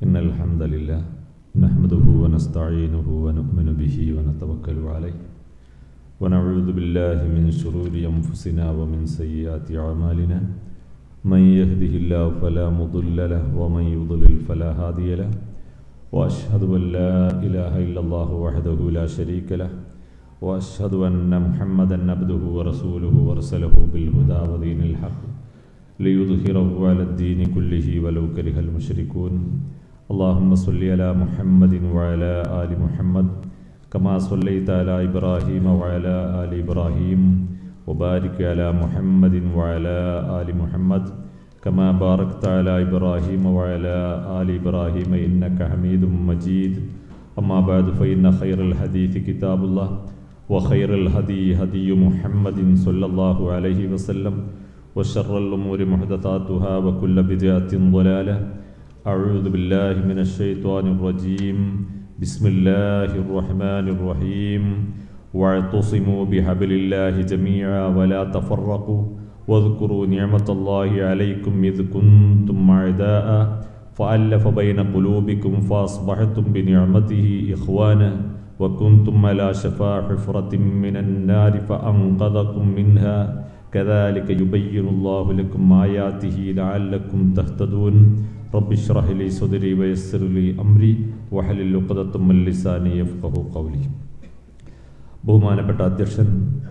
إن الحمد لله نحمده ونستعينه ونؤمن به ونتوكل عليه ونعوذ بالله من شرور أنفسنا ومن سيئات أعمالنا من يهده الله فلا مضل له ومن يضلل فلا هادي له وأشهد أن لا إله إلا الله وحده لا شريك له وأشهد أن محمدا عبده ورسوله ورسله بالهدى ودين الحق ليظهره على الدين كله ولو كره المشركون اللهم صل على محمد وعلى آل محمد كما صليت على إبراهيم وعلى آل إبراهيم وبارك على محمد وعلى آل محمد كما باركت على إبراهيم وعلى آل إبراهيم إنك حميد مجيد أما بعد فإن خير الحديث كتاب الله وخير الهدي هدي محمد صلى الله عليه وسلم وشر الأمور محدثاتها وكل بدعة ضلالة أعوذ بالله من الشيطان الرجيم بسم الله الرحمن الرحيم واعتصموا بحبل الله جميعا ولا تفرقوا واذكروا نعمة الله عليكم إذ كنتم أعداء فألف بين قلوبكم فأصبحتم بنعمته إخوانا وكنتم على شفا حفرة من النار فأنقذكم منها كذلك يبين الله لكم آياته لعلكم تهتدون رب اشرح لي صدري ويسر لي أمري وحلل عقدة من لساني يفقه قولي ബഹുമാനപ്പെട്ട അധ്യക്ഷൻ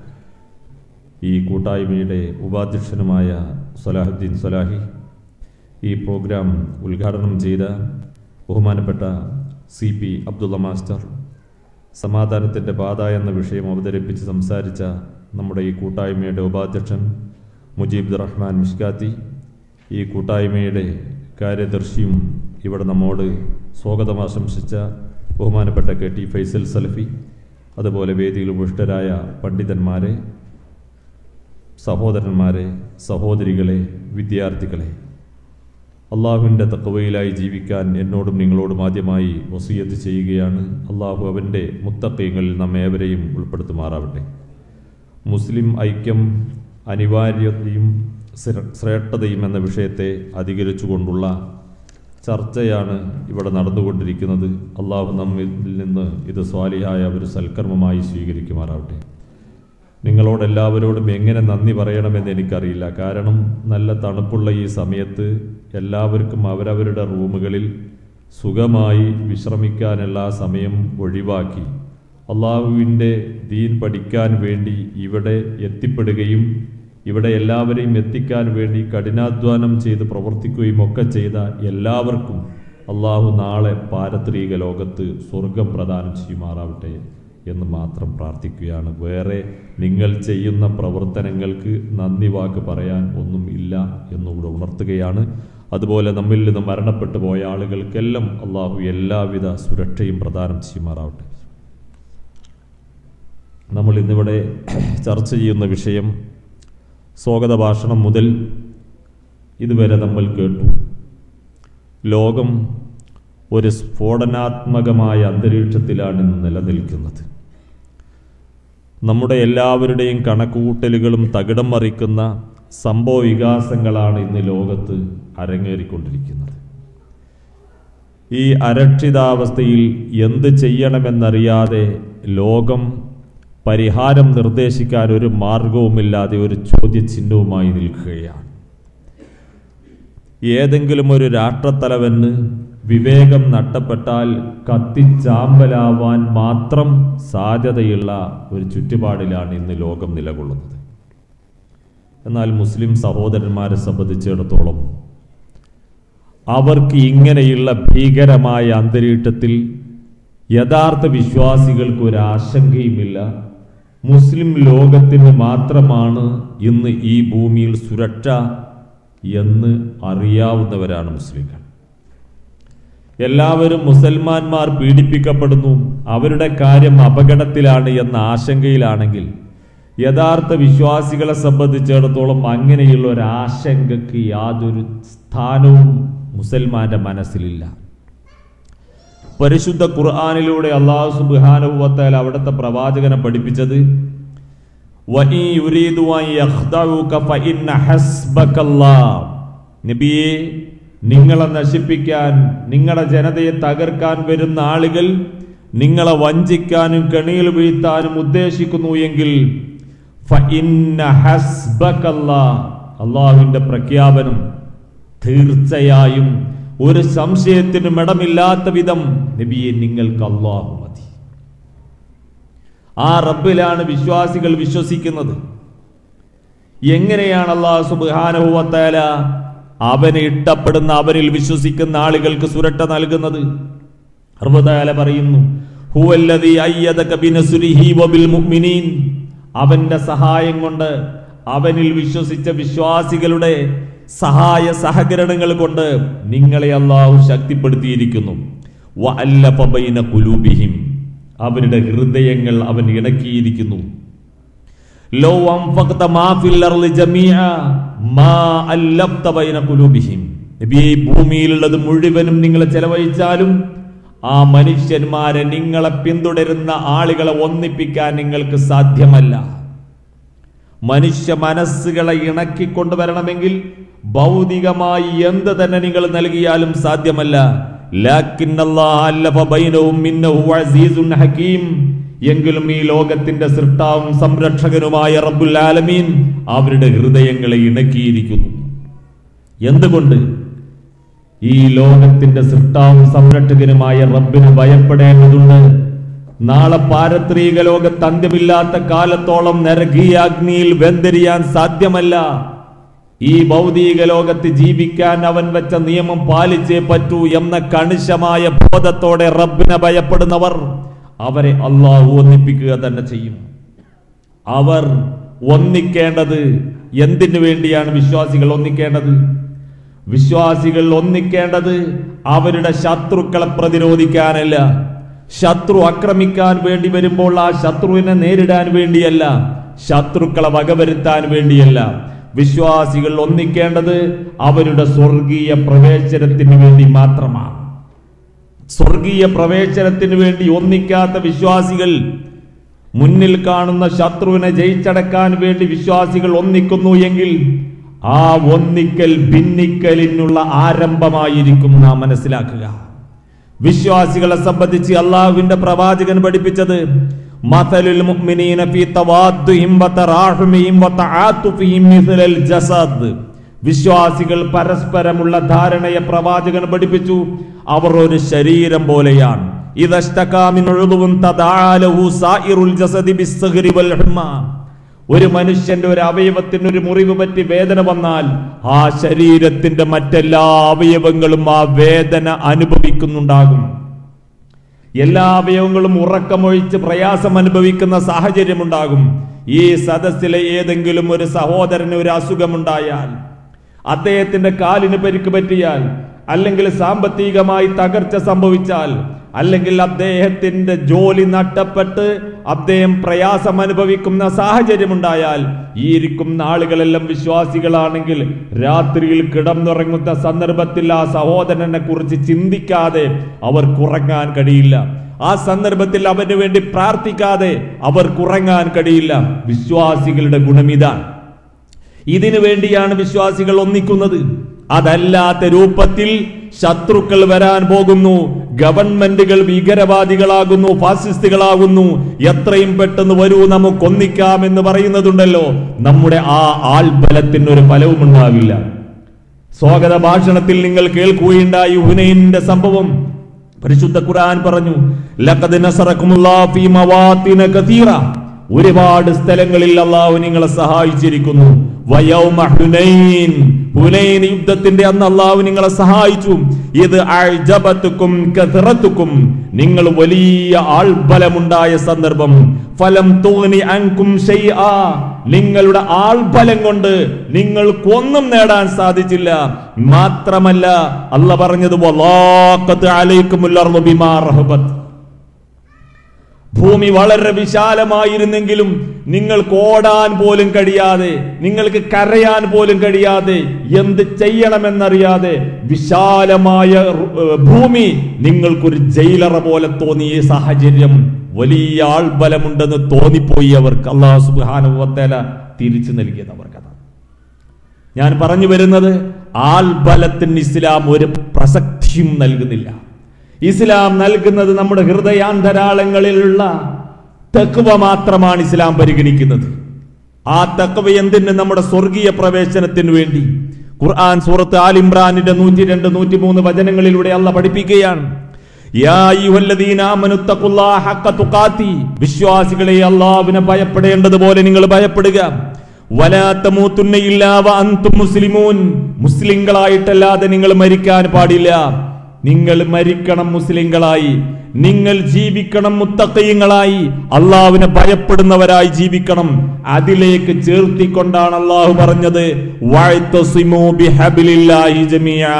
ഈ കൂട്ടായ്മയുടെ ഉപാധ്യക്ഷനുമായ സലാഹുദ്ദീൻ സലാഹി ഈ പ്രോഗ്രാം ഉദ്ഘാടനം ചെയ്ത ബഹുമാനപ്പെട്ട സി പി അബ്ദുള്ള മാസ്റ്റർ സമാധാനത്തിൻ്റെ പാത എന്ന വിഷയം അവതരിപ്പിച്ച് സംസാരിച്ച നമ്മുടെ ഈ കൂട്ടായ്മയുടെ ഉപാധ്യക്ഷൻ മുജീബ് റഹ്മാൻ മിഷ്കാത്തി ഈ കൂട്ടായ്മയുടെ കാര്യദർശിയും ഇവിടെ നമ്മോട് സ്വാഗതം ആശംസിച്ച ബഹുമാനപ്പെട്ട കെ ടി ഫൈസൽ സലഫി അതുപോലെ വേദിയിൽ ഉപുഷ്ടരായ പണ്ഡിതന്മാരെ സഹോദരന്മാരെ സഹോദരികളെ വിദ്യാർത്ഥികളെ അള്ളാഹുവിൻ്റെ തക്കവയിലായി ജീവിക്കാൻ എന്നോടും നിങ്ങളോടും ആദ്യമായി വസീയത്ത് ചെയ്യുകയാണ് അള്ളാഹു അവൻ്റെ മുത്തക്കയങ്ങളിൽ നമ്മേവരെയും ഉൾപ്പെടുത്തുമാറാവട്ടെ മുസ്ലിം ഐക്യം അനിവാര്യതയും ശ്രേഷ്ഠതയും എന്ന വിഷയത്തെ അധികരിച്ചുകൊണ്ടുള്ള ചർച്ചയാണ് ഇവിടെ നടന്നുകൊണ്ടിരിക്കുന്നത് അള്ളാഹു നമ്മിൽ നിന്ന് ഇത് സ്വാലിയായ ഒരു സൽക്കർമ്മമായി സ്വീകരിക്കുമാറാവട്ടെ നിങ്ങളോടെല്ലാവരോടും എങ്ങനെ നന്ദി പറയണമെന്ന് എനിക്കറിയില്ല കാരണം നല്ല തണുപ്പുള്ള ഈ സമയത്ത് എല്ലാവർക്കും അവരവരുടെ റൂമുകളിൽ സുഖമായി വിശ്രമിക്കാനുള്ള സമയം ഒഴിവാക്കി അള്ളാഹുവിൻ്റെ ദീൻ പഠിക്കാൻ വേണ്ടി ഇവിടെ എത്തിപ്പെടുകയും ഇവിടെ എല്ലാവരെയും എത്തിക്കാൻ വേണ്ടി കഠിനാധ്വാനം ചെയ്ത് പ്രവർത്തിക്കുകയും ഒക്കെ ചെയ്ത എല്ലാവർക്കും അള്ളാഹു നാളെ പാരത്രിക ലോകത്ത് സ്വർഗം പ്രദാനം ചെയ്യുമാറാവട്ടെ എന്ന് മാത്രം പ്രാർത്ഥിക്കുകയാണ് വേറെ നിങ്ങൾ ചെയ്യുന്ന പ്രവർത്തനങ്ങൾക്ക് നന്ദി വാക്ക് പറയാൻ ഒന്നും ഇല്ല എന്നുകൂടെ ഉണർത്തുകയാണ് അതുപോലെ നമ്മിൽ നിന്ന് മരണപ്പെട്ടു പോയ ആളുകൾക്കെല്ലാം അള്ളാഹു എല്ലാവിധ സുരക്ഷയും പ്രദാനം ചെയ്യുമാറാവട്ടെ നമ്മൾ ഇന്നിവിടെ ചർച്ച ചെയ്യുന്ന വിഷയം സ്വാഗത ഭാഷണം മുതൽ ഇതുവരെ നമ്മൾ കേട്ടു ലോകം ഒരു സ്ഫോടനാത്മകമായ അന്തരീക്ഷത്തിലാണ് ഇന്ന് നിലനിൽക്കുന്നത് നമ്മുടെ എല്ലാവരുടെയും കണക്കുകൂട്ടലുകളും തകിടം മറിക്കുന്ന സംഭവ വികാസങ്ങളാണ് ഇന്ന് ലോകത്ത് അരങ്ങേറിക്കൊണ്ടിരിക്കുന്നത് ഈ അരക്ഷിതാവസ്ഥയിൽ എന്ത് ചെയ്യണമെന്നറിയാതെ ലോകം പരിഹാരം നിർദ്ദേശിക്കാൻ ഒരു മാർഗവുമില്ലാതെ ഒരു ചോദ്യചിഹ്നവുമായി നിൽക്കുകയാണ് ഏതെങ്കിലും ഒരു രാഷ്ട്രത്തലവന് വിവേകം നഷ്ടപ്പെട്ടാൽ കത്തിച്ചാമ്പലാവാൻ മാത്രം സാധ്യതയുള്ള ഒരു ചുറ്റുപാടിലാണ് ഇന്ന് ലോകം നിലകൊള്ളുന്നത് എന്നാൽ മുസ്ലിം സഹോദരന്മാരെ സംബന്ധിച്ചിടത്തോളം അവർക്ക് ഇങ്ങനെയുള്ള ഭീകരമായ അന്തരീക്ഷത്തിൽ യഥാർത്ഥ വിശ്വാസികൾക്ക് ഒരു ആശങ്കയുമില്ല മുസ്ലിം ലോകത്തിന് മാത്രമാണ് ഇന്ന് ഈ ഭൂമിയിൽ സുരക്ഷ എന്ന് അറിയാവുന്നവരാണ് മുസ്ലിങ്ങൾ എല്ലാവരും മുസൽമാന്മാർ പീഡിപ്പിക്കപ്പെടുന്നു അവരുടെ കാര്യം അപകടത്തിലാണ് എന്ന ആശങ്കയിലാണെങ്കിൽ യഥാർത്ഥ വിശ്വാസികളെ സംബന്ധിച്ചിടത്തോളം അങ്ങനെയുള്ള ഒരു ആശങ്കയ്ക്ക് യാതൊരു സ്ഥാനവും മുസൽമാന്റെ മനസ്സിലില്ല പരിശുദ്ധ ഖുർആാനിലൂടെ അള്ളാഹു സുബാനുഭവത്താൽ അവിടുത്തെ പ്രവാചകനെ പഠിപ്പിച്ചത് വഇൻ യുരീദു അൻ യഖ്ദഉക ഫഇന്ന ഹസ്ബകല്ലാഹ് നബിയെ നിങ്ങളെ നശിപ്പിക്കാൻ നിങ്ങളുടെ ജനതയെ തകർക്കാൻ വരുന്ന ആളുകൾ നിങ്ങളെ വഞ്ചിക്കാനും കെണിയിൽ വീഴ്ത്താനും ഉദ്ദേശിക്കുന്നു എങ്കിൽ അള്ളാഹുവിന്റെ പ്രഖ്യാപനം തീർച്ചയായും ഒരു സംശയത്തിനും ഇടമില്ലാത്ത വിധം നബിയെ നിങ്ങൾക്ക് അള്ളാഹു മതി ആ റബ്ബിലാണ് വിശ്വാസികൾ വിശ്വസിക്കുന്നത് എങ്ങനെയാണ് അള്ളാഹു സുബാനുഭവത്താല അവനെ ഇഷ്ടപ്പെടുന്ന അവരിൽ വിശ്വസിക്കുന്ന ആളുകൾക്ക് സുരക്ഷ നൽകുന്നത് അറുപതാല പറയുന്നു ഹുവല്ലദീ അയ്യദക ബിനസ്രിഹി വബിൽ മുഅ്മിനീൻ അവന്റെ സഹായം കൊണ്ട് അവനിൽ വിശ്വസിച്ച വിശ്വാസികളുടെ സഹായ സഹകരണങ്ങൾ കൊണ്ട് നിങ്ങളെ അള്ളാഹു ശക്തിപ്പെടുത്തിയിരിക്കുന്നു വഅല്ലഫ ബൈന ഖുലൂബിഹിം അവരുടെ ഹൃദയങ്ങൾ അവൻ ഇണക്കിയിരിക്കുന്നു ലോ അൻഫഖത മാ ഫിൽ അർളി ജമീഅ മാ അല്ലഫത ബൈന ഖുലൂബിഹിം നബിയെ ഈ ഭൂമിയിലുള്ളത് മുഴുവനും നിങ്ങൾ ചെലവഴിച്ചാലും ആ മനുഷ്യന്മാരെ നിങ്ങളെ പിന്തുടരുന്ന ആളുകളെ ഒന്നിപ്പിക്കാൻ നിങ്ങൾക്ക് സാധ്യമല്ല മനുഷ്യ മനസ്സുകളെ ഇണക്കിക്കൊണ്ടുവരണമെങ്കിൽ ഭൗതികമായി എന്ത് തന്നെ നിങ്ങൾ നൽകിയാലും സാധ്യമല്ല ഹക്കീം എങ്കിലും ഈ ലോകത്തിന്റെ സൃഷ്ടാവും സംരക്ഷകനുമായ റബ്ബുൽ ആലമീൻ അവരുടെ ഹൃദയങ്ങളെ ഇണക്കിയിരിക്കുന്നു എന്തുകൊണ്ട് ഈ ലോകത്തിന്റെ സൃഷ്ടാവും സംരക്ഷകനുമായ റബ്ബിന് ഭയപ്പെടേണ്ടതുണ്ട് നാളെ പാരത്രിക ലോകത്ത് അന്ത്യമില്ലാത്ത കാലത്തോളം നരകീയ അഗ്നിയിൽ വെന്തെരിയാൻ സാധ്യമല്ല ഈ ഭൗതിക ലോകത്ത് ജീവിക്കാൻ അവൻ വെച്ച നിയമം പാലിച്ചേ പറ്റൂ എന്ന കണിശമായ ബോധത്തോടെ റബ്ബിനെ ഭയപ്പെടുന്നവർ അവരെ അള്ളാഹു ഒന്നിപ്പിക്കുക തന്നെ ചെയ്യും അവർ ഒന്നിക്കേണ്ടത് എന്തിനു വേണ്ടിയാണ് വിശ്വാസികൾ ഒന്നിക്കേണ്ടത് വിശ്വാസികൾ ഒന്നിക്കേണ്ടത് അവരുടെ ശത്രുക്കളെ പ്രതിരോധിക്കാനല്ല ശത്രു ആക്രമിക്കാൻ വേണ്ടി വരുമ്പോൾ ആ ശത്രുവിനെ നേരിടാൻ വേണ്ടിയല്ല ശത്രുക്കളെ വകവരുത്താൻ വേണ്ടിയല്ല വിശ്വാസികൾ ഒന്നിക്കേണ്ടത് അവരുടെ സ്വർഗീയ പ്രവേശനത്തിന് വേണ്ടി മാത്രമാണ് സ്വർഗീയ പ്രവേശനത്തിന് വേണ്ടി ഒന്നിക്കാത്ത വിശ്വാസികൾ മുന്നിൽ കാണുന്ന ശത്രുവിനെ ജയിച്ചടക്കാൻ വേണ്ടി വിശ്വാസികൾ ഒന്നിക്കുന്നു എങ്കിൽ ആ ഒന്നിക്കൽ ഭിന്നിക്കലിനുള്ള ആരംഭമായിരിക്കും നാം മനസ്സിലാക്കുക വിശ്വാസികളെ സംബന്ധിച്ച് അള്ളാഹുവിന്റെ പ്രവാചകൻ പഠിപ്പിച്ചത് മഥലുൽ മുഅ്മിനീന ഫീ തവാദ്ദുഹിം വതറാഹുമിഹിം വതആതുഫിഹിം മിഥലൽ ജസദ് വിശ്വാസികൾ പരസ്പരമുള്ള ധാരണയെ പ്രവാചകൻ പഠിപ്പിച്ചു അവർ ഒരു ശരീരം പോലെയാണ് ഇതഷ്ടകാമിൻ ഉഴുതുവും തദാലഹു സായിറുൽ ജസദി ബിസ്സഹരി വൽ ഹുമ്മ ഒരു മനുഷ്യന്റെ ഒരു അവയവത്തിന് ഒരു മുറിവ് പറ്റി വേദന വന്നാൽ ആ ശരീരത്തിന്റെ മറ്റെല്ലാ അവയവങ്ങളും ആ വേദന അനുഭവിക്കുന്നുണ്ടാകും എല്ലാ അവയവങ്ങളും ഉറക്കമൊഴിച്ച് പ്രയാസം അനുഭവിക്കുന്ന സാഹചര്യമുണ്ടാകും ഈ സദസ്സിലെ ഏതെങ്കിലും ഒരു സഹോദരന് ഒരു അസുഖമുണ്ടായാൽ അദ്ദേഹത്തിന്റെ കാലിന് പരിക്ക് പറ്റിയാൽ അല്ലെങ്കിൽ സാമ്പത്തികമായി തകർച്ച സംഭവിച്ചാൽ അല്ലെങ്കിൽ അദ്ദേഹത്തിന്റെ ജോലി നഷ്ടപ്പെട്ട് അദ്ദേഹം പ്രയാസം അനുഭവിക്കുന്ന സാഹചര്യമുണ്ടായാൽ ഈ ഇരിക്കുന്ന ആളുകളെല്ലാം വിശ്വാസികളാണെങ്കിൽ രാത്രിയിൽ കിടന്നുറങ്ങുന്ന സന്ദർഭത്തിൽ ആ സഹോദരനെ കുറിച്ച് ചിന്തിക്കാതെ അവർക്കുറങ്ങാൻ കഴിയില്ല ആ സന്ദർഭത്തിൽ അവന് വേണ്ടി പ്രാർത്ഥിക്കാതെ അവർക്കുറങ്ങാൻ കഴിയില്ല വിശ്വാസികളുടെ ഗുണമിതാണ് ഇതിനു വേണ്ടിയാണ് വിശ്വാസികൾ ഒന്നിക്കുന്നത് അതല്ലാത്ത രൂപത്തിൽ ശത്രുക്കൾ വരാൻ പോകുന്നു ഗവൺമെന്റുകൾ ഭീകരവാദികളാകുന്നു ഫാസിസ്റ്റുകളാകുന്നു എത്രയും പെട്ടെന്ന് വരൂ നമുക്ക് ഒന്നിക്കാം എന്ന് പറയുന്നതുണ്ടല്ലോ നമ്മുടെ ആ ആൾബലത്തിന് ഒരു ഫലവും ഉണ്ടാവില്ല സ്വാഗത ഭാഷണത്തിൽ നിങ്ങൾ കേൾക്കുകയുണ്ടായി ഹുനൈനിന്റെ സംഭവം പരിശുദ്ധ ഖുർആൻ പറഞ്ഞു ലഖദ് നസറക്കുമുല്ലാഹു ഫീ മവാത്തിന കതീറ ഒരുപാട് സ്ഥലങ്ങളിൽ അള്ളാഹു നിങ്ങളെ സഹായിച്ചിരിക്കുന്നു വയൗമ ഹുനൈൻ ഹുനൈൻ യുദ്ധത്തിന്റെ അന്ന് അള്ളാഹു നിങ്ങളെ സഹായിച്ചു ഇത് അഅ്ജബത്തുക്കും കഥറത്തുക്കും നിങ്ങൾ വലിയ ആൾബലമുണ്ടായ സന്ദർഭം ഫലം തോന്നി അൻകും ഷൈആ നിങ്ങളുടെ ആൾബലം കൊണ്ട് നിങ്ങൾക്കൊന്നും നേടാൻ സാധിച്ചില്ല മാത്രമല്ല അല്ല പറഞ്ഞത് വലാഖത്ത് അലൈക്കുമുൽ അർളു ബിമാ റഹബത്ത് ഭൂമി വളരെ വിശാലമായിരുന്നെങ്കിലും നിങ്ങൾക്ക് ഓടാൻ പോലും കഴിയാതെ നിങ്ങൾക്ക് കരയാൻ പോലും കഴിയാതെ എന്ത് ചെയ്യണമെന്നറിയാതെ വിശാലമായ ഏർ, ഭൂമി നിങ്ങൾക്കൊരു ജയിലറ പോലെ തോന്നിയ സാഹചര്യം വലിയ ആൾബലമുണ്ടെന്ന് തോന്നിപ്പോയി അവർക്ക് അള്ളാഹു സുബാനുവത്തേല തിരിച്ചു നൽകിയത് അവർക്കതാണ് ഞാൻ പറഞ്ഞു വരുന്നത് ആൾബലത്തിന് ഇസ്ലാം ഒരു പ്രസക്തിയും നൽകുന്നില്ല ഇസ്ലാം നൽകുന്നത് നമ്മുടെ ഹൃദയാന്തരാളങ്ങളിലുള്ള തെക്കുവ മാത്രമാണ് ഇസ്ലാം പരിഗണിക്കുന്നത് ആ തക്കവ എന്തിന് നമ്മുടെ സ്വർഗീയ പ്രവേശനത്തിന് വേണ്ടി ഖുർആൻ സൂറത്ത് ആൽ ഇമ്രാനിന്റെ നൂറ്റി രണ്ട് നൂറ്റി മൂന്ന് വചനങ്ങളിലൂടെ അല്ല പഠിപ്പിക്കുകയാണ് യാ അയ്യുഹല്ലദീന ആമനു തഖുല്ലാഹ ഹഖ തുഖാതി വിശ്വാസികളെ അല്ലാഹുവിനെ ഭയപ്പെടേണ്ടതുപോലെ നിങ്ങൾ ഭയപ്പെടുക വലാ തമൂതുന്ന ഇല്ലാ വ അൻതും മുസ്ലിമൂൻ മുസ്ലിങ്ങളായിട്ടല്ലാതെ നിങ്ങൾ മരിക്കാൻ പാടില്ല നിങ്ങൾ മരിക്കണം മുസ്ലിങ്ങളായി നിങ്ങൾ ജീവിക്കണം മുത്തക്കയങ്ങളായി അള്ളാഹുവിനെ ഭയപ്പെടുന്നവരായി ജീവിക്കണം അതിലേക്ക് ചേർത്തിക്കൊണ്ടാണ് അള്ളാഹു പറഞ്ഞത് വഅ്തസിമൂ ബിഹബ്ലില്ലാഹി ജമീഅ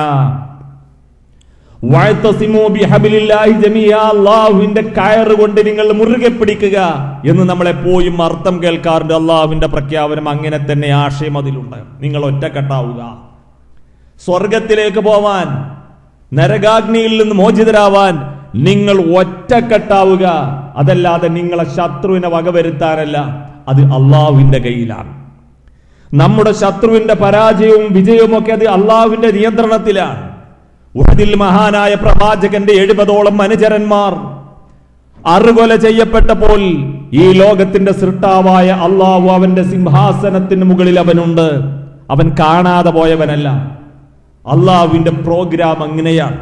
വഅ്തസിമൂ ബിഹബ്ലില്ലാഹി ജമീഅ അള്ളാഹുവിന്റെ കയറ് കൊണ്ട് നിങ്ങൾ മുറുകെ പിടിക്കുക എന്ന് നമ്മളെപ്പോഴും അർത്ഥം കേൾക്കാറുണ്ട് അള്ളാഹുവിന്റെ പ്രഖ്യാപനം അങ്ങനെ തന്നെ ആശയം അതിലുണ്ട് നിങ്ങൾ ഒറ്റക്കെട്ടാവുക സ്വർഗത്തിലേക്ക് പോവാൻ നരകാഗ്നിയിൽ നിന്ന് മോചിതരാവാൻ നിങ്ങൾ ഒറ്റക്കെട്ടാവുക അതല്ലാതെ നിങ്ങളെ ശത്രുവിനെ വകവരുത്താനല്ല അത് അള്ളാഹുവിന്റെ കയ്യിലാണ് നമ്മുടെ ശത്രുവിന്റെ പരാജയവും വിജയവും ഒക്കെ അത് അള്ളാഹുവിന്റെ നിയന്ത്രണത്തിലാണ് ഉഹദിൽ മഹാനായ പ്രവാചകന്റെ എഴുപതോളം അനുചരന്മാർ അറുകൊല ചെയ്യപ്പെട്ടപ്പോൾ ഈ ലോകത്തിന്റെ സൃഷ്ടാവായ അള്ളാഹു അവന്റെ സിംഹാസനത്തിന് മുകളിൽ അവനുണ്ട് അവൻ കാണാതെ പോയവനല്ല അള്ളാഹുവിന്റെ പ്രോഗ്രാം അങ്ങനെയാണ്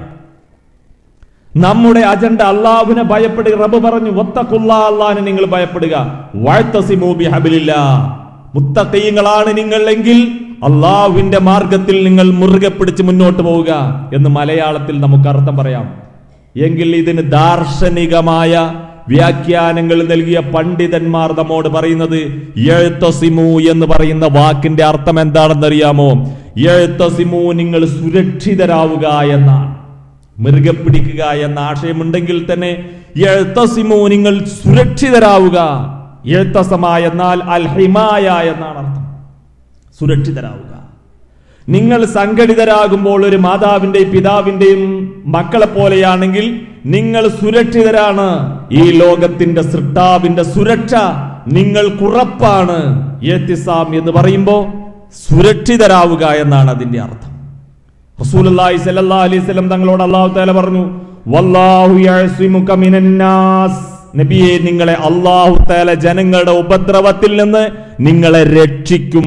നമ്മുടെ അജണ്ട അള്ളാഹുവിനെ ഭയപ്പെടുക റബ്ബ് പറഞ്ഞു ഒത്തക്കുള്ള അള്ളാഹിനെ നിങ്ങൾ ഭയപ്പെടുക വാഴ്ത്തസിമൂബി ഹബിലില്ല മുത്തക്കയ്യങ്ങളാണ് നിങ്ങൾ എങ്കിൽ അള്ളാഹുവിന്റെ മാർഗത്തിൽ നിങ്ങൾ മുറുകെ പിടിച്ച് മുന്നോട്ട് പോവുക എന്ന് മലയാളത്തിൽ നമുക്ക് അർത്ഥം പറയാം എങ്കിൽ ഇതിന് ദാർശനികമായ വ്യാഖ്യാനങ്ങൾ നൽകിയ പണ്ഡിതന്മാർ നമ്മോട് പറയുന്നത് എഴുത്തസിമു എന്ന് പറയുന്ന വാക്കിന്റെ അർത്ഥം എന്താണെന്നറിയാമോ എഴുത്തസിമു നിങ്ങൾ സുരക്ഷിതരാവുക എന്നാണ് മൃഗ പിടിക്കുക എന്ന ആശയമുണ്ടെങ്കിൽ തന്നെ എഴുത്തസിമു നിങ്ങൾ സുരക്ഷിതരാവുക എഴുത്തസമായ എന്നാൽ അൽഹിമായ എന്നാണ് അർത്ഥം സുരക്ഷിതരാവുക നിങ്ങൾ സംഘടിതരാകുമ്പോൾ ഒരു മാതാവിന്റെയും പിതാവിന്റെയും മക്കളെ പോലെയാണെങ്കിൽ നിങ്ങൾ സുരക്ഷിതരാണ് ഈ ലോകത്തിന്റെ സൃഷ്ടാവിന്റെ സുരക്ഷ നിങ്ങൾക്കുറപ്പാണ് ഏത്തിസാം എന്ന് പറയുമ്പോ സുരക്ഷിതരാവുക എന്നാണ് അതിന്റെ അർത്ഥം റസൂലുള്ളാഹി സ്വല്ലല്ലാഹു അലൈഹി വസല്ലം തങ്ങളോട് അല്ലാഹു തആല പറഞ്ഞു വല്ലാഹു യഅസിമുക മിനന്നാസ് നബിയെ നിങ്ങളെ അല്ലാഹു തആല ജനങ്ങളുടെ ഉപദ്രവത്തിൽ നിന്ന് നിങ്ങളെ രക്ഷിക്കും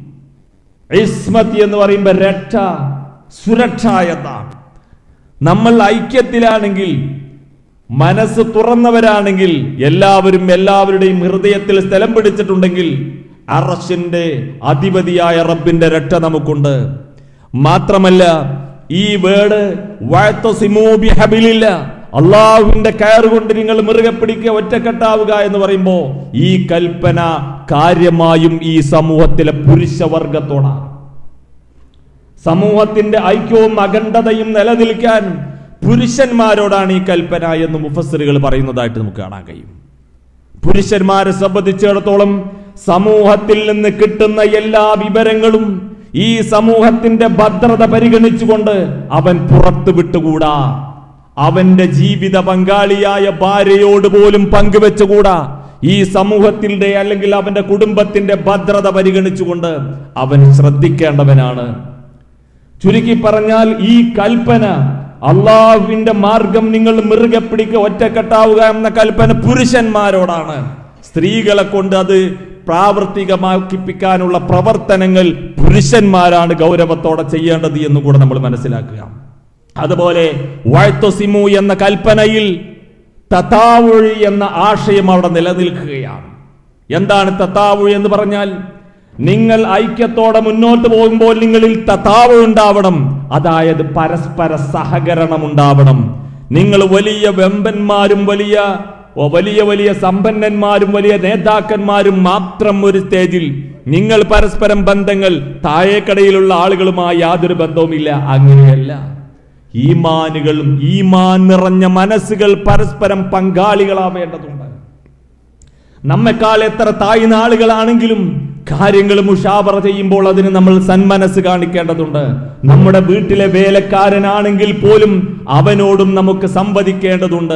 ഇസ്മത്ത് എന്ന് പറയുമ്പോൾ രക്ഷ സുരക്ഷ എന്നാണ് നമ്മൾ ഐക്യത്തിലാണെങ്കിൽ മനസ്സ് തുറന്നവരാണെങ്കിൽ എല്ലാവരും എല്ലാവരുടെയും ഹൃദയത്തിൽ സ്ഥലം പിടിച്ചിട്ടുണ്ടെങ്കിൽ അറശിന്റെ അധിപതിയായ റബ്ബിന്റെ രക്ഷ നമുക്കുണ്ട് മാത്രമല്ല ഈ വേർഡ് വാഴ്ത്തസിമോബിഹബിലില്ല അള്ളാഹുവിന്റെ കയർ കൊണ്ട് നിങ്ങൾ മുറുകെ പിടിക്കുക ഒറ്റക്കെട്ടാവുക എന്ന് പറയുമ്പോ ഈ കൽപ്പന കാര്യമായും ഈ സമൂഹത്തിലെ പുരുഷവർഗത്തോടാണ് സമൂഹത്തിന്റെ ഐക്യവും അഖണ്ഡതയും നിലനിൽക്കാൻ പുരുഷന്മാരോടാണ് ഈ കൽപ്പന എന്ന് മുഫസ്സിറുകൾ പറയുന്നതായിട്ട് നമുക്ക് കാണാൻ കഴിയും പുരുഷന്മാരെ സംബന്ധിച്ചിടത്തോളം സമൂഹത്തിൽ നിന്ന് കിട്ടുന്ന എല്ലാ വിവരങ്ങളും ഈ സമൂഹത്തിന്റെ ഭദ്രത പരിഗണിച്ചുകൊണ്ട് അവൻ പുറത്തു വിട്ടുകൂടാ അവന്റെ ജീവിത പങ്കാളിയായ ഭാര്യയോട് പോലും പങ്കുവെച്ചുകൂടാ ഈ സമൂഹത്തിന്റെ അല്ലെങ്കിൽ അവന്റെ കുടുംബത്തിന്റെ ഭദ്രത പരിഗണിച്ചുകൊണ്ട് അവൻ ശ്രദ്ധിക്കേണ്ടവനാണ് ചുരുക്കി പറഞ്ഞാൽ ഈ കൽപ്പന അള്ളാഹുവിന്റെ മാർഗം നിങ്ങൾ മുറുകെ പിടിക്കുക ഒറ്റക്കെട്ടാവുക എന്ന കൽപ്പന പുരുഷന്മാരോടാണ് സ്ത്രീകളെ കൊണ്ട് അത് പ്രാവർത്തികമാക്കിപ്പിക്കാനുള്ള പ്രവർത്തനങ്ങൾ പുരുഷന്മാരാണ് ഗൗരവത്തോടെ ചെയ്യേണ്ടത് എന്ന് കൂടെ നമ്മൾ മനസ്സിലാക്കുക അതുപോലെ വാഴ്ത്തൊസിമു എന്ന കൽപ്പനയിൽ തത്താവുഴി എന്ന ആശയം അവിടെ നിലനിൽക്കുകയാണ് എന്താണ് തത്താവുഴി എന്ന് പറഞ്ഞാൽ നിങ്ങൾ ഐക്യത്തോടെ മുന്നോട്ട് പോകുമ്പോൾ നിങ്ങളിൽ തത്താവ് ഉണ്ടാവണം അതായത് പരസ്പര സഹകരണം ഉണ്ടാവണം നിങ്ങൾ വലിയ വെമ്പന്മാരും വലിയ വലിയ വലിയ സമ്പന്നന്മാരും വലിയ നേതാക്കന്മാരും മാത്രം ഒരു സ്റ്റേജിൽ നിങ്ങൾ പരസ്പരം ബന്ധങ്ങൾ താഴേക്കടയിലുള്ള ആളുകളുമായി യാതൊരു ബന്ധവുമില്ല അങ്ങനെയല്ല ഈമാനുകളും ഈമാൻ നിറഞ്ഞ മനസ്സുകൾ പരസ്പരം പങ്കാളികളാവേണ്ടതുണ്ട് നമ്മെക്കാൾ എത്ര താഴ്ന്ന ആളുകളാണെങ്കിലും കാര്യങ്ങൾ മുഷാവറ ചെയ്യുമ്പോൾ അതിന് നമ്മൾ സന്മനസ് കാണിക്കേണ്ടതുണ്ട് നമ്മുടെ വീട്ടിലെ വേലക്കാരനാണെങ്കിൽ പോലും അവനോടും നമുക്ക് സംവദിക്കേണ്ടതുണ്ട്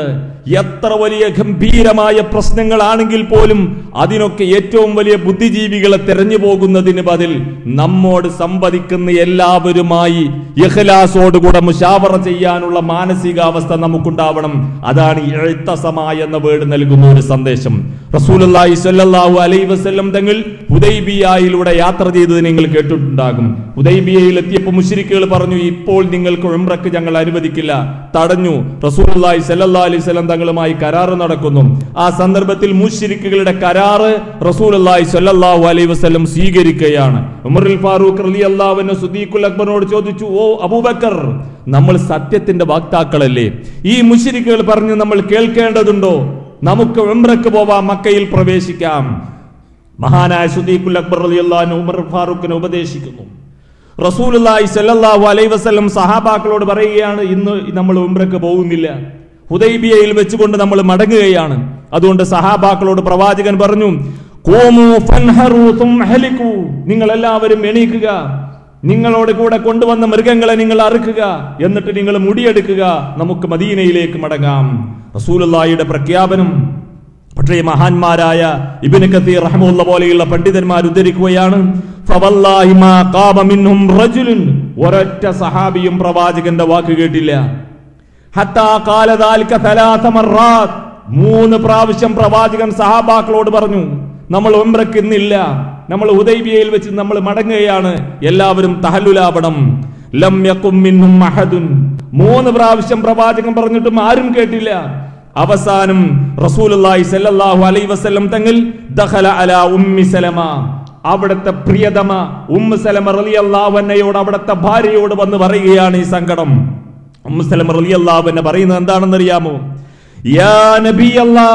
എത്ര വലിയ ഗംഭീരമായ പ്രശ്നങ്ങളാണെങ്കിൽ പോലും അതിനൊക്കെ ഏറ്റവും വലിയ ബുദ്ധിജീവികളെ തെരഞ്ഞു പോകുന്നതിന് ബതിൽ നമ്മോട് സംവദിക്കുന്ന എല്ലാവരുമായി ഇഖ്ലാസോടുകൂടെ മുഷാവറ ചെയ്യാനുള്ള മാനസികാവസ്ഥ നമുക്കുണ്ടാവണം അതാണ് ഈ എഴുത്തസമ എന്ന വേർഡ് നൽകുന്ന ഒരു സന്ദേശം റസൂലുള്ളാഹി സ്വല്ലല്ലാഹു അലൈഹി വസല്ലം തങ്ങൾ ഹുദൈബിയയിലൂടെ യാത്ര ചെയ്തത് നിങ്ങൾ കേട്ടിട്ടുണ്ടാകും ഹുദൈബിയയിൽ എത്തിയപ്പോൾ മുശ്രിക്കുകൾ പറഞ്ഞു ഇപ്പോൾ നിങ്ങൾക്ക് ഉംറക്ക് ഞങ്ങൾ അനുവദിക്കില്ല തടഞ്ഞു റസൂലുള്ളാഹി സ്വല്ലല്ലാഹു അലൈഹി വസല്ലം തങ്ങളുമായി കരാറ് നടക്കുന്നു ആ സന്ദർഭത്തിൽ മുശ്രിക്കുകളുടെ കരാറ് റസൂലുള്ളാഹി സ്വല്ലല്ലാഹു അലൈഹി വസല്ലം സ്വീകരിക്കുകയാണ് ഉമറുൽ ഫാറൂഖ് റളിയല്ലാഹു അൻഹു സുദീഖുൽ അക്ബറിനോട് ചോദിച്ചു ഓ അബൂബക്കർ നമ്മൾ സത്യത്തിന്റെ വാക്താക്കളല്ലേ ഈ മുശ്രിക്കുകൾ പറഞ്ഞു നമ്മൾ കേൾക്കേണ്ടതുണ്ടോ നമുക്ക് ഉംറക്ക് പോവാം മക്കയിൽ പ്രവേശിക്കാം മഹാനായ സുദീഖുൽ അക്ബർ റളിയല്ലാഹു അൻഹു ഉമർ ഫാറൂഖിനെ ഉപദേശിക്കുന്നു റസൂലുള്ളാഹി സ്വല്ലല്ലാഹു അലൈഹി വസല്ലം സഹാബാക്കളോട് പറയുകയാണ് ഇന്ന് നമ്മൾ ഉംറക്ക് പോകുന്നില്ല ഹുദൈബിയയിൽ വെച്ചുകൊണ്ട് നമ്മൾ മടങ്ങുകയാണ് അതുകൊണ്ട് സഹാബാക്കളോട് പ്രവാചകൻ പറഞ്ഞു "ഖൂമൂ ഫൻഹറൂ തുമ്മ ഹലിക്കൂ." നിങ്ങൾ എല്ലാവരും എണീക്കുക നിങ്ങളോട് കൂടെ കൊണ്ടുവന്ന മൃഗങ്ങളെ നിങ്ങൾ അറുക്കുക എന്നിട്ട് നിങ്ങൾ മുടിയെടുക്കുക നമുക്ക് മദീനയിലേക്ക് മടങ്ങാം റസൂലുള്ളാഹിയുടെ പ്രഖ്യാപനം പക്ഷേ മഹാന്മാരായ ഇബ്നു കത്തീർ റഹ്മുള്ള പോലെയുള്ള പണ്ഡിതന്മാർ ഉദ്ധരിക്കുകയാണ് ഫവല്ലാഹി മാ ഖാമ മിൻഹും റജുലുൻ ഒരൊറ്റ സഹാബിയും പ്രവാചകന്റെ വാക്ക് കേട്ടില്ല ഹത്താ ഖാല ദാലിക തലാത മർറാത്ത് മൂന്ന് പ്രാവശ്യം പ്രവാചകൻ സഹാബാക്കളോട് പറഞ്ഞു നമ്മൾ ഉംറക്ക് ഇന്നില്ല നമ്മൾ ഹുദൈബിയയിൽ വെച്ച് നമ്മൾ മടങ്ങുകയാണ് എല്ലാവരും തഹല്ലുലാപണം ലം യകും മിൻഹും അഹദുൻ മൂന്ന് പ്രാവശ്യം പ്രവാചകൻ പറഞ്ഞിട്ടും ആരും കേട്ടില്ല അവസാനം റസൂലുള്ളാഹി സ്വല്ലല്ലാഹു അലൈഹി വസല്ലം തങ്ങൾ ദഖല അലാ ഉമ്മി സലമ അവിടുത്തെ പ്രിയതമ ഉമ്മു സലമ റളിയല്ലാഹു അൻഹയോട് അവിടുത്തെ ഭാര്യയോട് വന്ന് പറയുകയാണ് ഈ സങ്കടം ഉമ്മു സലമ റളിയല്ലാഹു അൻഹ പറയുന്നത് എന്താണെന്ന് അറിയാമോ യാ നബി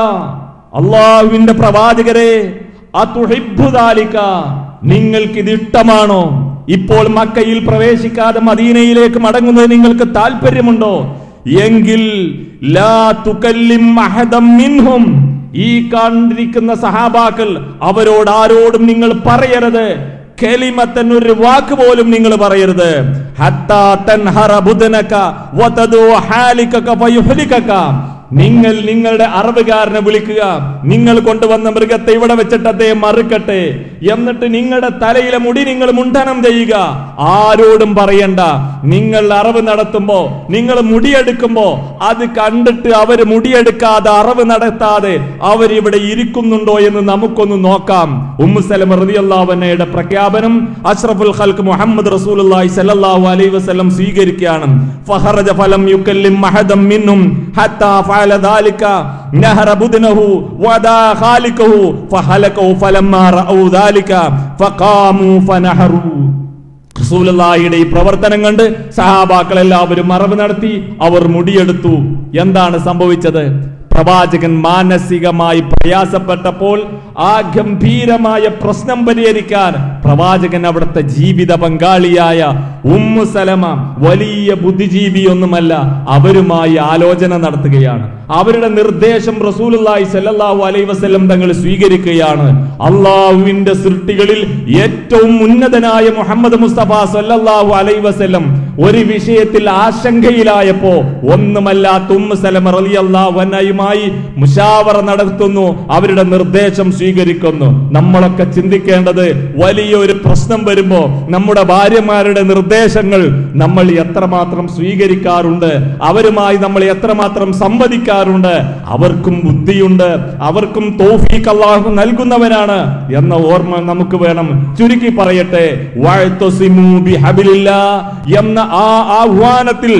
അള്ളാഹുവിന്റെ പ്രവാചകരെ അതുഹിബ്ബു ദാലിക നിങ്ങൾക്ക് ഇത് ഇഷ്ടമാണോ ഇപ്പോൾ മക്കയിൽ പ്രവേശിക്കാതെ മദീനയിലേക്ക് മടങ്ങുന്നത് നിങ്ങൾക്ക് താല്പര്യമുണ്ടോ എങ്കിൽ ലാ തുകല്ലിം അഹദം മിൻഹും ഈ കണ്ടിരിക്കുന്ന സഹാബാക്കൾ അവരോട് ആരോടും നിങ്ങൾ പറയരുത് കെലിമത്തൻ ഒരു വാക്ക് പോലും നിങ്ങൾ പറയരുത് ഹത്താ തൻഹറ ബുദനക വതദു ഹാലികക ഫയുഹ്ലികക നിങ്ങൾ നിങ്ങളുടെ അറിവുകാരനെ വിളിക്കുക നിങ്ങൾ കൊണ്ടുവന്ന മൃഗത്തെ ഇവിടെ വെച്ചിട്ട് അദ്ദേഹം മറുക്കട്ടെ എന്നിട്ട് നിങ്ങളുടെ തലയിലെ മുടി നിങ്ങൾ മുണ്ഡനം ചെയ്യുക ആരോടും പറയണ്ട നിങ്ങൾ അറിവ് നടത്തുമ്പോ നിങ്ങൾ മുടിയെടുക്കുമ്പോ അത് കണ്ടിട്ട് അവര് മുടിയെടുക്കാതെ അറിവ് നടത്താതെ അവരിവിടെ ഇരിക്കുന്നുണ്ടോ എന്ന് നമുക്കൊന്ന് നോക്കാം ഉമ്മുസലം റളിയല്ലാഹുവിനയുടെ പ്രഖ്യാപനം അഷ്റഫുൽ ഖൽക്ക് മുഹമ്മദ് റസൂലുള്ളാഹി സ്വല്ലല്ലാഹു അലൈഹി വസല്ലം സ്വീകരിക്കുകയാണ് ഫഖറജ ഫലം യുകല്ലിം അഹദം മിൻഹും ഹത്താ ഫഅല ذلك نهر بدنه ودا خالقه فهلكه فلما رأوا ذلك فقاموا فنهروا റസൂലുള്ളാഹിയുടെ ഈ പ്രവർത്തനം കണ്ട് സഹാബാക്കൾ എല്ലാവരും മറവ് നടത്തി അവർ മുടിയെടുത്തു എന്താണ് സംഭവിച്ചത് പ്രവാചകൻ മാനസികമായി പ്രയാസപ്പെട്ടപ്പോൾ ആ ഗംഭീരമായ പ്രശ്നം പരിഹരിക്കാൻ പ്രവാചകൻ അവിടുത്തെ ജീവിത പങ്കാളിയായ ഉമ്മു സലമ വലിയ ബുദ്ധിജീവിയൊന്നുമല്ല അവരുമായി ആലോചന നടത്തുകയാണ് അവരുടെ നിർദ്ദേശം റസൂലുള്ളാഹി സ്വല്ലല്ലാഹു അലൈഹി വസല്ലം തങ്ങൾ സ്വീകരിക്കുകയാണ് അള്ളാഹുവിന്റെ സൃഷ്ടികളിൽ ഏറ്റവും ഉന്നതനായ മുഹമ്മദ് മുസ്തഫ സ്വല്ലല്ലാഹു അലൈഹി വസല്ലം ഒരു വിഷയത്തിൽ ആശങ്കയിലായപ്പോ ഒന്നുമല്ലാത്ത ഉമ്മു സലമ റളിയല്ലാഹു അൻഹയുമായി മുഷാവറ നടത്തുന്നു അവരുടെ നിർദ്ദേശം സ്വീകരിക്കുന്നു നമ്മളൊക്കെ ചിന്തിക്കേണ്ടത് വലിയൊരു പ്രശ്നം വരുമ്പോ നമ്മുടെ ഭാര്യമാരുടെ നിർദ്ദേശങ്ങൾ നമ്മൾ എത്രമാത്രം സ്വീകരിക്കാറുണ്ട് അവരുമായി നമ്മൾ എത്രമാത്രം സംവദിക്കാറുണ്ട് അവർക്കും ബുദ്ധിയുണ്ട് അവർക്കും തോഫീക്ക് അള്ളാഹു നൽകുന്നവനാണ് എന്ന ഓർമ്മ നമുക്ക് വേണം ചുരുക്കി പറയട്ടെ വഅ്തസിമൂ ബിഹബിലില്ലാ എന്ന ആ ആഹ്വാനത്തിൽ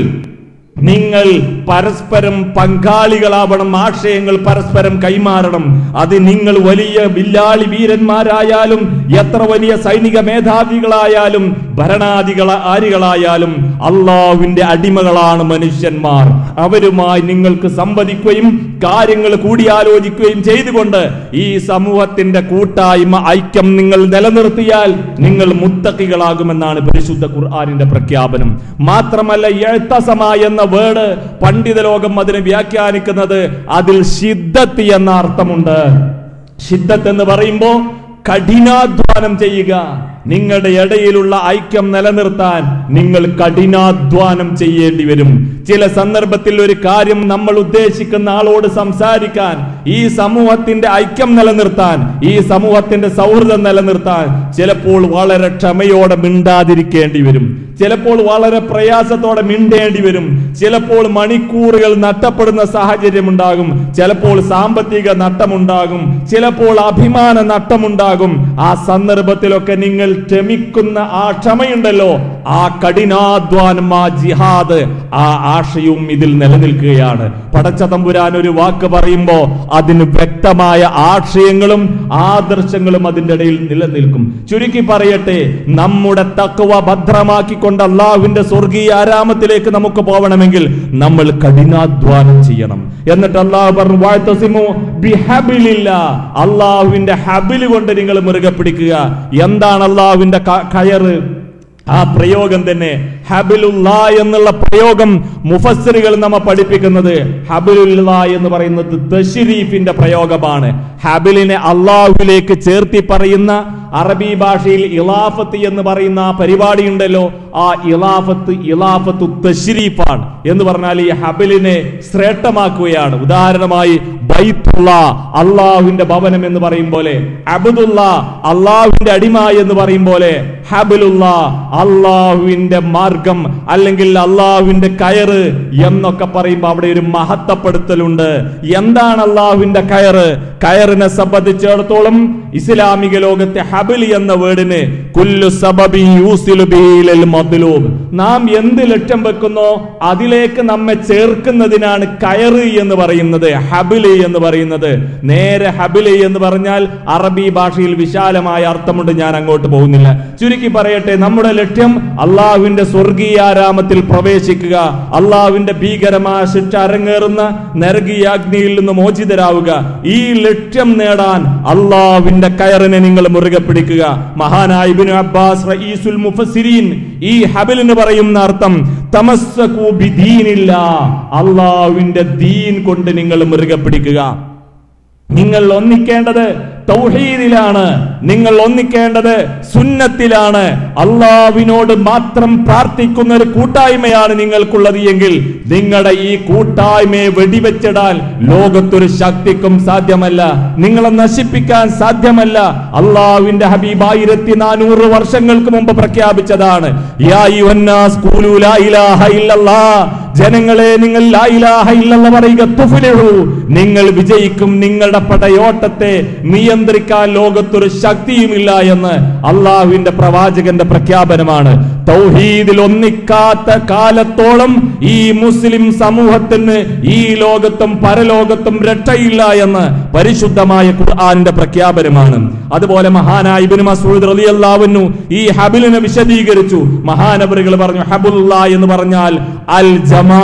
നിങ്ങൾ പരസ്പരം പങ്കാളികളാവണം ആശയങ്ങൾ പരസ്പരം കൈമാറണം അത് നിങ്ങൾ വലിയ വില്ലാളി വീരന്മാരായാലും എത്ര വലിയ സൈനിക മേധാവികളായാലും ഭരണാധികള ആരികളായാലും അള്ളാഹുവിന്റെ അടിമകളാണ് മനുഷ്യന്മാർ അവരുമായി നിങ്ങൾക്ക് സംവദിക്കുകയും കാര്യങ്ങൾ കൂടിയാലോചിക്കുകയും ചെയ്തുകൊണ്ട് ഈ സമൂഹത്തിന്റെ കൂട്ടായ്മ ഐക്യം നിങ്ങൾ നിലനിർത്തിയാൽ നിങ്ങൾ മുത്തക്കികളാകുമെന്നാണ് പരിശുദ്ധ ഖുർആാനിന്റെ പ്രഖ്യാപനം മാത്രമല്ല എഴുത്തസമ എന്ന വേർഡ് പണ്ഡിത ലോകം അതിനെ വ്യാഖ്യാനിക്കുന്നത് അതിൽ ശിദ്ധത്തി എന്ന അർത്ഥമുണ്ട് ശിദ്ധത്ത് എന്ന് പറയുമ്പോ കഠിനാധ്വാനം ചെയ്യുക നിങ്ങളുടെ ഇടയിലുള്ള ഐക്യം നിലനിർത്താൻ നിങ്ങൾ കഠിനാധ്വാനം ചെയ്യേണ്ടി വരും ചില സന്ദർഭത്തിൽ ഒരു കാര്യം നമ്മൾ ഉദ്ദേശിക്കുന്ന ആളോട് സംസാരിക്കാൻ ഈ സമൂഹത്തിന്റെ ഐക്യം നിലനിർത്താൻ ഈ സമൂഹത്തിന്റെ സൗഹൃദം നിലനിർത്താൻ ചിലപ്പോൾ വളരെ ക്ഷമയോടെ മിണ്ടാതിരിക്കേണ്ടി വരും ചിലപ്പോൾ വളരെ പ്രയാസത്തോടെ മിണ്ടേണ്ടി വരും ചിലപ്പോൾ മണിക്കൂറുകൾ നഷ്ടപ്പെടുന്ന സാഹചര്യം ഉണ്ടാകും ചിലപ്പോൾ സാമ്പത്തിക നഷ്ടമുണ്ടാകും ചിലപ്പോൾ അഭിമാന നഷ്ടമുണ്ടാകും ആ സന്ദർഭത്തിലൊക്കെ നിങ്ങൾ ക്ഷമിക്കുന്ന ആ ക്ഷമയുണ്ടല്ലോ ആ കഠിനാധ്വാനം ആ ജിഹാദ് ആ ആശയവും ഇതിൽ നിലനിൽക്കുകയാണ് പടച്ച തമ്പുരാൻ ഒരു വാക്ക് പറയുമ്പോ അതിന് വ്യക്തമായ ആശയങ്ങളും ആദർശങ്ങളും അതിന്റെ ഇടയിൽ നിലനിൽക്കും ചുരുക്കി പറയട്ടെ നമ്മുടെ തക്കവ ഭദ്രമാക്കിക്കൊണ്ട് അള്ളാഹുവിന്റെ സ്വർഗീയ ആരാമത്തിലേക്ക് നമുക്ക് പോകണമെങ്കിൽ നമ്മൾ കഠിനാധ്വാനം ചെയ്യണം എന്നിട്ട് അള്ളാഹു പറഞ്ഞു വാഴ്ത്തസിമു ബിഹബിലില്ല അള്ളാഹുവിന്റെ ഹബില് കൊണ്ട് നിങ്ങൾ മുറുകെ പിടിക്കുക എന്താണ് അള്ളാഹുവിന്റെ ക- കയറ് ആ പ്രയോഗം തന്നെ ഹബിലുള്ള എന്നുള്ള പ്രയോഗം മുഫസ്സിറുകൾ നമ്മെ പഠിപ്പിക്കുന്നത് ഹബിലുള്ള എന്ന് പറയുന്നത് തശ്രീഫിന്റെ പ്രയോഗമാണ് ഹബിലിനെ അള്ളാഹുവിലേക്ക് ചേർത്തി പറയുന്ന അറബി ഭാഷയിൽ ഇലാഫത്ത് എന്ന് പറയുന്ന ആ പരിപാടി ഉണ്ടല്ലോ ആ ഇലാഫത്ത് ഇലാഫത്ത് തശ്രീഫാണ് എന്ന് പറഞ്ഞാൽ ഈ ഹബിലിനെ ശ്രേഷ്ഠമാക്കുകയാണ് ഉദാഹരണമായി ബൈത്തുള്ള അള്ളാഹുവിന്റെ ഭവനം എന്ന് പറയും പോലെ അബുദുള്ള അള്ളാഹുവിന്റെ അടിമ എന്ന് പറയും പോലെ ഹബിലുള്ള അള്ളാഹുവിന്റെ മാർഗം അല്ലെങ്കിൽ അള്ളാഹുവിന്റെ കയറ് എന്നൊക്കെ പറയുമ്പോൾ അവിടെ ഒരു മഹത്വപ്പെടുത്തലുണ്ട് എന്താണ് അള്ളാഹുവിന്റെ കയറ് കയറിനെ സംബന്ധിച്ചിടത്തോളം ഇസ്ലാമിക ലോകത്തെ ഹബിൽ എന്ന വേർഡിന് കുല്ലു സബബി യൂസിലു ബിഹിൽ മദ്ലൂബ് നാം എന്ത് ലക്ഷ്യം വെക്കുന്നോ അതിലേക്ക് നമ്മെ ചേർക്കുന്നതിനാണ് കയറ് എന്ന് പറയുന്നത് ഹബില് എന്ന് പറയുന്നത് നേരെ ഹബില് എന്ന് പറഞ്ഞാൽ അറബി ഭാഷയിൽ വിശാലമായ അർത്ഥമുണ്ട് ഞാൻ അങ്ങോട്ട് പോകുന്നില്ല ചുരുക്കി പറയട്ടെ നമ്മുടെ ലക്ഷ്യം അള്ളാഹുവിന്റെ സ്വർഗീയാരാമത്തിൽ പ്രവേശിക്കുക അള്ളാഹുവിന്റെ ഭീകരമായ ശിക്ഷ അരങ്ങേറുന്ന നരകീയാഗ്നിയിൽ നിന്ന് മോചിതരാവുക ഈ ലക്ഷ്യം നേടാൻ അള്ളാഹുവിന്റെ കയറിനെ നിങ്ങൾ മുറുകെ പിടിക്കുക മഹാനായ ഇബ്നു അബ്ബാസ് റഈസുൽ മുഫസ്സിരീൻ ഈ ഹബിലിന് പറയുന്ന അർത്ഥം തമസ്സകൂ ബിദീനില്ല അള്ളാഹുവിന്റെ ദീൻ കൊണ്ട് നിങ്ങൾ മുറുകെ പിടിക്കുക നിങ്ങൾ ഒന്നിക്കേണ്ടത് തൗഹീദിലാണ് നിങ്ങൾ ഒന്നിക്കേണ്ടത് സുന്നത്തിലാണ് അള്ളാവിനോട് മാത്രം പ്രാർത്ഥിക്കുന്ന ഒരു കൂട്ടായ്മയാണ് നിങ്ങൾക്കുള്ളത് എങ്കിൽ നിങ്ങളുടെ ഈ കൂട്ടായ്മയെ വെടിവെച്ചിടാൻ ലോകത്തൊരു ശക്തിക്കും സാധ്യമല്ല നിങ്ങളെ നശിപ്പിക്കാൻ സാധ്യമല്ല അള്ളാവിന്റെ ഹബീബ് ആയിരത്തി നാനൂറ് വർഷങ്ങൾക്ക് മുമ്പ് പ്രഖ്യാപിച്ചതാണ് യാ യുഹന്നാസ് ഖൂലൂ ലാ ഇലാഹ ഇല്ലല്ലാ ജനങ്ങളെ നിങ്ങൾ ലാ ഇലാഹ ഇല്ലല്ലാഹ് പറയുക തുഫ്ലിഹു നിങ്ങൾ വിജയിക്കും നിങ്ങളുടെ പടയോട്ടത്തെ നിയന്ത്രിക്കാൻ ലോകത്തൊരു ശക്തിയുമില്ല എന്ന് അള്ളാഹുവിന്റെ പ്രവാചകന്റെ പ്രഖ്യാപനമാണ് തൗഹീദിൽ ഒന്നിക്കാത്ത കാലത്തോളം ഈ മുസ്ലിം സമൂഹത്തിന് ഈ ലോകത്തും പരലോകത്തും രക്ഷയില്ല എന്ന് പരിശുദ്ധമായ ഖുർആന്റെ പ്രഖ്യാപനമാണ് അതുപോലെ മഹാനായ ഇബ്നു മസ്ഊദ് റളിയല്ലാഹു ഈ ഹബിലിനെ വിശദീകരിച്ചു മഹാനവറുകൾ പറഞ്ഞു ഹബുല്ല എന്ന് പറഞ്ഞാൽ അൽ ജമാ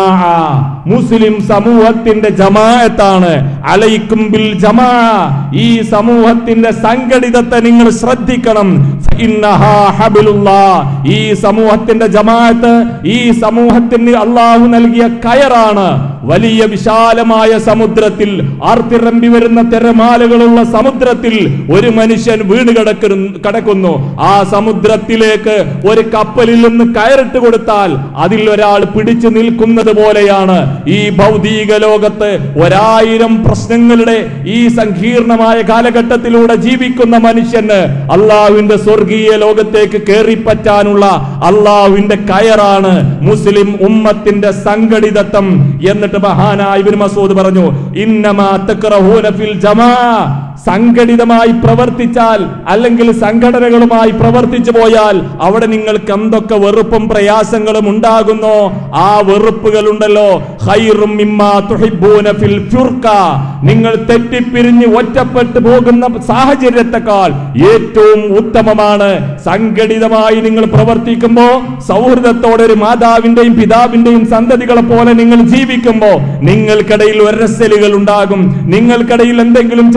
മുസ്ലിം സമൂഹത്തിന്റെ ജമാഅത്താണ് അലൈക്കും ബിൽ ജമാ ഈ സമൂഹത്തിന്റെ സംഘടിതത്തെ നിങ്ങൾ ശ്രദ്ധിക്കണം ഫഇന്നഹാ ഹബിലുല്ലാ. ഈ സമൂഹത്തിന്റെ ജമാഅത്ത് ഈ സമൂഹത്തിന് അള്ളാഹു നൽകിയ കയറാണ് വലിയ വിശാലമായ സമുദ്രത്തിൽ ആർത്തിറമ്പി വരുന്ന തിരമാലകളുള്ള സമുദ്രത്തിൽ ഒരു മനുഷ്യൻ വീണ് കിടക്കുന്നു കിടക്കുന്നു ആ സമുദ്രത്തിലേക്ക് ഒരു കപ്പലിൽ നിന്ന് കയറിട്ട് കൊടുത്താൽ അതിൽ ഒരാൾ പിടിച്ചു നിൽക്കുന്നത് പോലെയാണ് ഈ ഭൗതിക ലോകത്ത് ഒരായിരം പ്രശ്നങ്ങളുടെ ഈ സങ്കീർണമായ കാലഘട്ടത്തിലൂടെ ജീവിക്കുന്ന മനുഷ്യന് അള്ളാഹുവിന്റെ സ്വർഗീയ ലോകത്തേക്ക് കയറിപ്പറ്റാനുള്ള അള്ളാഹുവിന്റെ കയറാണ് മുസ്ലിം ഉമ്മത്തിന്റെ സംഘടിതത്വം എന്നിട്ട് മഹാനായ ഇബ്നു മസൂദ് പറഞ്ഞു ഇന്നമാ തക്റഹൂന ഫിൽ ജമാ സംഘടിതമായി പ്രവർത്തിച്ചാൽ അല്ലെങ്കിൽ സംഘടനകളുമായി പ്രവർത്തിച്ചു പോയാൽ അവിടെ നിങ്ങൾക്ക് എന്തൊക്കെ വെറുപ്പും പ്രയാസങ്ങളും ഉണ്ടാകുന്നോ ആ വെറുപ്പുകൾ ഉണ്ടല്ലോ ഖൈറും മിമ്മാ തുഹിബ്ബൂന ഫിൽ ഫുർഖ നിങ്ങൾ തെറ്റിപ്പിരിഞ്ഞ് ഒറ്റപ്പെട്ടു പോകുന്ന സാഹചര്യത്തെക്കാൾ ഏറ്റവും ഉത്തമമാണ് സംഘടിതമായി നിങ്ങൾ പ്രവർത്തിക്കുമ്പോ സൗഹൃദത്തോടെ ഒരു മാതാവിന്റെയും പിതാവിന്റെയും സന്തതികളെ പോലെ നിങ്ങൾ ജീവിക്കുമ്പോ നിങ്ങൾക്കിടയിൽ ഒരസലുകൾ ഉണ്ടാകും നിങ്ങൾക്കിടയിൽ എന്തെങ്കിലും ചെറിയ പ്രയാസം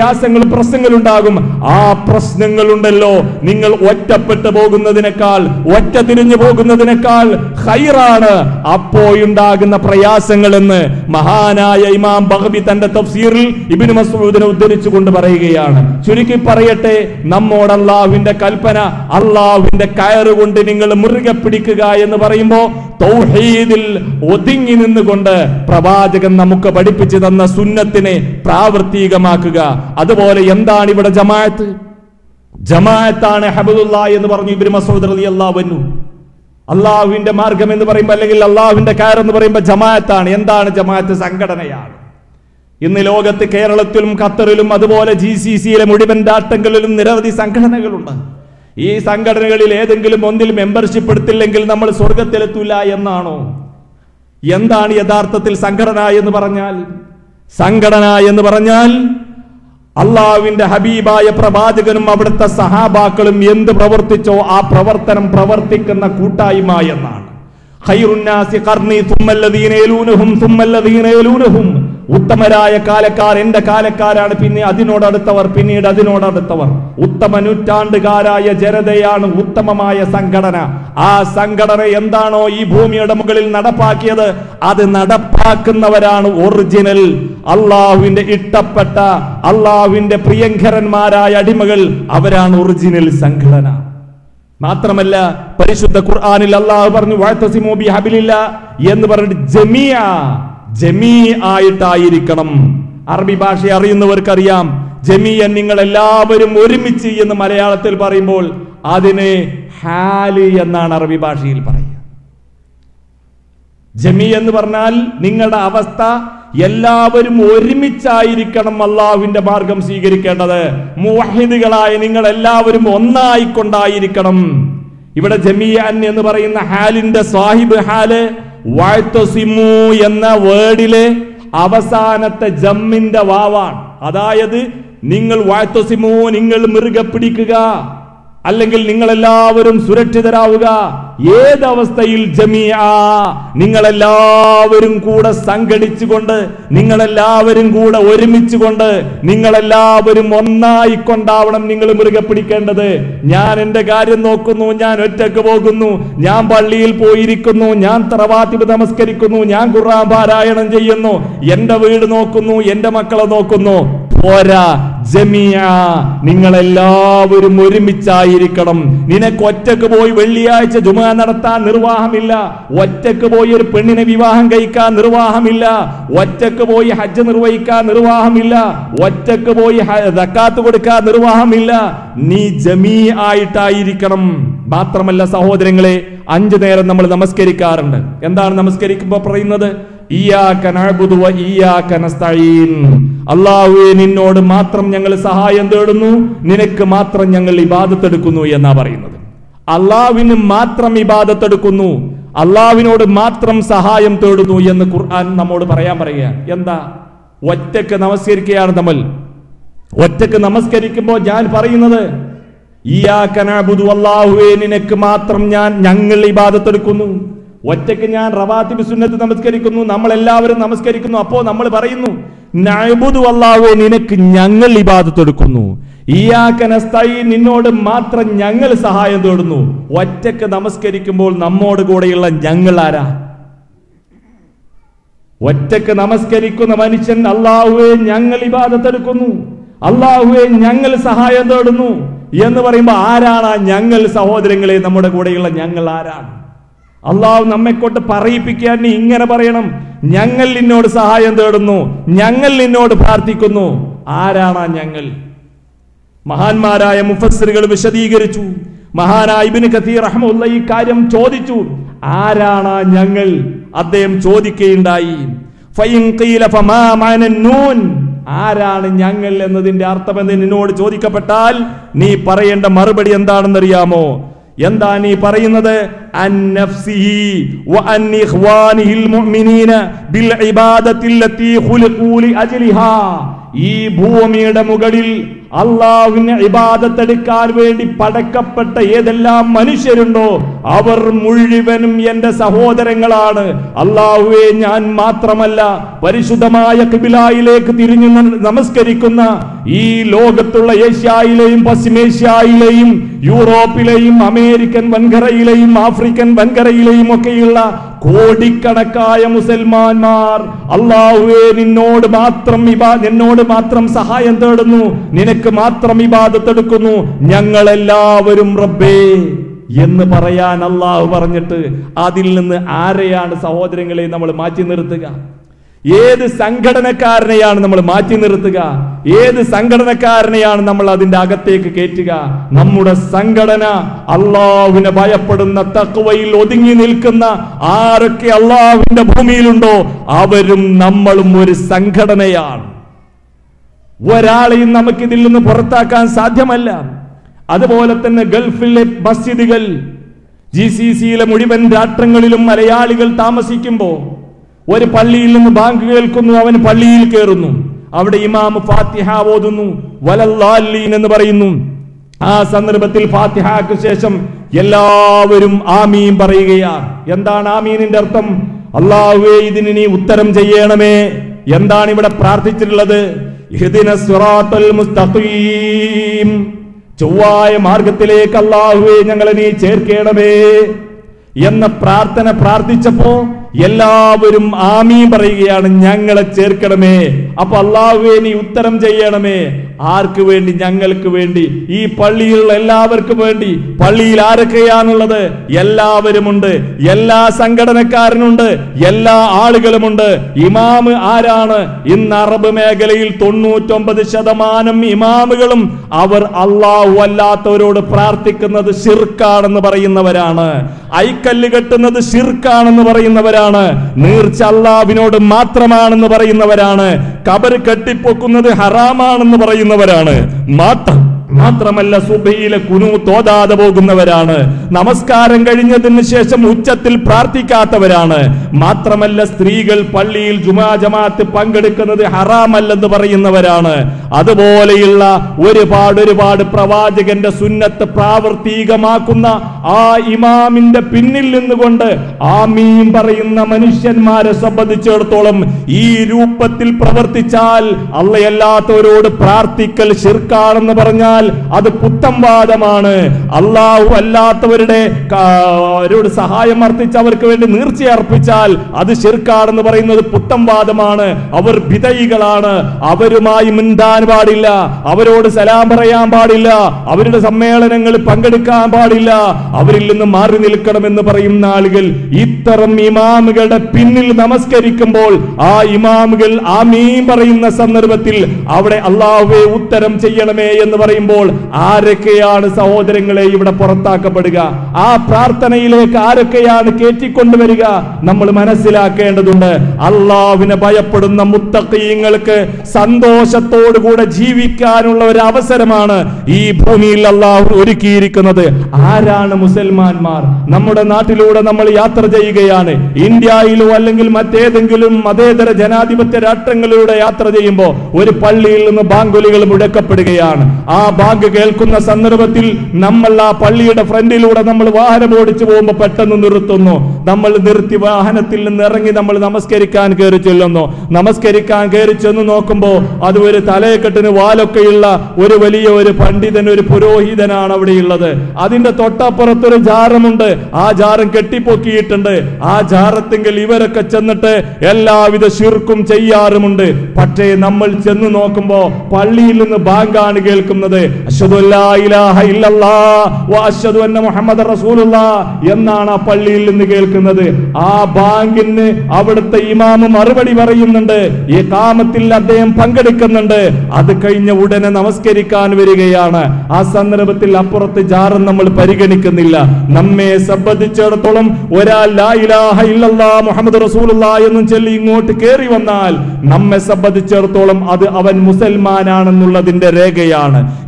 പ്രയാസങ്ങളും പ്രശ്നങ്ങളും ഉണ്ടാകും ആ പ്രശ്നങ്ങളുണ്ടല്ലോ നിങ്ങൾ ഒറ്റപ്പെട്ടു പോകുന്നതിനേക്കാൾ ഒറ്റ തിരിഞ്ഞു പോകുന്നതിനേക്കാൾ ഹൈറാണ് അപ്പോഴുണ്ടാകുന്ന പ്രയാസങ്ങൾ എന്ന് മഹാനായ ഇമാം ബഹബി തന്റെ തഫ്സീറിൽ ഇബിന് മസൂദിനെ ഉദ്ധരിച്ചുകൊണ്ട് പറയുകയാണ് ചുരുക്കി പറയട്ടെ നമ്മോട് അള്ളാഹുവിന്റെ കൽപ്പന അള്ളാഹുവിന്റെ കയറ് കൊണ്ട് നിങ്ങൾ മുറുകെ പിടിക്കുക എന്ന് പറയുമ്പോ തൗഹീദിൽ ഒതുങ്ങി നിന്നുകൊണ്ട് പ്രവാചകൻ നമുക്ക് പഠിപ്പിച്ചു തന്ന സുന്നത്തിനെ പ്രാവർത്തികമാക്കുക അതുപോലെ എന്താണ് ഇവിടെ ജമാഅത്ത് ജമാഅത്താണ് ഹബദുല്ല എന്ന് പറഞ്ഞു ഇബ്നു മസൂദ് റളിയല്ലാഹു അൻഹു അള്ളാഹുവിന്റെ മാർഗം എന്ന് പറയുമ്പോൾ അല്ലെങ്കിൽ അള്ളാഹുവിന്റെ കയർ എന്ന് പറയുമ്പോൾ ജമാഅത്താണ് എന്താണ് ജമാഅത്ത് സംഘടനയാണ് ഇന്ന് ലോകത്ത് കേരളത്തിലും ഖത്തറിലും അതുപോലെ ജി സി സിയിലെ മുഴുവൻ രാഷ്ട്രങ്ങളിലും നിരവധി സംഘടനകളുണ്ട് ഈ സംഘടനകളിൽ ഏതെങ്കിലും ഒന്നിൽ മെമ്പർഷിപ്പ് എടുത്തില്ലെങ്കിൽ നമ്മൾ സ്വർഗത്തിലെത്തൂല എന്നാണോ എന്താണ് യഥാർത്ഥത്തിൽ സംഘടന എന്ന് പറഞ്ഞാൽ സംഘടന എന്ന് പറഞ്ഞാൽ അള്ളാവിന്റെ ഹബീബായ പ്രവാചകനും അവിടുത്തെ സഹാബാക്കളും എന്ത് പ്രവർത്തിച്ചോ ആ പ്രവർത്തനം പ്രവർത്തിക്കുന്ന കൂട്ടായ്മ എന്നാണ് ഖൈറുന്നാസി ഖർനി തുമ്മല്ലദീന യലൂനഹും തുമ്മല്ലദീന യലൂനഹും ഉത്തമരായ കാലക്കാർ എന്റെ കാലക്കാരാണ് പിന്നെ അതിനോടടുത്തവർ പിന്നീട് അതിനോടടുത്തവർ ഉത്തമ നൂറ്റാണ്ടുകാരായ ജനതയാണ് ഉത്തമമായ സംഘടന ആ സംഘടന എന്താണോ ഈ ഭൂമിയുടെ മുകളിൽ നടപ്പാക്കിയത് അത് നടപ്പാക്കുന്നവരാണ് ഒറിജിനൽ അള്ളാഹുവിന്റെ ഇഷ്ടപ്പെട്ട അള്ളാഹുവിന്റെ പ്രിയങ്കരന്മാരായ അടിമകൾ അവരാണ് ഒറിജിനൽ സംഘടന മാത്രമല്ല പരിശുദ്ധ ഖുർആനിൽ അള്ളാഹു പറഞ്ഞു വാഴ്ത്തസിമോ ബി ഹബിലില്ല എന്ന് പറഞ്ഞിട്ട് ജമിയ ജമീ ആയിട്ടായിരിക്കണം അറബി ഭാഷ അറിയുന്നവർക്കറിയാം ജമിയൻ നിങ്ങൾ എല്ലാവരും ഒരുമിച്ച് എന്ന് മലയാളത്തിൽ പറയുമ്പോൾ അതിന് ഹാല് എന്നാണ് അറബി ഭാഷയിൽ പറയുക ജമി എന്ന് പറഞ്ഞാൽ നിങ്ങളുടെ അവസ്ഥ എല്ലാവരും ഒരുമിച്ചായിരിക്കണം അള്ളാഹുവിന്റെ മാർഗം സ്വീകരിക്കേണ്ടത് മുവഹിദുകളായ നിങ്ങൾ എല്ലാവരും ഒന്നായിക്കൊണ്ടായിരിക്കണം ഇവിടെ ജമിയൻ എന്ന് പറയുന്ന ഹാലിന്റെ സാഹിബ് ഹാല് വാഴ്ത്തസിമു എന്ന വേർഡിലെ അവസാനത്തെ ജമ്മിന്റെ വാവാണ് അതായത് നിങ്ങൾ വാഴ്ത്തസിമു നിങ്ങൾ മുറുകെ പിടിക്കുക അല്ലെങ്കിൽ നിങ്ങൾ എല്ലാവരും സുരക്ഷിതരാവുക ഏതവസ്ഥയിൽ ജമിയ നിങ്ങളെല്ലാവരും കൂടെ സംഘടിച്ചുകൊണ്ട് നിങ്ങളെല്ലാവരും കൂടെ ഒരുമിച്ചുകൊണ്ട് നിങ്ങളെല്ലാവരും ഒന്നായിക്കൊണ്ടാവണം നിങ്ങൾ മുറുകെ പിടിക്കേണ്ടത് ഞാൻ എന്റെ കാര്യം നോക്കുന്നു ഞാൻ ഒറ്റക്ക് പോകുന്നു ഞാൻ പള്ളിയിൽ പോയിരിക്കുന്നു ഞാൻ തറവാത്തിബ് നമസ്കരിക്കുന്നു ഞാൻ ഖുർആൻ പാരായണം ചെയ്യുന്നു എന്റെ വീട് നോക്കുന്നു എന്റെ മക്കളെ നോക്കുന്നു പോരാ ജമിയ നിങ്ങളെല്ലാവരും ഒരുമിച്ചായിരിക്കണം നിനക്ക് ഒറ്റക്ക് പോയി വെള്ളിയാഴ്ച ജുമ നടത്താൻ നിർവാഹമില്ല ഒറ്റക്ക് പോയി ഒരു പെണ്ണിനെ വിവാഹം കഴിക്കാൻ നിർവാഹമില്ല ഒറ്റക്ക് പോയി ഹജ്ജ് നിർവഹിക്കാൻ നിർവാഹമില്ല ഒറ്റക്ക് പോയി ദക്കാത്ത് കൊടുക്കാൻ നിർവാഹമില്ല നീ ജമീ ആയിട്ടായിരിക്കണം മാത്രമല്ല സഹോദരങ്ങളെ അഞ്ചു നേരം നമ്മൾ നമസ്കരിക്കാറുണ്ട് എന്താണ് നമസ്കരിക്കുമ്പോൾ പറയുന്നത് ഇയ്യാക നഅ്ബുദു വ ഇയ്യാക നസ്തഈൻ അല്ലാഹുവേ നിന്നോട് മാത്രം ഞങ്ങൾ സഹായം തേടുന്നു നിനക്ക് മാത്രം ഞങ്ങൾ ഇബാദത്ത് എടുക്കുന്നു എന്നാ പറയുന്നത് അള്ളാഹുവിന് മാത്രം ഇബാദത്ത് എടുക്കുന്നു അള്ളാഹുവിനോട് മാത്രം സഹായം തേടുന്നു എന്ന് ഖുർആൻ നമ്മോട് പറയാൻ പറയുകയാണ് എന്താ ഒറ്റക്ക് നമസ്കരിക്കുകയാണ് നമ്മൾ ഒറ്റക്ക് നമസ്കരിക്കുമ്പോൾ ഞാൻ പറയുന്നത് ഇയ്യാക നഅ്ബുദു അല്ലാഹുവേ നിനക്ക് മാത്രം ഞാൻ ഞങ്ങൾ ഇബാദത്ത് എടുക്കുന്നു ഒറ്റയ്ക്ക് ഞാൻ റവാത്തിബ് സുന്നത്ത് നമസ്കരിക്കുന്നു നമ്മൾ എല്ലാവരും നമസ്കരിക്കുന്നു അപ്പോ നമ്മൾ പറയുന്നു നഅ്ബുദു അല്ലാഹുവേ നിനക്ക് ഞങ്ങൾ ഇബാദത്ത് എടുക്കുന്നു ഈയാക്കനസ്തായി നിന്നോട് മാത്രം ഞങ്ങൾ സഹായം തേടുന്നു ഒറ്റക്ക് നമസ്കരിക്കുമ്പോൾ നമ്മോട് കൂടെയുള്ള ഞങ്ങൾ ആരാ ഒറ്റക്ക് നമസ്കരിക്കുന്ന മനുഷ്യൻ അള്ളാഹുവെ ഞങ്ങൾ ഇബാദത്തെടുക്കുന്നു അള്ളാഹുവെ ഞങ്ങൾ സഹായം തേടുന്നു എന്ന് പറയുമ്പോൾ ആരാണ് ആ ഞങ്ങൾ സഹോദരങ്ങളെ നമ്മുടെ കൂടെയുള്ള ഞങ്ങൾ ആരാണ് അള്ളാഹു നമ്മെ കൊണ്ട് പറയിപ്പിക്കാൻ നീ ഇങ്ങനെ പറയണം ഞങ്ങൾ നിന്നോട് സഹായം തേടുന്നു ഞങ്ങൾ നിന്നോട് പ്രാർത്ഥിക്കുന്നു ആരാണ് ആ ഞങ്ങൾ മഹാന്മാരായ മുഫസ്സിറുകൾ വിശദീകരിച്ചു മഹാനായ ഇബ്നു കത്തീർ റഹ്മുള്ള ഈ കാര്യം ചോദിച്ചു ആരാണ് ആ ഞങ്ങൾ അദ്ദേഹം ചോദിക്കുകയുണ്ടായി ഫൈൻ ഖീല ഫമാ മഅന നൂൻ ആരാണ് ഞങ്ങൾ എന്നതിന്റെ അർത്ഥമെന്ന് നിന്നോട് ചോദിക്കപ്പെട്ടാൽ നീ പറയേണ്ട മറുപടി എന്താണെന്നറിയാമോ എന്താ നീ പറയുന്നത് عن نفسه وعن إخوانه المؤمنين بالعبادة التي خلقوا لأجلها ഈ ഭൂമിയുടെ മുകളിൽ അള്ളാഹുവിനെ ഇബാദത്തെടുക്കാൻ വേണ്ടി പടക്കപ്പെട്ട ഏതെല്ലാം മനുഷ്യരുണ്ടോ അവർ മുഴുവനും എന്റെ സഹോദരങ്ങളാണ് അള്ളാഹുവെ ഞാൻ മാത്രമല്ല പരിശുദ്ധമായ കിബിലായിലേക്ക് തിരിഞ്ഞു ന- നമസ്കരിക്കുന്ന ഈ ലോകത്തുള്ള ഏഷ്യായിലെയും പശ്ചിമേഷ്യായിലെയും യൂറോപ്പിലെയും അമേരിക്കൻ വൻകരയിലെയും ആഫ്രിക്കൻ വൻകരയിലെയും ഒക്കെയുള്ള കോടിക്കണക്കായ മുസൽമാന്മാർ അള്ളാഹുവെ നിന്നോട് മാത്രം ഇബാ നിന്നോട് മാത്രം സഹായം തേടുന്നു നിനക്ക് മാത്രം ഇബാദത്തെടുക്കുന്നു ഞങ്ങളെല്ലാവരും റബ്ബേ എന്ന് പറയാൻ അള്ളാഹു പറഞ്ഞിട്ട് അതിൽ നിന്ന് ആരെയാണ് സഹോദരങ്ങളെ നമ്മൾ മാറ്റി നിർത്തുക ഏത് സംഘടനക്കാരനെയാണ് നമ്മൾ മാറ്റി നിർത്തുക ഏത് സംഘടനക്കാരനെയാണ് നമ്മൾ അതിന്റെ അകത്തേക്ക് കയറ്റുക നമ്മുടെ സംഘടന അള്ളാഹുവിനെ ഭയപ്പെടുന്ന തക്വയിൽ ഒതുങ്ങി നിൽക്കുന്ന ആരൊക്കെ അള്ളാഹുവിന്റെ ഭൂമിയിലുണ്ടോ അവരും നമ്മളും ഒരു സംഘടനയാണ് ഒരാളെയും നമുക്കിതിൽ നിന്ന് പുറത്താക്കാൻ സാധ്യമല്ല അതുപോലെ തന്നെ ഗൾഫിലെ മസ്ജിദുകൾ ജി സി സിയിലെ മുഴുവൻ രാഷ്ട്രങ്ങളിലും മലയാളികൾ താമസിക്കുമ്പോൾ ഒരു പള്ളിയിൽ നിന്ന് ബാങ്ക് കേൾക്കുന്നു അവൻ പള്ളിയിൽ കയറുന്നു അവിടെ ഇമാം ഫാത്തിഹ ഓതുന്നു വലല്ലാലീൻ എന്ന് പറയുന്നു ആ സന്ദർഭത്തിൽ ഫാത്തിഹയ്ക്ക് ശേഷം എല്ലാവരും ആമീൻ പറയുകയാണ് എന്താണ് ആമീനിന്റെ അർത്ഥം അള്ളാഹുവേ ഇതിന് നീ ഉത്തരം ചെയ്യണമേ എന്താണ് ഇവിടെ പ്രാർത്ഥിച്ചിട്ടുള്ളത് ഇഹ്ദിന സിറാത്തൽ മുസ്തഖീം ചൊവ്വായ മാർഗത്തിലേക്ക് അള്ളാഹുവേ ഞങ്ങളെ നീ ചേർക്കണമേ എന്ന പ്രാർത്ഥന പ്രാർത്ഥിച്ചപ്പോ എല്ലാവരും ആമീൻ പറയുകയാണ് ഞങ്ങളെ ചേർക്കണമേ അപ്പൊ അള്ളാഹുവേ നീ ഉത്തരം ചെയ്യണമേ ആർക്ക് വേണ്ടി ഞങ്ങൾക്ക് വേണ്ടി ഈ പള്ളിയിലുള്ള എല്ലാവർക്കും വേണ്ടി പള്ളിയിൽ ആരൊക്കെയാണുള്ളത് എല്ലാവരുമുണ്ട് എല്ലാ സംഘടനക്കാരനുണ്ട് എല്ലാ ആളുകളുമുണ്ട് ഇമാമ് ആരാണ് ഇന്ന് അറബ് മേഖലയിൽ തൊണ്ണൂറ്റൊമ്പത് ശതമാനം ഇമാമുകളും അവർ അള്ളാഹു അല്ലാത്തവരോട് പ്രാർത്ഥിക്കുന്നത് ഷിർക്കാണെന്ന് പറയുന്നവരാണ് ഐക്കല്ല് കെട്ടുന്നത് ഷിർക്കാണെന്ന് പറയുന്നവരാണ് നീർച്ച അള്ളാവിനോട് മാത്രമാണെന്ന് പറയുന്നവരാണ് കബർ കെട്ടിപ്പൊക്കുന്നത് ഹറാമാണെന്ന് പറയുന്നവരാണ് മാത്രം മാത്രമല്ല സുബയിലെ കുനു തോതാതെ പോകുന്നവരാണ് നമസ്കാരം കഴിഞ്ഞതിന് ശേഷം ഉച്ചത്തിൽ പ്രാർത്ഥിക്കാത്തവരാണ് മാത്രമല്ല സ്ത്രീകൾ പള്ളിയിൽ ജുമാ ജമാഅത്ത് പങ്കെടുക്കുന്നത് ഹറാമല്ലെന്ന് പറയുന്നവരാണ് അതുപോലെയുള്ള ഒരുപാട് ഒരുപാട് പ്രവാചകന്റെ സുന്നത്ത് പ്രാവർത്തികമാക്കുന്ന ആ ഇമാമിന്റെ പിന്നിൽ നിന്നുകൊണ്ട് ആമീൻ പറയുന്ന മനുഷ്യന്മാരെ സംബന്ധിച്ചിടത്തോളം ഈ രൂപത്തിൽ പ്രവർത്തിച്ചാൽ അള്ളയല്ലാത്തവരോട് പ്രാർത്ഥിക്കൽ ശിർക്കാണെന്ന് പറഞ്ഞാൽ അത് പുത്തംവാദമാണ് അള്ളാഹു അല്ലാത്തവരുടെ കാ- അവരോട് സഹായം അർത്ഥിച്ച് അവർക്ക് വേണ്ടി നീർച്ച അർപ്പിച്ചാൽ അത് ശിർക്കാണെന്ന് പറയുന്നത് പുത്തംവാദമാണ് അവർ വിധയികളാണ് അവരുമായി മിണ്ടാൻ പാടില്ല അവരോട് സലാം പറയാൻ പാടില്ല അവരുടെ സമ്മേളനങ്ങളിൽ പങ്കെടുക്കാൻ പാടില്ല അവരിൽ നിന്ന് മാറി നിൽക്കണമെന്ന് പറയുന്ന ആളുകൾ ഇത്തരം ഇമാമുകളുടെ പിന്നിൽ നമസ്കരിക്കുമ്പോൾ ആ ഇമാമുകൾ ആമീൻ പറയുന്ന സന്ദർഭത്തിൽ അവിടെ അള്ളാഹുവെ ഉത്തരം ചെയ്യണമേ എന്ന് പറയുമ്പോൾ ആരൊക്കെയാണ് സഹോദരങ്ങളെ ഇവിടെ പുറത്താക്കപ്പെടുക ആ പ്രാർത്ഥനയിലേക്ക് ആരൊക്കെയാണ് കയറ്റിക്കൊണ്ടുവരിക നമ്മൾ മനസ്സിലാക്കേണ്ടതുണ്ട് അള്ളാഹുവിനെ ഭയപ്പെടുന്ന മുത്തക്കീങ്ങൾക്ക് സന്തോഷത്തോടുകൂടെ ജീവിക്കാനുള്ള ഒരു അവസരമാണ് ഈ ഭൂമിയിൽ അള്ളാഹു ഒരുക്കിയിരിക്കുന്നത് ആരാണ് മുസൽമാന്മാർ നമ്മുടെ നാട്ടിലൂടെ നമ്മൾ യാത്ര ചെയ്യുകയാണ് ഇന്ത്യയിലോ അല്ലെങ്കിൽ മറ്റേതെങ്കിലും മതേതര ജനാധിപത്യ രാഷ്ട്രങ്ങളിലൂടെ യാത്ര ചെയ്യുമ്പോൾ ഒരു പള്ളിയിൽ നിന്ന് ബാങ്കുലികൾ മുഴക്കപ്പെടുകയാണ് ആ ബാങ്ക് കേൾക്കുന്ന സന്ദർഭത്തിൽ നമ്മൾ ആ പള്ളിയുടെ ഫ്രണ്ടിലൂടെ നമ്മൾ വാഹനം ഓടിച്ചു പോകുമ്പോൾ പെട്ടെന്ന് നിർത്തുന്നു നമ്മൾ നിർത്തി വാഹനത്തിൽ നിന്ന് ഇറങ്ങി നമ്മൾ നമസ്കരിക്കാൻ കയറി ചെല്ലുന്നു നമസ്കരിക്കാൻ കയറി ചെന്ന് നോക്കുമ്പോൾ അത് ഒരു തലയെക്കെട്ടിന് വാലൊക്കെയുള്ള ഒരു വലിയ ഒരു പണ്ഡിതൻ ഒരു പുരോഹിതനാണ് അവിടെയുള്ളത് അതിന്റെ തൊട്ടപ്പുറത്തൊരു ജാറമുണ്ട് ആ ജാറം കെട്ടിപ്പൊക്കിയിട്ടുണ്ട് ആ ജാറത്തെങ്കിൽ ഇവരൊക്കെ ചെന്നിട്ട് എല്ലാവിധ ശിർക്കും ചെയ്യാറുമുണ്ട് പക്ഷേ നമ്മൾ ചെന്ന് നോക്കുമ്പോ പള്ളിയിൽ നിന്ന് ബാങ്കാണ് കേൾക്കുന്നത് അശ്ഹദു അല്ലാ ഇലാഹ ഇല്ലല്ലാ വ അശ്ഹദു അന്ന മുഹമ്മദ് റസൂലുള്ളാ എന്നാണ് ആ പള്ളിയിൽ നിന്ന് കേൾക്കുന്നത് ആ ബാങ്കിന് അവിടുത്തെ ഇമാമ് മറുപടി പറയുന്നുണ്ട് ഈ കാമത്തിൽ അദ്ദേഹം പങ്കെടുക്കുന്നുണ്ട് അത് കഴിഞ്ഞ ഉടനെ നമസ്കരിക്കാൻ വരികയാണ് ആ സന്ദർഭത്തിൽ അപ്പുറത്ത് ജാറും നമ്മൾ പരിഗണിക്കുന്നില്ല നമ്മെ സംബന്ധിച്ചിടത്തോളം ഒരാൾ ലാ ഇലാഹ ഇല്ലല്ലാ മുഹമ്മദ് റസൂലുള്ളാ എന്നും ചൊല്ലി ഇങ്ങോട്ട് കയറി വന്നാൽ നമ്മെ സംബന്ധിച്ചിടത്തോളം അത് അവൻ മുസൽമാനാണെന്നുള്ളതിന്റെ രേഖയാണ്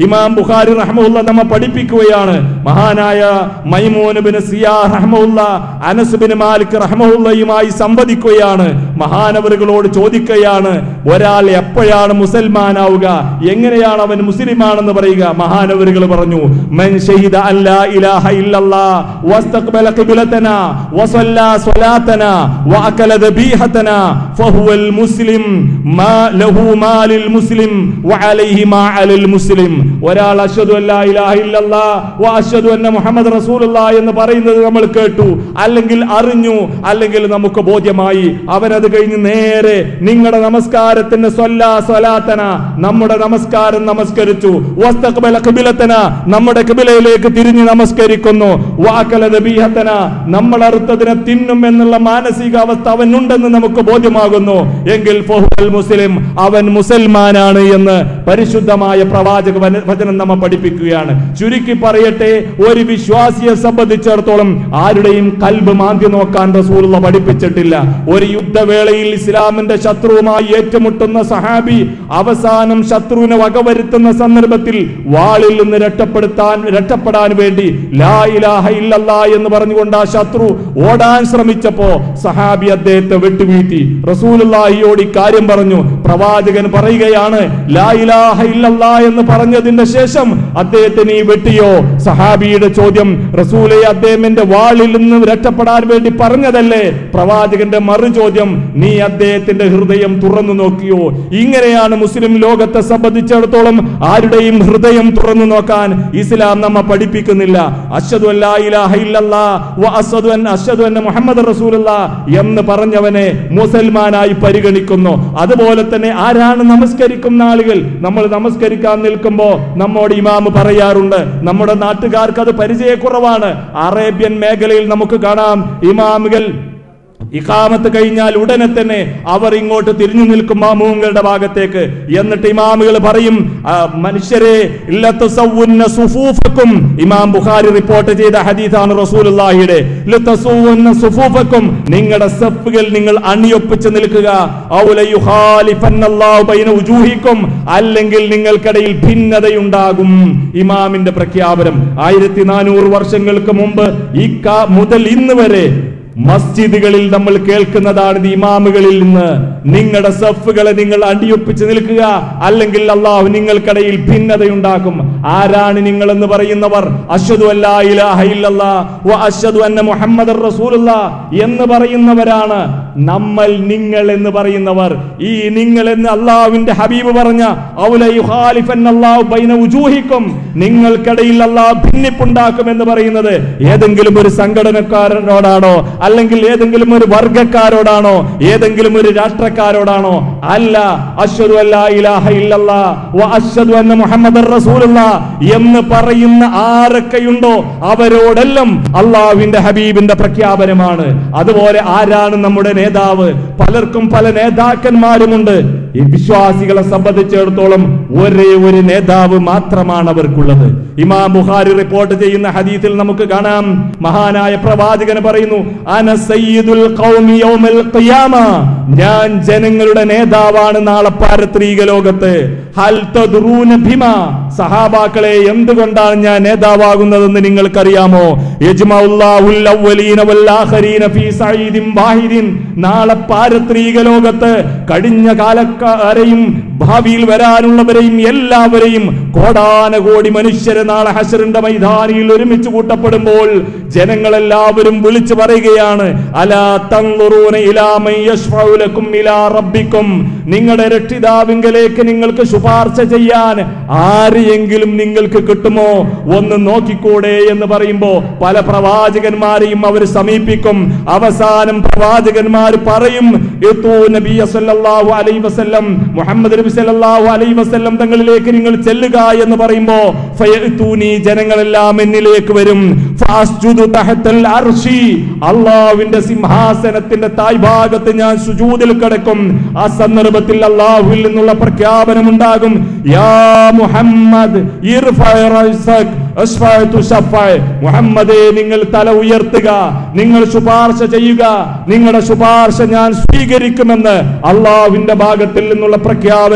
ഇമാം ബുഖാരി റഹ്മുല്ല നമ്മെ പഠിപ്പിക്കുകയാണ് മഹാനായ മൈമൂൻ ബിൻ സിയാ റഹ്മുല്ല അനസ് ബിൻ മാലിക് റഹ്മുല്ലയുമായി സംവദിക്കുകയാണ് മഹാനവറുകളോട് ചോദിക്കുകയാണ് ഒരാൾ എപ്പോഴാണ് മുസൽമാനാവുക എങ്ങനെയാണ് അവൻ മുസ്ലിമാണെന്ന് പറയുക മഹാനവറുകൾ പറഞ്ഞു മൻ ഷഹിദ അല്ലാ ഇലാഹ ഇല്ലല്ലാ വസ്തഖ്ബല ഖിബ്ലതന വസല്ലാ സ്വലാതന വഅകല ദബീഹതന ഫഹുവൽ മുസ്ലിം മാ ലഹു മാലിൽ മുസ്ലിം വഅലൈഹി മാ അലൽ മുസ്ലിം ഒരാൾ അഷ്ഹദു അല്ലാ ഇലാഹ ഇല്ലല്ലാ വഅഷ്ഹദു അന്ന മുഹമ്മദ് റസൂലുള്ളാ എന്ന് പറയുന്നത് നമ്മൾ കേട്ടു അല്ലെങ്കിൽ അറിഞ്ഞു അല്ലെങ്കിൽ നമുക്ക് ബോധ്യമായി അവനത് കഴിഞ്ഞ് നേരെ നിങ്ങളുടെ നമസ്കാരത്തിന് സ്വല്ലാ സ്വലാത്തന നമ്മുടെ നമസ്കാരം നമസ്കരിച്ചു വസ്തഖ്ബല ഖിബിലത്തന നമ്മുടെ കിബിലയിലേക്ക് തിരിഞ്ഞ് നമസ്കരിക്കുന്നു വാക്കല ദബീഹത്തന നമ്മൾ അറുത്തതിനെ തിന്നും എന്നുള്ള മാനസികാവസ്ഥ അവനുണ്ടെന്ന് നമുക്ക് ബോധ്യമാകുന്നു എങ്കിൽ ഫഹുവൽ മുസ്ലിം അവൻ മുസൽമാനാണ് എന്ന് പരിശുദ്ധമായ പ്രവാചക വന- വചനം നമ്മെ പഠിപ്പിക്കുകയാണ് ചുരുക്കി പറയട്ടെ ഒരു വിശ്വാസിയെ സംബന്ധിച്ചിടത്തോളം ആരുടെയും കൽബ് മാന്തി നോക്കാൻ റസൂലുള്ള പഠിപ്പിച്ചിട്ടില്ല ഒരു യുദ്ധവേളയിൽ ഇസ്ലാമിന്റെ ശത്രുവുമായി ഏറ്റുമുട്ടുന്ന സഹാബി അവസാനം ശത്രുവിനെ വകവരുത്തുന്ന സന്ദർഭത്തിൽ വാളിൽ നിന്ന് രക്ഷപ്പെടുത്താൻ രക്ഷപ്പെടാൻ വേണ്ടി ലാ ഇലാഹ ഇല്ലല്ലാ എന്ന് പറഞ്ഞുകൊണ്ട് ആ ശത്രു ഓടാൻ ശ്രമിച്ചപ്പോ സഹാബി അദ്ദേഹത്തെ വെട്ടുവീഴ്ത്തി റസൂലുള്ളാഹിയോട് ഇക്കാര്യം പറഞ്ഞു പ്രവാചകൻ പറയുകയാണ് ലാ ഇലാഹ ഇല്ലല്ലാ എന്ന് പറഞ്ഞതിന്റെ ശേഷം അദ്ദേഹത്തിന് ഈ വെട്ടിയോ സഹാബിയുടെ ചോദ്യം റസൂലെ അദ്ദേഹം എന്റെ വാളിൽ നിന്ന് രക്ഷപ്പെടാൻ വേണ്ടി പറഞ്ഞതല്ലേ പ്രവാചകന്റെ മറു ചോദ്യം നീ അദ്ദേഹത്തിന്റെ ഹൃദയം തുറന്നു നോക്കിയോ ഇങ്ങനെയാണ് മുസ്ലിം ലോകത്തെ സംബന്ധിച്ചിടത്തോളം ആരുടെയും ഹൃദയം തുറന്നു നോക്കാൻ ഇസ്ലാം നമ്മെ പഠിപ്പിക്കുന്നില്ല അഷ്ഹദു അല്ലാ ഇലാഹ ഇല്ലല്ലാ വ അസ്ഹദു അന്ന അഷ്ഹദു അന്ന മുഹമ്മദ് റസൂലുള്ള എന്ന് പറഞ്ഞവനെ മുസൽമാനായി പരിഗണിക്കുന്നു അതുപോലെ തന്നെ ആരാണ് നമസ്കരിക്കുന്ന ആളുകൾ നമ്മൾ നമസ്കരിക്കാൻ നിൽക്കുമ്പോ നമ്മോട് ഇമാമ് പറയാറുണ്ട് നമ്മുടെ നാട്ടുകാർക്ക് അത് പരിചയക്കുറവാണ് അറേബ്യൻ മേഖലയിൽ നമുക്ക് കാണാം ഇമാമുകൾ ഇഖാമത്ത് കഴിഞ്ഞാൽ ഉടനെ തന്നെ അവർ ഇങ്ങോട്ട് തിരിഞ്ഞു നിൽക്കും മാമൂങ്ങളുടെ ഭാഗത്തേക്ക് എന്നിട്ട് ഇമാമുകൾ പറയും ആ, മനുഷ്യരെ ലതസവ്വുന്ന സുഫൂഫക്കും ഇമാം ബുഖാരി റിപ്പോർട്ട് ചെയ്ത ഹദീസാണ് റസൂലുള്ളാഹിയുടെ ലതസവ്വുന്ന സുഫൂഫക്കും നിങ്ങളുടെ സഫുകൾ നിങ്ങൾ അണിയൊപ്പിച്ച് നിൽക്കുക ഔ ലയുഖാലിഫന്നല്ലാഹു ബൈന ഉജൂഹിക്കും അല്ലെങ്കിൽ നിങ്ങൾക്കിടയിൽ ഭിന്നതയുണ്ടാകും ഇമാമിന്റെ പ്രഖ്യാപനം ആയിരത്തി നാനൂറ് വർഷങ്ങൾക്ക് മുമ്പ് ഈ കാ- മുതൽ ഇന്ന് വരെ മസ്ജിദുകളിൽ നമ്മൾ കേൾക്കുന്നതാണ് ഇത് ഇമാമുകളിൽ നിന്ന് നിങ്ങളുടെ സഫുകളെ നിങ്ങൾ അടിയൊപ്പിച്ച് നിൽക്കുക അല്ലെങ്കിൽ അള്ളാഹു നിങ്ങൾക്കിടയിൽ ഭിന്നതയുണ്ടാക്കും ആരാണ് നിങ്ങൾ എന്ന് പറയുന്നവർ അഷ്ഹദു അല്ലാ ഇലാഹ ഇല്ലല്ലാ വ അഷ്ഹദു അന്ന മുഹമ്മദർ റസൂലുള്ള എന്ന് പറയുന്നവരാണ് നമ്മൾ നിങ്ങൾ എന്ന് പറയുന്നവർ ഈ നിങ്ങൾ എന്ന് അള്ളാഹുവിന്റെ ഹബീബ് പറഞ്ഞ ഔല യുഖാലിഫന്നല്ലാഹു ബൈന ഉജൂഹിക്കും നിങ്ങൾക്കിടയിൽ അള്ളാഹു ഭിന്നിപ്പുണ്ടാക്കും എന്ന് പറയുന്നത് ഏതെങ്കിലും ഒരു സംഘടനക്കാരനോടാണോ അല്ലെങ്കിൽ ഏതെങ്കിലും ഒരു വർഗക്കാരോടാണോ ഏതെങ്കിലും ഒരു രാഷ്ട്രക്കാരോടാണോ അല്ല അഷ്ഹദു അല്ലാ ഇലാഹ ഇല്ലല്ലാ വ അഷ്ഹദു അന്ന മുഹമ്മദർ റസൂലുള്ള എന്ന് പറയുന്ന ആരൊക്കെയുണ്ടോ അവരോടെല്ലാം അള്ളാഹുവിന്റെ ഹബീബിന്റെ പ്രഖ്യാപനമാണ് അതുപോലെ ആരാണ് നമ്മുടെ നേതാവ് പലർക്കും പല നേതാക്കന്മാരുമുണ്ട് ഈ വിശ്വാസികളെ സംബന്ധിച്ചിടത്തോളം ഒരേ ഒരു നേതാവ് മാത്രമാണ് അവർക്കുള്ളത് ഇമാം ബുഖാരി റിപ്പോർട്ട് ചെയ്യുന്ന ഹദീസിൽ നമുക്ക് കാണാം മഹാനായ പ്രവാചകൻ പറയുന്നു അന സയ്യിദുൽ ഖൗമി യൗമൽ ഖിയാമ ഞാൻ ജനങ്ങളുടെ നേതാവാണ് നാളെ പാരത്രീക ലോകത്ത് ഹൽ തദ്റൂന ബിമ സഹാബാക്കളെ എന്തുകൊണ്ടാണ് ഞാൻ നേതാവാകുന്നതെന്ന് നിങ്ങൾക്കറിയാമോ യജ്മഉല്ലാഹുൽ അവ്വലീന വൽ ആഖരീന ഫീ സഈദിൻ വാഹിദിൻ നാളെ പാരത്രീക ലോകത്ത് കഴിഞ്ഞ കാലക്കാരെയും ഭാവിയിൽ വരാനുള്ളവരെയും എല്ലാവരെയും കോടാനകോടി മനുഷ്യരെ നാളെ ഹശറിന്റെ മൈതാനിയിൽ ഒരുമിച്ച് കൂട്ടപ്പെടുമ്പോൾ ജനങ്ങളെല്ലാവരും വിളിച്ചു പറയുകയാണ് അലാ തൻളുറൂന ഇലാ മൻ യശ്ഫഉ ലക്കും ഇലാ റബ്ബിക്കും നിങ്ങളുടെ രക്ഷിതാവിങ്കലേക്ക് നിങ്ങൾക്ക് ശുപാർശ ചെയ്യാൻ ആരെയെങ്കിലും നിങ്ങൾക്ക് കിട്ടുമോ ഒന്ന് നോക്കിക്കൂടെ എന്ന് പറയുമ്പോ പല പ്രവാചകന്മാരെയും അവർ സമീപിക്കും അവസാനം പ്രവാചകന്മാർ പറയും "ഇത്തു നബിയ സല്ലല്ലാഹു അലൈഹി വസല്ലം മുഹമ്മദ് നബി സല്ലല്ലാഹു അലൈഹി വസല്ലം തങ്ങളിലേക്ക് നിങ്ങൾ ചെല്ലുക എന്ന് പറയുമ്പോ ഫയഅ്തൂനി ജനങ്ങളെല്ലാം എന്നിലേക്ക് വരും ഫഅസ്ജുദു തഹത്തൽ അർശി അള്ളാഹുവിന്റെ സിംഹാസനത്തിന്റെ തായ്ഭാഗത്ത് ഞാൻ സുജൂദിൽ കിടക്കും ആ സന്ദർഭത്തിൽ അള്ളാഹുവിൽ നിന്നുള്ള പ്രഖ്യാപനം ഉണ്ടാകും യാ മുഹമ്മദ് ഇർഫഅ റഅസക് അസ്ഫഅതു ശഫഅ. മുഹമ്മദേ നിങ്ങൾ തല ഉയർത്തുക നിങ്ങൾ ശുപാർശ ചെയ്യുക നിങ്ങളുടെ ശുപാർശ ഞാൻ സ്വീകരിക്കുമെന്ന് അള്ളാഹുവിന്റെ ഭാഗത്തിൽ നിന്നുള്ള പ്രഖ്യാപനം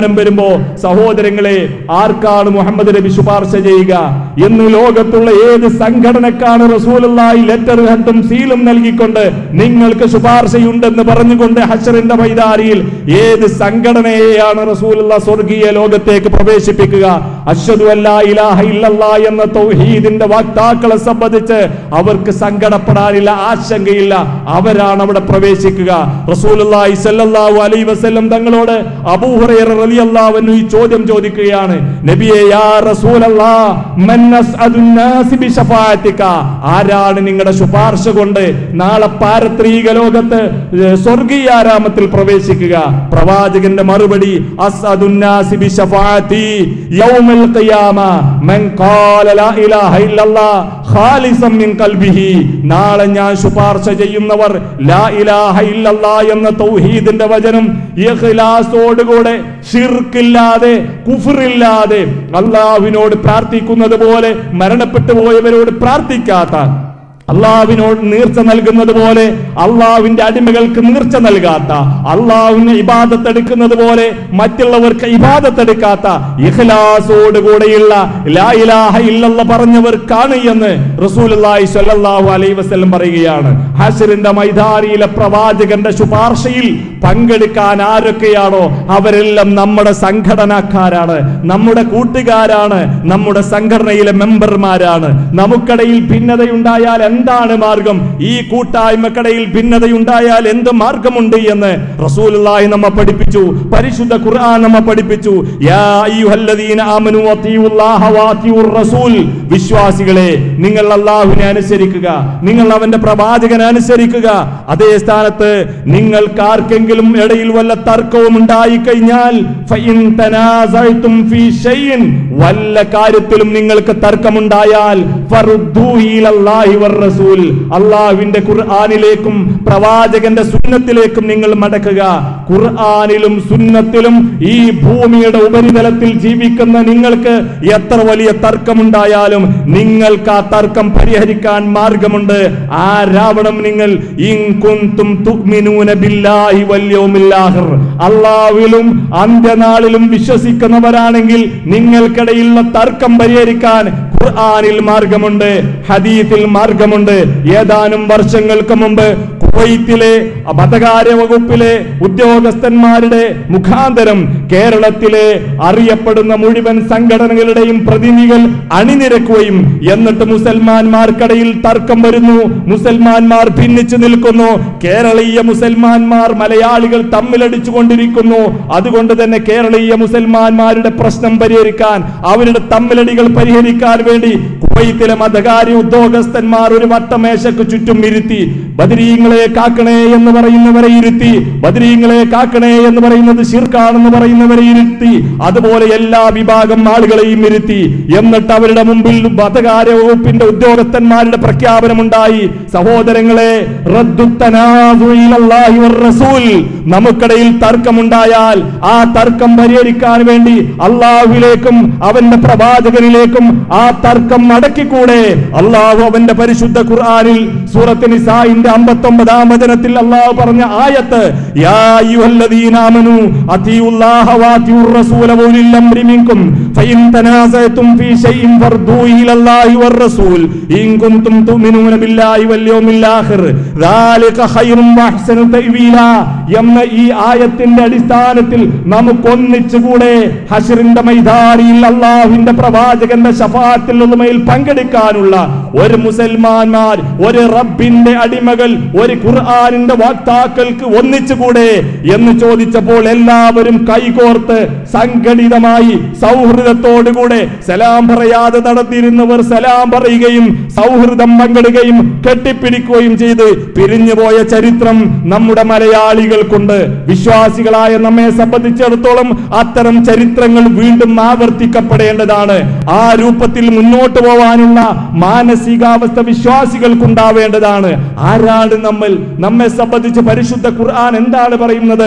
സേവനം വരുമ്പോ സഹോദരങ്ങളെ ആർക്കാണ് മുഹമ്മദ് നബി ശുപാർശ ചെയ്യുക എന്ന് ലോകത്തുള്ള ഏത് സംഘടനക്കാണ് റസൂലുള്ളാഹി ലെറ്റർ ഹെഡും സീലും നൽകിക്കൊണ്ട് നിങ്ങൾക്ക് ശുപാർശയുണ്ടെന്ന് പറഞ്ഞുകൊണ്ട് ഹഷറിന്റെ മൈതാരിയിൽ ഏത് സംഘടനയെയാണ് റസൂലുള്ള സ്വർഗീയ ലോകത്തേക്ക് പ്രവേശിപ്പിക്കുക അശ്വതു അല്ലാ ഇലാഹ ഇല്ലല്ലാ എന്ന തൗഹീദിന്റെ വാക്താക്കളെ സംബന്ധിച്ച് അവർക്ക് സങ്കടപ്പെടാനില്ല ആശങ്കയില്ല അവരാണ് അവിടെ പ്രവേശിക്കുക റസൂലുള്ളാഹി സ്വല്ലല്ലാഹു അലൈഹി വസല്ലം തങ്ങളോട് അബൂ ഹുറൈറ റളിയല്ലാഹു അൻഹു ഈ ചോദ്യം ചോദിക്കുകയാണ് നബിയെ യാ റസൂലല്ലാ മൻ അസ്അദുൻ നാസി ബിശഫാഅതിക ആരാണ് നിങ്ങളുടെ ശുപാർശ കൊണ്ട് നാളെ പാരത്രീക ലോകത്ത് ഏ, സ്വർഗീയാരാമത്തിൽ പ്രവേശിക്കുക പ്രവാചകന്റെ മറുപടി അസ്അദുൻ നാസി ബിശഫാഅതി യൗമൽ ഖിയാമ മൻ ഖാല ലാ ഇലാഹ ഇല്ലല്ലാ ഖാലിസൻ മിൻ ഖൽബിഹി നാളെ ഞാൻ ശുപാർശ ചെയ്യുന്നവർ ലാ ഇലാഹ ഇല്ലല്ലാ എന്ന തൗഹീദിന്റെ വചനം ഇഖ്ലാസോടുകൂടെ ഷിർക്കില്ലാതെ കുഫറില്ലാതെ അള്ളാഹുവിനോട് പ്രാർത്ഥിക്കുന്നത് പോലെ മരണപ്പെട്ടു പോയവരോട് പ്രാർത്ഥിക്കാത്ത അള്ളാഹുവിനോട് നീർച്ച നൽകുന്നത് പോലെ അള്ളാഹുവിന്റെ അടിമകൾക്ക് നീർച്ച നൽകാത്ത അള്ളാഹുവിന് ഇബാദത്തെടുക്കുന്നത് പോലെ മറ്റുള്ളവർക്ക് ഇബാദത്തെടുക്കാത്ത ഇഖ്ലാസോടുകൂടെയുള്ള ലാ ഇലാഹ ഇല്ലല്ല പറഞ്ഞവർക്കാണ് എന്ന് റസൂലുള്ളാഹി സ്വല്ലല്ലാഹു അലൈഹി വസല്ലം പറയുകയാണ് ഹശറിന്റെ മൈതാനിയിലെ പ്രവാചകന്റെ ശുപാർശയിൽ പങ്കെടുക്കാൻ ആരൊക്കെയാണോ അവരെല്ലാം നമ്മുടെ സംഘടനക്കാരാണ് നമ്മുടെ കൂട്ടുകാരാണ് നമ്മുടെ സംഘടനയിലെ മെമ്പർമാരാണ് നമുക്കിടയിൽ ഭിന്നതയുണ്ടായാൽ എന്താണ് മാർഗം ഈ കൂട്ടായ്മക്കിടയിൽ ഭിന്നതയുണ്ടായാൽ എന്ത് മാർഗമുണ്ട് എന്ന് റസൂലുള്ളാഹി നമ്മെ പഠിപ്പിച്ചു പരിശുദ്ധ ഖുർആൻ നമ്മെ പഠിപ്പിച്ചു യാ അയ്യുഹല്ലദീന ആമനു അത്തിയുല്ലാഹ വഅത്തിയുർ റസൂൽ വിശ്വാസികളെ നിങ്ങൾ അല്ലാഹുവിനെ അനുസരിക്കുക നിങ്ങൾ അവന്റെ പ്രവാചകനെ അനുസരിക്കുക അതേ സ്ഥാനത്ത് നിങ്ങൾക്ക് ആർക്കെങ്കിലും ഇടയിൽ വല്ല തർക്കവും ഉണ്ടായി കഴിഞ്ഞാൽ ഫഇൻ തനാസഅതും ഫീ ഷൈഇൻ വല്ല കാര്യത്തിലും നിങ്ങൾക്ക് തർക്കമുണ്ടായാൽ ഫറുദ്ദൂഹി ഇലല്ലാഹി വർ റസൂൽ അള്ളാഹുവിന്റെ ഖുർആനിലേക്കും പ്രവാചകന്റെ സുന്നത്തിലേക്കും നിങ്ങൾ മടക്കുക ഖുർആനിലും സുന്നത്തിലും ഈ ഭൂമിയുടെ ഉപരിതലത്തിൽ ജീവിക്കുന്ന നിങ്ങൾക്ക് എത്ര വലിയ തർക്കമുണ്ടായാലും നിങ്ങൾക്ക് ആ തർക്കം പരിഹരിക്കാൻ മാർഗമുണ്ട് ആരാവണം നിങ്ങൾ ഇൻ കുന്തും തുഅ്മിനൂന ബില്ലാഹി വൽ യൗമിൽ ആഖിർ അള്ളാഹുവിലും അന്ത്യനാളിലും വിശ്വസിക്കുന്നവരാണെങ്കിൽ നിങ്ങൾക്കിടയിലുള്ള തർക്കം പരിഹരിക്കാൻ ഖുർആനിൽ മാർഗമുണ്ട് ഹദീസിൽ മാർഗമുണ്ട് ഏതാനും വർഷങ്ങൾക്ക് മുമ്പ് കുവൈത്തിലെ മതകാര്യ വകുപ്പിലെ ഉദ്യോഗസ്ഥന്മാരുടെ മുഖാന്തരം കേരളത്തിലെ അറിയപ്പെടുന്ന മുഴുവൻ സംഘടനകളുടെയും പ്രതിനിധികൾ അണിനിരക്കുകയും എന്നിട്ട് മുസൽമാന്മാർക്കിടയിൽ തർക്കം വരുന്നു മുസൽമാന്മാർ ഭിന്നിച്ചു നിൽക്കുന്നു കേരളീയ മുസൽമാന്മാർ മലയാളികൾ തമ്മിലടിച്ചു കൊണ്ടിരിക്കുന്നു അതുകൊണ്ട് തന്നെ കേരളീയ മുസൽമാന്മാരുടെ പ്രശ്നം പരിഹരിക്കാൻ അവരുടെ തമ്മിലടികൾ പരിഹരിക്കാൻ വേണ്ടി കുവൈത്തിലെ മതകാര്യ ഉദ്യോഗസ്ഥന്മാർ ഒരു വട്ടമേശക്ക് ചുറ്റും ഇരുത്തി ബദരീങ്ങളെ കാക്കണേ എന്ന് പറയുന്നവരെ ഇരുത്തി ബദരീങ്ങളെ കാക്കണേ എന്ന് പറയുന്നത് ശിർക്കാണെന്ന് പറയുന്നവരെ ഇരുത്തി അതുപോലെ എല്ലാ വിഭാഗം ആളുകളെയും ഇരുത്തി എന്നിട്ട് അവരുടെ മുമ്പിൽ മതകാര്യ വകുപ്പിന്റെ ഉദ്യോഗസ്ഥന്മാരുടെ പ്രഖ്യാപനമുണ്ടായി സഹോദരങ്ങളെ റദ്ദു തനാസു ഇലല്ലാഹി വർ റസൂൽ നമുക്കിടയിൽ തർക്കമുണ്ടായാൽ ആ തർക്കം പരിഹരിക്കാൻ വേണ്ടി അള്ളാഹുവിലേക്കും അവന്റെ പ്രവാചകനിലേക്കും ആ തർക്കം മടക്കിക്കൂടെ അള്ളാഹു അവന്റെ പരിശുദ്ധ ഖുർആനിൽ സൂറത്ത് നിസായിന്റെ അമ്പത്തി ഒമ്പതാം വചനത്തിൽ അള്ളാഹു പറഞ്ഞ ആയത്ത് യാ അയ്യുഹല്ലദീന ആമനു അത്തിയുല്ലാഹ വാത്തിയുർ റസൂല വഉലിൽ അംരി മിൻകും ഫഇൻ തനാസഅതും ഫീ ഷൈഇൻ ഫർദൂഹു ഇലല്ലാഹി വർ റസൂൽ ഇൻ കുൻതും തുഅ്മിനൂന ബില്ലാഹി വൽ യൗമിൽ ആഖിർ ദാലിക ഖൈറും വഅഹ്സനു തഅ്വീല എന്ന ഈ ആയത്തിന്റെ അടിസ്ഥാനത്തിൽ നമുക്ക് ഒന്നിച്ചുകൂടെ ഹഷറിന്റെ മൈതാനിയിൽ അള്ളാഹുവിന്റെ പ്രവാചകന്റെ ശഫാത്തിൽ ഉള്ളുമയിൽ പങ്കെടുക്കാനുള്ള ഒരു മുസൽമാന്മാർ ഒരു റബ്ബിന്റെ അടിമകൾ ഒരു ഖുർആാനിന്റെ വാക്താക്കൾക്ക് ഒന്നിച്ചുകൂടെ എന്ന് ചോദിച്ചപ്പോൾ എല്ലാവരും കൈകോർത്ത് സംഘടിതമായി സൗഹൃദത്തോടുകൂടെ സലാം പറയാതെ നടത്തിയിരുന്നവർ സലാം പറയുകയും സൗഹൃദം പങ്കിടുകയും കെട്ടിപ്പിടിക്കുകയും ചെയ്ത് പിരിഞ്ഞുപോയ ചരിത്രം നമ്മുടെ മലയാളികൾക്കുണ്ട് വിശ്വാസികളായ നമ്മെ സംബന്ധിച്ചിടത്തോളം അത്തരം ചരിത്രങ്ങൾ വീണ്ടും ആവർത്തിക്കപ്പെടേണ്ടതാണ് ആ രൂപത്തിൽ മുന്നോട്ട് പോവാനുള്ള മാനസികാവസ്ഥ വിശ്വാസികൾക്കുണ്ടാവേണ്ടതാണ് ആരാണ് നമ്മൾ നമ്മെ സംബന്ധിച്ച് പരിശുദ്ധ ഖുർആൻ എന്താണ് പറയുന്നത്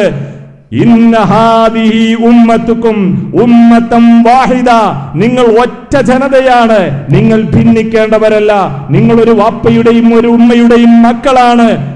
ഇന്ന ഹാദിഹി ഉമ്മത്തുക്കും ഉമ്മത്തം വാഹിദ നിങ്ങൾ ഒറ്റ ജനതയാണ് നിങ്ങൾ ഭിന്നിക്കേണ്ടവരല്ല നിങ്ങൾ ഒരു വാപ്പയുടെയും ഒരു ഉമ്മയുടെയും മക്കളാണ്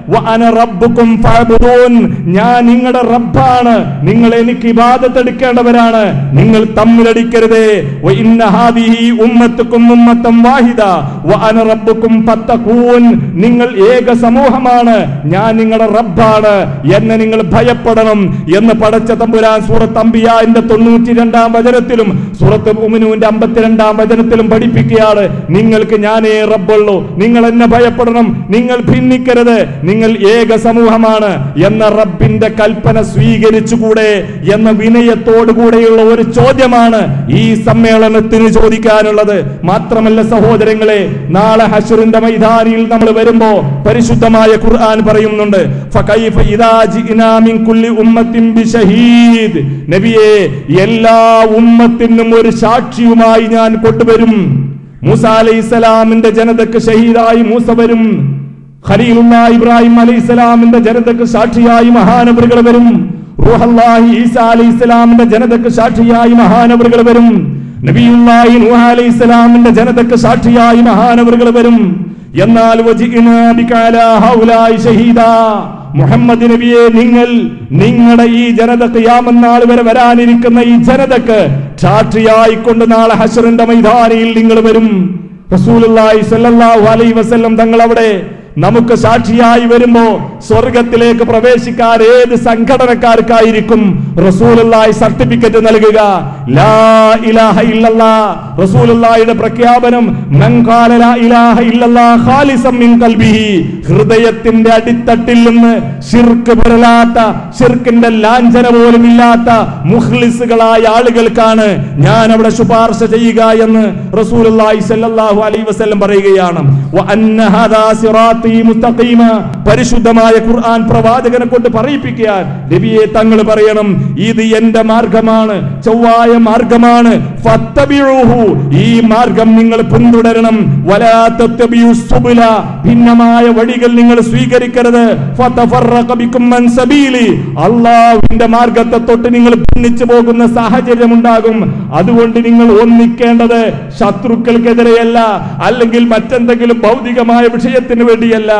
വഅന റബ്ബുക്കും ഫഅബ്ദൂൻ ഞാൻ നിങ്ങളുടെ റബ്ബാണ് നിങ്ങൾ എനിക്ക് ഇബാദത്ത് എടുക്കേണ്ടവരാണ് നിങ്ങൾ തമ്മിലടിക്കരുതേ വ ഇന്ന ഹാദിഹി ഉമ്മത്തുക്കും ഉമ്മത്തം വാഹിദ വഅന റബ്ബുക്കും ഫത്തഖൂൻ നിങ്ങൾ ഏക സമൂഹമാണ് ഞാൻ നിങ്ങളുടെ റബ്ബാണ് എന്നെ നിങ്ങൾ ഭയപ്പെടണം എന്ന് പടച്ച തമ്പുരാൻ സൂറത്ത് അംബിയാന്റെ തൊണ്ണൂറ്റി രണ്ടാം വചനത്തിലും സൂറത്ത് ഉമിനുവിന്റെ അമ്പത്തിരണ്ടാം വചനത്തിലും പഠിപ്പിക്കുകയാണ് നിങ്ങൾക്ക് ഞാനേ റബ്ബുള്ളൂ നിങ്ങൾ എന്നെ ഭയപ്പെടണം നിങ്ങൾ ഭിന്നിക്കരുത് നിങ്ങൾ ഏക സമൂഹമാണ് എന്ന റബ്ബിന്റെ കൽപ്പന സ്വീകരിച്ചുകൂടെ എന്ന വിനയത്തോടു കൂടെയുള്ള ഒരു ചോദ്യമാണ് ഈ സമ്മേളനത്തിന് ചോദിക്കാനുള്ളത് മാത്രമല്ല സഹോദരങ്ങളെ നാളെ ഹഷറിന്റെ മൈതാനിയിൽ നമ്മൾ വരുമ്പോ പരിശുദ്ധമായ ഖുർആൻ പറയുന്നുണ്ട് ഫകൈഫ ഇദാ ജിഇനാ മിൻ കുല്ലി ഉമ്മത്തിൻ ബിശഹീദ് നബിയേ എല്ലാ ഉമ്മത്തിനും ഒരു സാക്ഷിയുമായി ഞാൻ കൊണ്ടുവരും മൂസ അലൈഹിസ്സലാമിന്റെ ജനതക്ക് ഷഹീദായി മൂസ വരും ഖലീലുള്ള ഇബ്രാഹിം അലൈഹിസ്സലാമിന്റെ ജനതക്ക് സാക്ഷിയായി മഹാനവറുകൾ വരും റൂഹല്ലാഹി ഈസ അലൈഹിസ്സലാമിന്റെ ജനതക്ക് സാക്ഷിയായി മഹാനവറുകൾ വരും നബിയുല്ലാഹി നൂഹ അലൈഹിസ്സലാമിന്റെ ജനതക്ക് സാക്ഷിയായി മഹാനവറുകൾ വരും എന്നാൽ വജിഇനാ ബിക അലാ ഹൗലായി ഷഹീദാ മുഹമ്മദ് നബിയെ നിങ്ങൾ നിങ്ങളുടെ ഈ ജനത ഖിയാമന്നാൾ വരെ വരാനിരിക്കുന്ന ഈ ജനതക്ക് സാക്ഷിയായിക്കൊണ്ട് നാളെ ഹഷറിന്റെ മൈതാനിയിൽ നിങ്ങൾ വരും റസൂലുള്ളാഹി സ്വല്ലല്ലാഹു അലൈഹി വസല്ലം തങ്ങൾ അവിടെ നമുക്ക് സാക്ഷിയായി വരുമ്പോ സ്വർഗത്തിലേക്ക് പ്രവേശിക്കാൻ ഏത് സംഘടനക്കാർക്കായിരിക്കും റസൂലുള്ളാഹി സർട്ടിഫിക്കറ്റ് നൽകുക ലാ ഇലാഹ ഇല്ലല്ലാ റസൂലുള്ളാഹിയുടെ പ്രഖ്യാപനം മൻ ഖാല ലാ ഇലാഹ ഇല്ലല്ലാ ഖാലിസം മിൻ ഖൽബിഹി ഹൃദയത്തിന്റെ അടിത്തട്ടിൽ നിന്ന് ശിർക്ക് പുരലാത്ത ശിർക്കിന്റെ ലാഞ്ചന പോലും ഇല്ലാത്ത മുഖ്ലിസുകളായ ആളുകൾക്കാണ് ഞാൻ അവിടെ ശുപാർശ ചെയ്യുക എന്ന് റസൂലുള്ളാഹി സ്വല്ലല്ലാഹു അലൈഹി വസല്ലം പറയുകയാണ് വ അന്ന ഹാദാ സിറാത്തി മുസ്തഖീമ പരിശുദ്ധമായ ഖുർആൻ പ്രവാചകനെ കൊണ്ട് പറയിപ്പിക്കാൻ നബിയെ തങ്ങൾ പറയണം ഇത് എന്റെ മാർഗമാണ് ചൊവ്വായ മാർഗമാണ് ഫത്തബിഊഹു ഈ മാർഗം നിങ്ങൾ പിന്തുടരണം വലാ തത്തബിയു സുബുല ഭിന്നമായ വഴികൾ നിങ്ങൾ സ്വീകരിക്കരുത് ഫതഫറഖ ബിക്കും അൻ സബീലി അള്ളാഹുവിന്റെ മാർഗത്തെ തൊട്ട് നിങ്ങൾ ഭിന്നിച്ചു പോകുന്ന സാഹചര്യം ഉണ്ടാകും അതുകൊണ്ട് നിങ്ങൾ ഒന്നിക്കേണ്ടത് ശത്രുക്കൾക്കെതിരെയല്ല അല്ലെങ്കിൽ മറ്റെന്തെങ്കിലും ഭൗതികമായ വിഷയത്തിന് വേണ്ടിയല്ല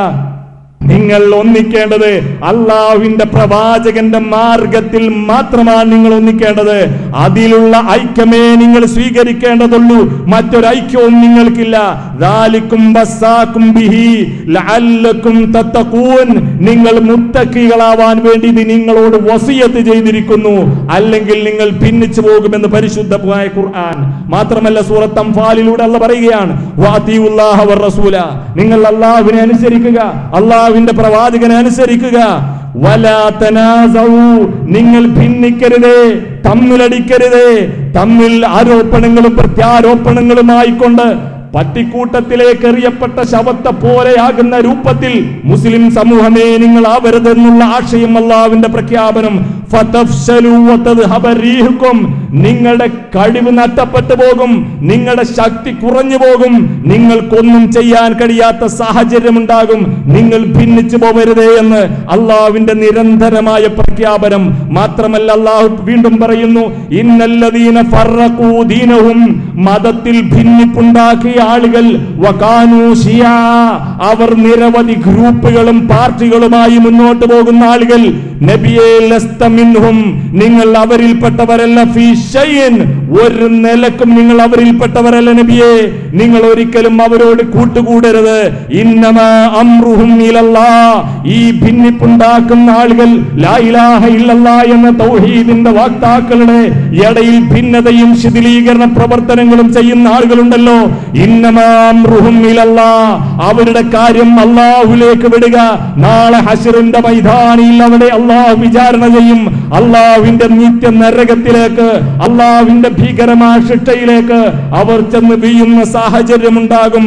നിങ്ങൾ ഒന്നിക്കേണ്ടത് അള്ളാഹുവിന്റെ പ്രവാചകന്റെ മാർഗത്തിൽ മാത്രമാണ് നിങ്ങൾ ഒന്നിക്കേണ്ടത് അതിലുള്ള ഐക്യമേ നിങ്ങൾ സ്വീകരിക്കേണ്ടതുള്ളൂ മറ്റൊരു ഐക്യവും നിങ്ങൾക്കില്ല ദാലിക്കും ബസ്സാക്കും ബിഹി ലഅല്ലക്കും തത്തഖൂൻ നിങ്ങൾ മുത്തക്കികളാവാൻ വേണ്ടി ഇത് നിങ്ങളോട് വസിയത്ത് ചെയ്തിരിക്കുന്നു അല്ലെങ്കിൽ നിങ്ങൾ ഭിന്നിച്ചു പോകുമെന്ന് പരിശുദ്ധമായ ഖുർആൻ മാത്രമല്ല സൂറത്ത് അംഫാലിലൂടെ അല്ല പറയുകയാണ് വാത്തിയുല്ലാഹ വർ റസൂല നിങ്ങൾ അള്ളാഹുവിനെ അനുസരിക്കുക അള്ളാഹുവിന്റെ പ്രവാചകനെ അനുസരിക്കുക വലാ തനാസഊ നിങ്ങൾ ഭിന്നിക്കരുതേ തമ്മിലടിക്കരുതേ തമ്മിൽ ആരോപണങ്ങളും പ്രത്യാരോപണങ്ങളുമായിക്കൊണ്ട് പട്ടിക്കൂട്ടത്തിലേക്ക് എറിയപ്പെട്ട ശവത്തെ പോലെയാകുന്ന രൂപത്തിൽ മുസ്ലിം സമൂഹമേ നിങ്ങൾ ആവരുതെന്നുള്ള ആശയം അള്ളാവിന്റെ പ്രഖ്യാപനം ഫതഫ്ശലു വതദ്ഹബ റീഹുക്കും. നിങ്ങളുടെ കഴിവ് നഷ്ടപ്പെട്ടു പോകും നിങ്ങളുടെ ശക്തി കുറഞ്ഞു പോകും നിങ്ങൾക്കൊന്നും ചെയ്യാൻ കഴിയാത്ത സാഹചര്യം ഉണ്ടാകും നിങ്ങൾ ഭിന്നിച്ചു പോകരുതേ എന്ന് അള്ളാവിന്റെ നിരന്തരമായ പ്രഖ്യാപനം മാത്രമല്ല അള്ളാഹു വീണ്ടും പറയുന്നു ഇന്നല്ലദീന ഫറഖൂ ദീനഹും മതത്തിൽ ഭിന്നിപ്പുണ്ടാക്കിയ ആളുകൾ വകാനൂ ശിയാ അവർ നിരവധി ഗ്രൂപ്പുകളും പാർട്ടികളുമായി മുന്നോട്ട് പോകുന്ന ആളുകൾ നബിയെ ലസ്ത മിൻഹും നിങ്ങൾ അവരിൽപ്പെട്ടവരല്ല ഫീ ഷൈഇൻ ഒരു നിലക്കും നിങ്ങൾ അവരിൽപ്പെട്ടവരല്ല നബിയെ നിങ്ങൾ ഒരിക്കലും അവരോട് കൂട്ടുകൂടരുത് ഇന്നമാ അംറുഹും ഇലല്ലാ ഈ ഭിന്നിപ്പുണ്ടാക്കുന്ന ആളുകൾ ലാ ഇലാഹ ഇല്ലല്ലാ എന്ന തൗഹീദിന്റെ വാക്താക്കളുടെ ഇടയിൽ ഭിന്നതയും ശിഥിലീകരണ പ്രവർത്തനങ്ങളും ചെയ്യുന്ന ആളുകളുണ്ടല്ലോ ഇന്നമാ അംറുഹും ഇലല്ലാ അവരുടെ കാര്യം അള്ളാഹുലേക്ക് വിടുക നാളെ ഹഷറിന്റെ മൈതാനിയിൽ അവിടെ അള്ളാഹു വിചാരണ ചെയ്യും അള്ളാഹുവിന്റെ നിത്യ നരകത്തിലേക്ക് അള്ളാഹുവിന്റെ ഭീകരമായ ശിക്ഷയിലേക്ക് അവർ ചെന്ന് വീഴുന്ന സാഹചര്യം ഉണ്ടാകും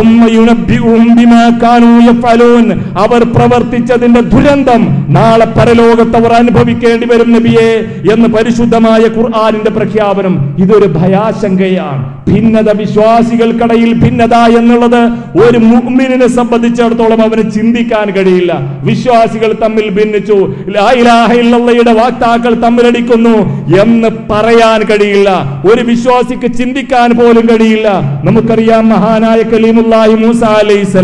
അവർ പ്രവർത്തിച്ചതിന്റെ ദുരന്തം നാളെ പരലോകത്ത് അവർ അനുഭവിക്കേണ്ടി വരും നബിയെ എന്ന് പരിശുദ്ധമായ ഖുർആാനിന്റെ പ്രഖ്യാപനം ഇതൊരു ഭയാശങ്കയാണ് ഭിന്നത വിശ്വാസികൾക്കിടയിൽ ഭിന്നത എന്നുള്ളത് ഒരു മുഅ്മിനിനെ സംബന്ധിച്ചിടത്തോളം അവന് ചിന്തിക്കാൻ കഴിയില്ല വിശ്വാസികൾ തമ്മിൽ ഭിന്നിച്ചു ലാ ഇലാഹ ഇല്ലല്ലയുടെ വാക്താക്കൾ തമ്മിലടിക്കുന്നു എന്ന് പറയാൻ കഴിയില്ല ഒരു വിശ്വാസിക്ക് ചിന്തിക്കാൻ പോലും കഴിയില്ല നമുക്കറിയാം മഹാനായ കലീമുല്ലാഹി മൂസ അലൈഹിസ്സലാം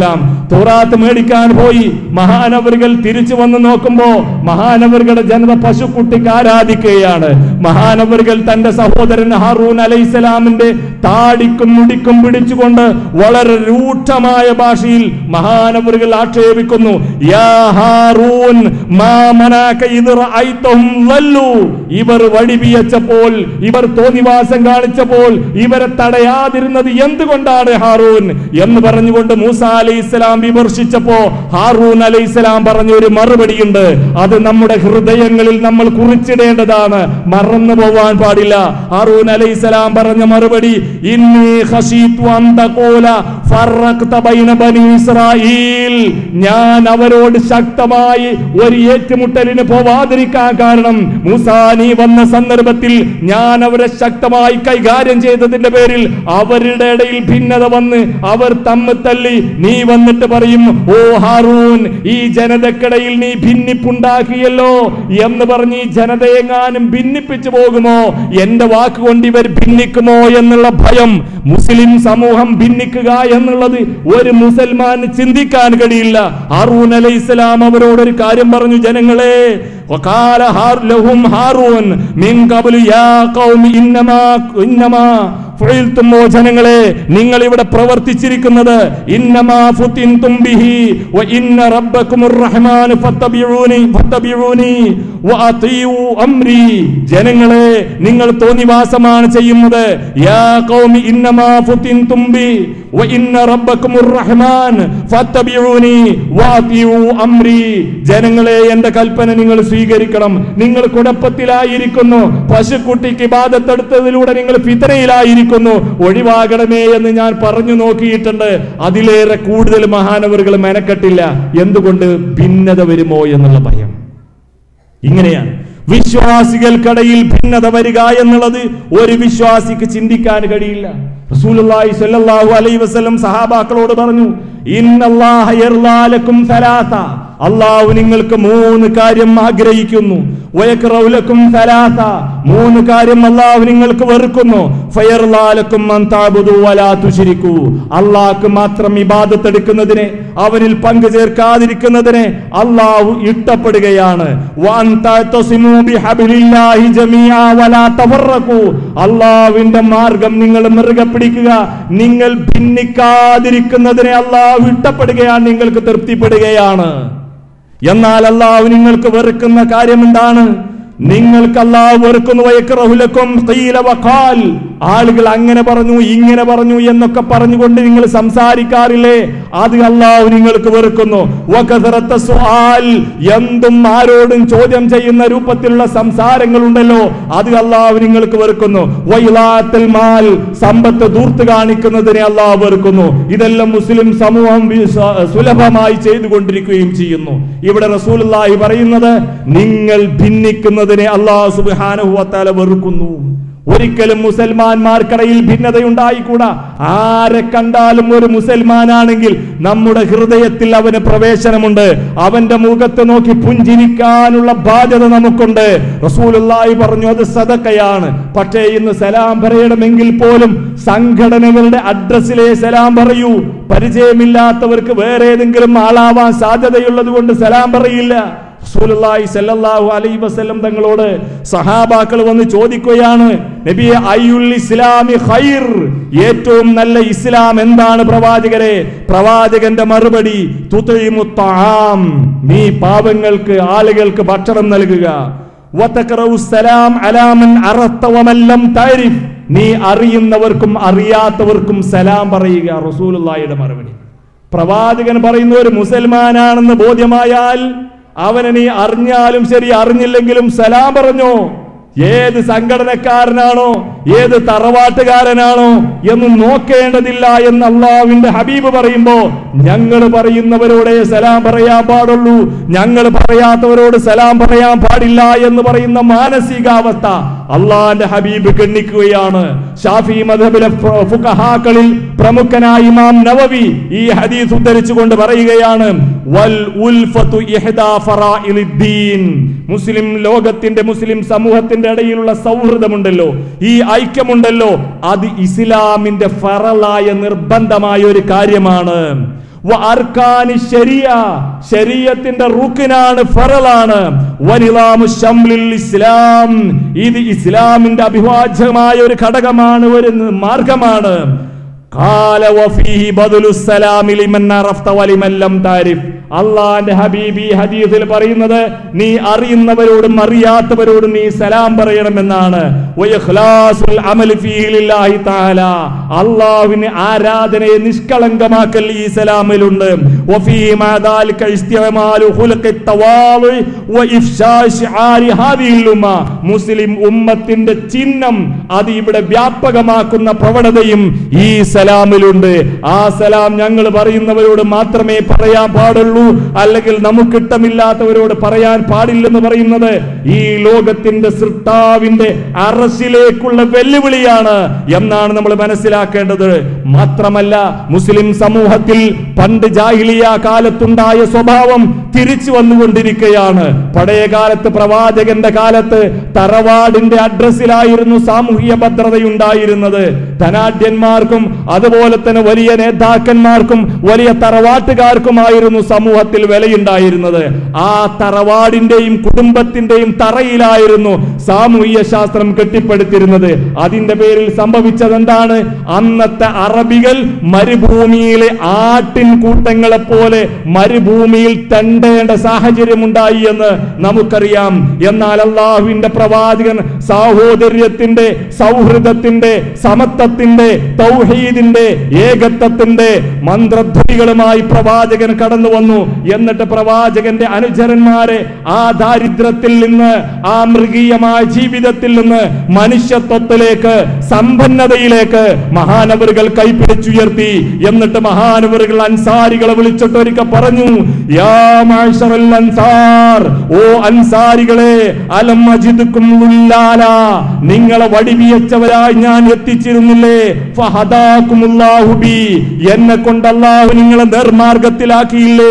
തോറാത്ത് മേടിക്കാൻ പോയി മഹാനവറുകൾ തിരിച്ചു വന്ന് നോക്കുമ്പോ മഹാനവറുകളുടെ ജനത പശുക്കുട്ടിക്ക് ആരാധിക്കുകയാണ് മഹാനവറുകൾ തന്റെ സഹോദരൻ ഹാറൂൻ അലൈഹിസ്സലാമിന്റെ താടിക്കും മുടിക്കും പിടിച്ചുകൊണ്ട് വളരെ രൂക്ഷമായ ഭാഷയിൽ മഹാനവറുകൾ ആക്ഷേപിക്കുന്നു യാ ഹാറൂൻ മാ മനാക ഇദ് റഅയ്തഹും ളല്ലു. ഇവർ വഴിപിയച്ചപ്പോൾ ഇവർ തോന്നിവാസം കാണിച്ചപ്പോൾ ഇവരെ തടയാതിരുന്നത് എന്തുകൊണ്ടാണ് ഹാറൂൻ എന്ന് പറഞ്ഞുകൊണ്ട് മൂസ അലൈഹി ഇസ്ലാം വിമർശിച്ചപ്പോ ഹാറൂൻ അലൈഹി ഇസ്ലാം പറഞ്ഞ ഒരു മറുപടിയുണ്ട് അത് നമ്മുടെ ഹൃദയങ്ങളിൽ നമ്മൾ കുറിച്ചിടേണ്ടതാണ് മറന്നു പോവാൻ പാടില്ല ഹാറൂൻ അലൈഹി ഇസ്ലാം പറഞ്ഞ മറുപടി ഇന്നി ഖശീതു അൻ തഖൂല ഫറഖ്ത ബൈന ബനി ഇസ്രായീൽ ഞാൻ അവരോട് ശക്തമായി ഒരു ഏറ്റുമുട്ടലിന് പോവാതിരിക്കാൻ കാരണം മൂസ നീ വന്ന സന്ദർഭത്തിൽ ഞാൻ അവരെ ശക്തമായി കൈകാര്യം ചെയ്തതിന്റെ പേരിൽ അവരുടെ ഇടയിൽ ഭിന്നത വന്ന് അവർ തമ്മിൽ തല്ലി നീ വന്നിട്ട് പറയും ഓ ഹാറൂൻ ഈ ജനതക്കിടയിൽ നീ ഭിന്നിപ്പുണ്ടാക്കിയല്ലോ എന്ന് പറഞ്ഞ് ഈ ജനതയെങ്ങാനും ഭിന്നിപ്പിച്ചു പോകുമോ എന്റെ വാക്കുകൊണ്ട് ഇവർ ഭിന്നിക്കുമോ എന്നുള്ള ഭയം മുസ്ലിം സമൂഹം ഭിന്നിക്കുക എന്നുള്ളത് ഒരു മുസൽമാന് ചിന്തിക്കാൻ കഴിയില്ല ഹാറൂൻ അലൈഹി ഇസ്ലാം അവരോട് ഒരു കാര്യം പറഞ്ഞു ജനങ്ങളെ وقال هار لهم هارون من قبل يا قوم إنما إنما ഫുഇൽതും ഓ ജനങ്ങളെ നിങ്ങൾ ഇവിടെ പ്രവർത്തിച്ചിരിക്കുന്നത് ഇന്നമാ ഫുതിൻതും ബിഹി വ ഇന്ന റബ്ബക്കുമുർ റഹ്മാൻ ഫത്തബിഊനി ഫത്തബിഊനി വഅതീഉ അംരി ജനങ്ങളെ നിങ്ങൾ തോന്നിവാസമാണ് ചെയ്യുന്നത് യാ ഖൗമി ഇന്നമാ ഫുതിൻതും ബി വ ഇന്ന റബ്ബക്കുമുർ റഹ്മാൻ ഫത്തബിഊനി വഅതീഉ അംരി ജനങ്ങളെ എന്റെ കൽപ്പന നിങ്ങൾ സ്വീകരിക്കണം നിങ്ങൾ കുഴപ്പത്തിലായിരിക്കുന്നു പശുക്കുട്ടിക്ക് ബാധത്തെടുത്തതിലൂടെ നിങ്ങൾ ഫിത്തനയിലായിരിക്കുന്നു ഒഴിവാകണമേ എന്ന് ഞാൻ പറഞ്ഞു നോക്കിയിട്ടുണ്ട് അതിലേറെ കൂടുതൽ മഹാനവറുകൾ മെനക്കെട്ടില്ല എന്തുകൊണ്ട് ഭിന്നത വരുമോ എന്നുള്ള ഭയം ഇങ്ങനെയാണ് വിശ്വാസികൾക്കിടയിൽ ഭിന്നത വരിക എന്നുള്ളത് ഒരു വിശ്വാസിക്ക് ചിന്തിക്കാൻ കഴിയില്ല റസൂലുള്ളാഹി സ്വല്ലല്ലാഹു അലൈഹി വസല്ലം സഹാബാക്കളോട് പറഞ്ഞു ഇന്നല്ലാഹ യർലാ ലക്കും സലാസ അള്ളാഹു നിങ്ങൾക്ക് മൂന്ന് കാര്യം ആഗ്രഹിക്കുന്നു വയക്റഹു ലക്കും സലാസ മൂന്ന് കാര്യം അള്ളാഹു നിങ്ങൾക്ക് വെറുക്കുന്നു ഫയർലാ ലക്കും അൻ തഅബുദു വലാ തുശ്രിക്കു അള്ളാഹ്ക്ക് മാത്രം ഇബാദത്ത് എടുക്കുന്നതിനെ അവനിൽ പങ്കു ചേർക്കാതിരിക്കുന്നതിനെ അള്ളാഹു ഇഷ്ടപ്പെടുകയാണ് വഅൻ തഅതസിമു ബിഹബ്ലില്ലാഹി ജമീഅ വലാ തഫറഖു അള്ളാഹുവിന്റെ മാർഗം നിങ്ങൾ മുറുകെ പിടിക്കുക നിങ്ങൾ ഭിന്നിക്കാതിരിക്കുന്നതിനെ അള്ളാഹു ഇഷ്ടപ്പെടുകയാണ് നിങ്ങൾക്ക് തൃപ്തിപ്പെടുകയാണ് എന്നാൽ അള്ളാഹു നിങ്ങൾക്ക് വെറുക്കുന്ന കാര്യം എന്താണ് നിങ്ങൾക്ക് അള്ളാഹു വെറുക്കുന്നു വയക്റഹുലക്കും ഖീല വഖാൽ ആളുകൾ അങ്ങനെ പറഞ്ഞു ഇങ്ങനെ പറഞ്ഞു എന്നൊക്കെ പറഞ്ഞുകൊണ്ട് നിങ്ങൾ സംസാരിക്കാറില്ലേ അത് അള്ളാഹു നിങ്ങൾക്ക് വെറുക്കുന്നു വകസറത്ത സുആൽ എന്തും ആരോടും ചോദ്യം ചെയ്യുന്ന രൂപത്തിലുള്ള സംസാരങ്ങൾ ഉണ്ടല്ലോ അത് അള്ളാഹു നിങ്ങൾക്ക് വെറുക്കുന്നു വൈലാത്തൽ മാൽ സമ്പത്ത് ദൂർത്ത് കാണിക്കുന്നതിനെ അള്ളാഹു വെറുക്കുന്നു ഇതെല്ലാം മുസ്ലിം സമൂഹം വി- സ- സുലഭമായി ചെയ്തുകൊണ്ടിരിക്കുകയും ചെയ്യുന്നു ഇവിടെ റസൂലുള്ളാഹി പറയുന്നത് നിങ്ങൾ ഭിന്നിക്കുന്നതിനെ അള്ളാഹു സുബ്ഹാനഹു വതആല വെറുക്കുന്നു ഒരിക്കലും മുസൽമാന്മാർക്കിടയിൽ ഭിന്നതയുണ്ടായിക്കൂടാ ആരെ കണ്ടാലും ഒരു മുസൽമാനാണെങ്കിൽ നമ്മുടെ ഹൃദയത്തിൽ അവന് പ്രവേശനമുണ്ട് അവന്റെ മുഖത്ത് നോക്കി പുഞ്ചിരിക്കാനുള്ള ബാധ്യത നമുക്കുണ്ട് റസൂലുള്ളാഹി പറഞ്ഞു അത് സദക്കയാണ് പക്ഷേ ഇന്ന് സലാം പറയണമെങ്കിൽ പോലും സംഘടനകളുടെ അഡ്രസ്സിലെ സലാം പറയൂ പരിചയമില്ലാത്തവർക്ക് വേറെ ഏതെങ്കിലും ആളാവാൻ സാധ്യതയുള്ളത് കൊണ്ട് സലാം പറയില്ല റസൂലുള്ളാഹി സല്ലല്ലാഹു അലൈഹി വസല്ലം തങ്ങളോട് സഹാബാക്കൾ വന്ന് ചോദിക്കുകയാണ് നബിയെ അയ്യുൽ ഇസ്ലാമി ഖൈർ ഏറ്റവും നല്ല ഇസ്ലാം എന്താണ് പ്രവാചകരെ പ്രവാചകന്റെ മറുപടി തുതയിമു തആം നീ പാവങ്ങൾക്ക് ആളുകൾക്ക് ഭക്ഷണം നൽകുക വതഖറഉ സലാം അലാ മൻ അറത്ത വമൻ ലം തഅരിഫ് നീ അറിയുന്നവർക്കും അറിയാത്തവർക്കും സലാം പറയുക റസൂലുള്ളാഹിയുടെ മറുപടി പ്രവാചകൻ പറയുന്ന ഒരു മുസൽമാനാണെന്ന് ബോധ്യമായാൽ അവനെ നീ അറിഞ്ഞാലും ശരി അറിഞ്ഞില്ലെങ്കിലും സലാം പറഞ്ഞോ ഏത് സംഘടനക്കാരനാണോ ഏത് തറവാട്ടുകാരനാണോ എന്ന് നോക്കേണ്ടതില്ല എന്ന് അള്ളാവിന്റെ ഹബീബ് പറയുമ്പോ ഞങ്ങൾ പറയുന്നവരോടെ സലാം പറയാൻ പാടുള്ളൂ ഞങ്ങൾ പറയാത്തവരോട് സലാം പറയാൻ പാടില്ല എന്ന് പറയുന്ന മാനസികാവസ്ഥ അള്ളാന്റെ ഹബീബ് ഗണ്ണിക്കുകയാണ് ഷാഫി മധബിലെ ഫുഖഹാക്കളിൽ പ്രമുഖനായ ഇമാം നവവി ഈ ഹദീസ് ഉദ്ധരിച്ചുകൊണ്ട് പറയുകയാണ് വൽ ഉൽഫത്തു ഇഹ്ദാ ഫറാഇലിദ്ദീൻ മുസ്ലിം ലോകത്തിന്റെ മുസ്ലിം സമൂഹത്തിന്റെ ഇടയിലുള്ള സൗഹൃദമുണ്ടല്ലോ ഈ ഐക്യമുണ്ടല്ലോ അത് ഇസ്ലാമിന്റെ ഫറലായ നിർബന്ധമായ ഒരു കാര്യമാണ് വ അർക്കാനി ശരിയ ശരീഅത്തിന്റെ റുക്കിനാണ് ഫറലാണ് വനിലാമു ശംലിൽ ഇസ്ലാം ഇത് ഇസ്ലാമിന്റെ അഭിവാജ്യമായ ഒരു ഘടകമാണ് ഒരു മാർഗമാണ് قال وفيه بذل السلام لمن عرفت ولمن لم تعرف അള്ളാന്റെ ഹബീബി ഹദീസിൽ പറയുന്നത് നീ അറിയുന്നവരോടും അറിയാത്തവരോടും നീ സലാം പറയണമെന്നാണ് വയഖ്ലാസുൽ അമലി ഫീഹി ലില്ലാഹി തആല അള്ളാഹുവിന് ആരാധനയെ നിഷ്കളങ്കമാക്കൽ ഈ സലാമിലുണ്ട് വഫീഹി മാ ദാലിക ഇസ്തിഅമാലു ഖുൽഖി തവാളു വഇഫ്ശാ ശിആരി ഹാദിഹിൽ ഉമ്മ മുസ്ലിം ഉമ്മത്തിന്റെ ചിഹ്നം അത് ഇവിടെ വ്യാപകമാക്കുന്ന പ്രവണതയും ഈ സലാമിലുണ്ട് ആ സലാം ഞങ്ങൾ പറയുന്നവരോട് മാത്രമേ പറയാൻ പാടുള്ളൂ അല്ലെങ്കിൽ നമുക്ക് ഇഷ്ടമില്ലാത്തവരോട് പറയാൻ പാടില്ലെന്ന് പറയുന്നത് ഈ ലോകത്തിന്റെ സൃഷ്ടാവിന്റെ അറസിലേക്കുള്ള വെല്ലുവിളിയാണ് എന്നാണ് നമ്മൾ മനസ്സിലാക്കേണ്ടത് മാത്രമല്ല മുസ്ലിം സമൂഹത്തിൽ പണ്ട് ജാഹിലിയ കാലത്തുണ്ടായ സ്വഭാവം തിരിച്ചു വന്നുകൊണ്ടിരിക്കുകയാണ് പഴയ കാലത്ത് പ്രവാചകന്റെ കാലത്ത് തറവാടിന്റെ അഡ്രസ്സിലായിരുന്നു സാമൂഹിക ഭദ്രതയുണ്ടായിരുന്നത് ധനാഢ്യന്മാർക്കും അതുപോലെ തന്നെ വലിയ നേതാക്കന്മാർക്കും വലിയ തറവാട്ടുകാർക്കുമായിരുന്നു സമൂഹത്തിൽ വിലയുണ്ടായിരുന്നത് ആ തറവാടിന്റെയും കുടുംബത്തിന്റെയും തറയിലായിരുന്നു സാമൂഹിക ശാസ്ത്രം കെട്ടിപ്പടുത്തിരുന്നത് അതിന്റെ പേരിൽ സംഭവിച്ചത് എന്താണ് അന്നത്തെ അറബികൾ മരുഭൂമിയിലെ ആട്ടിൻ കൂട്ടങ്ങളെ പോലെ മരുഭൂമിയിൽ തണ്ടേണ്ട സാഹചര്യം ഉണ്ടായി എന്ന് നമുക്കറിയാം എന്നാൽ അള്ളാഹുവിന്റെ പ്രവാചകൻ സാഹോദര്യത്തിന്റെ സൗഹൃദത്തിന്റെ സമത്വത്തിന്റെ തൗഹീദിന്റെ ഏകത്വത്തിന്റെ മന്ത്രധ്വനികളുമായി പ്രവാചകൻ കടന്നു വന്നു എന്നിട്ട് പ്രവാചകന്റെ അനുചരന്മാരെ ആ ദാരിദ്ര്യത്തിൽ നിന്ന് ആ മൃഗീയമായ ജീവിതത്തിൽ നിന്ന് മനുഷ്യത്വത്തിലേക്ക് സമ്പന്നതയിലേക്ക് മഹാനവറുകൾ കൈപ്പിടിച്ചുയർത്തി എന്നിട്ട് മഹാനവറുകൾ അൻസാരികളെ വിളിച്ചിട്ട് ഒരിക്കൽ പറഞ്ഞു യാ മാഷറൽ അൻസാർ ഓ അൻസാരികളെ അലം അജിദുക്കും ലുല്ലാല നിങ്ങളെ വടിവിയച്ചവരായി ഞാൻ എത്തിച്ചിരുന്നില്ലേ ഫഹദാക്കുമുല്ലാഹു ബി എന്നെ കൊണ്ട് അല്ലാഹു നിങ്ങളെ നിർമാർഗത്തിലാക്കിയില്ലേ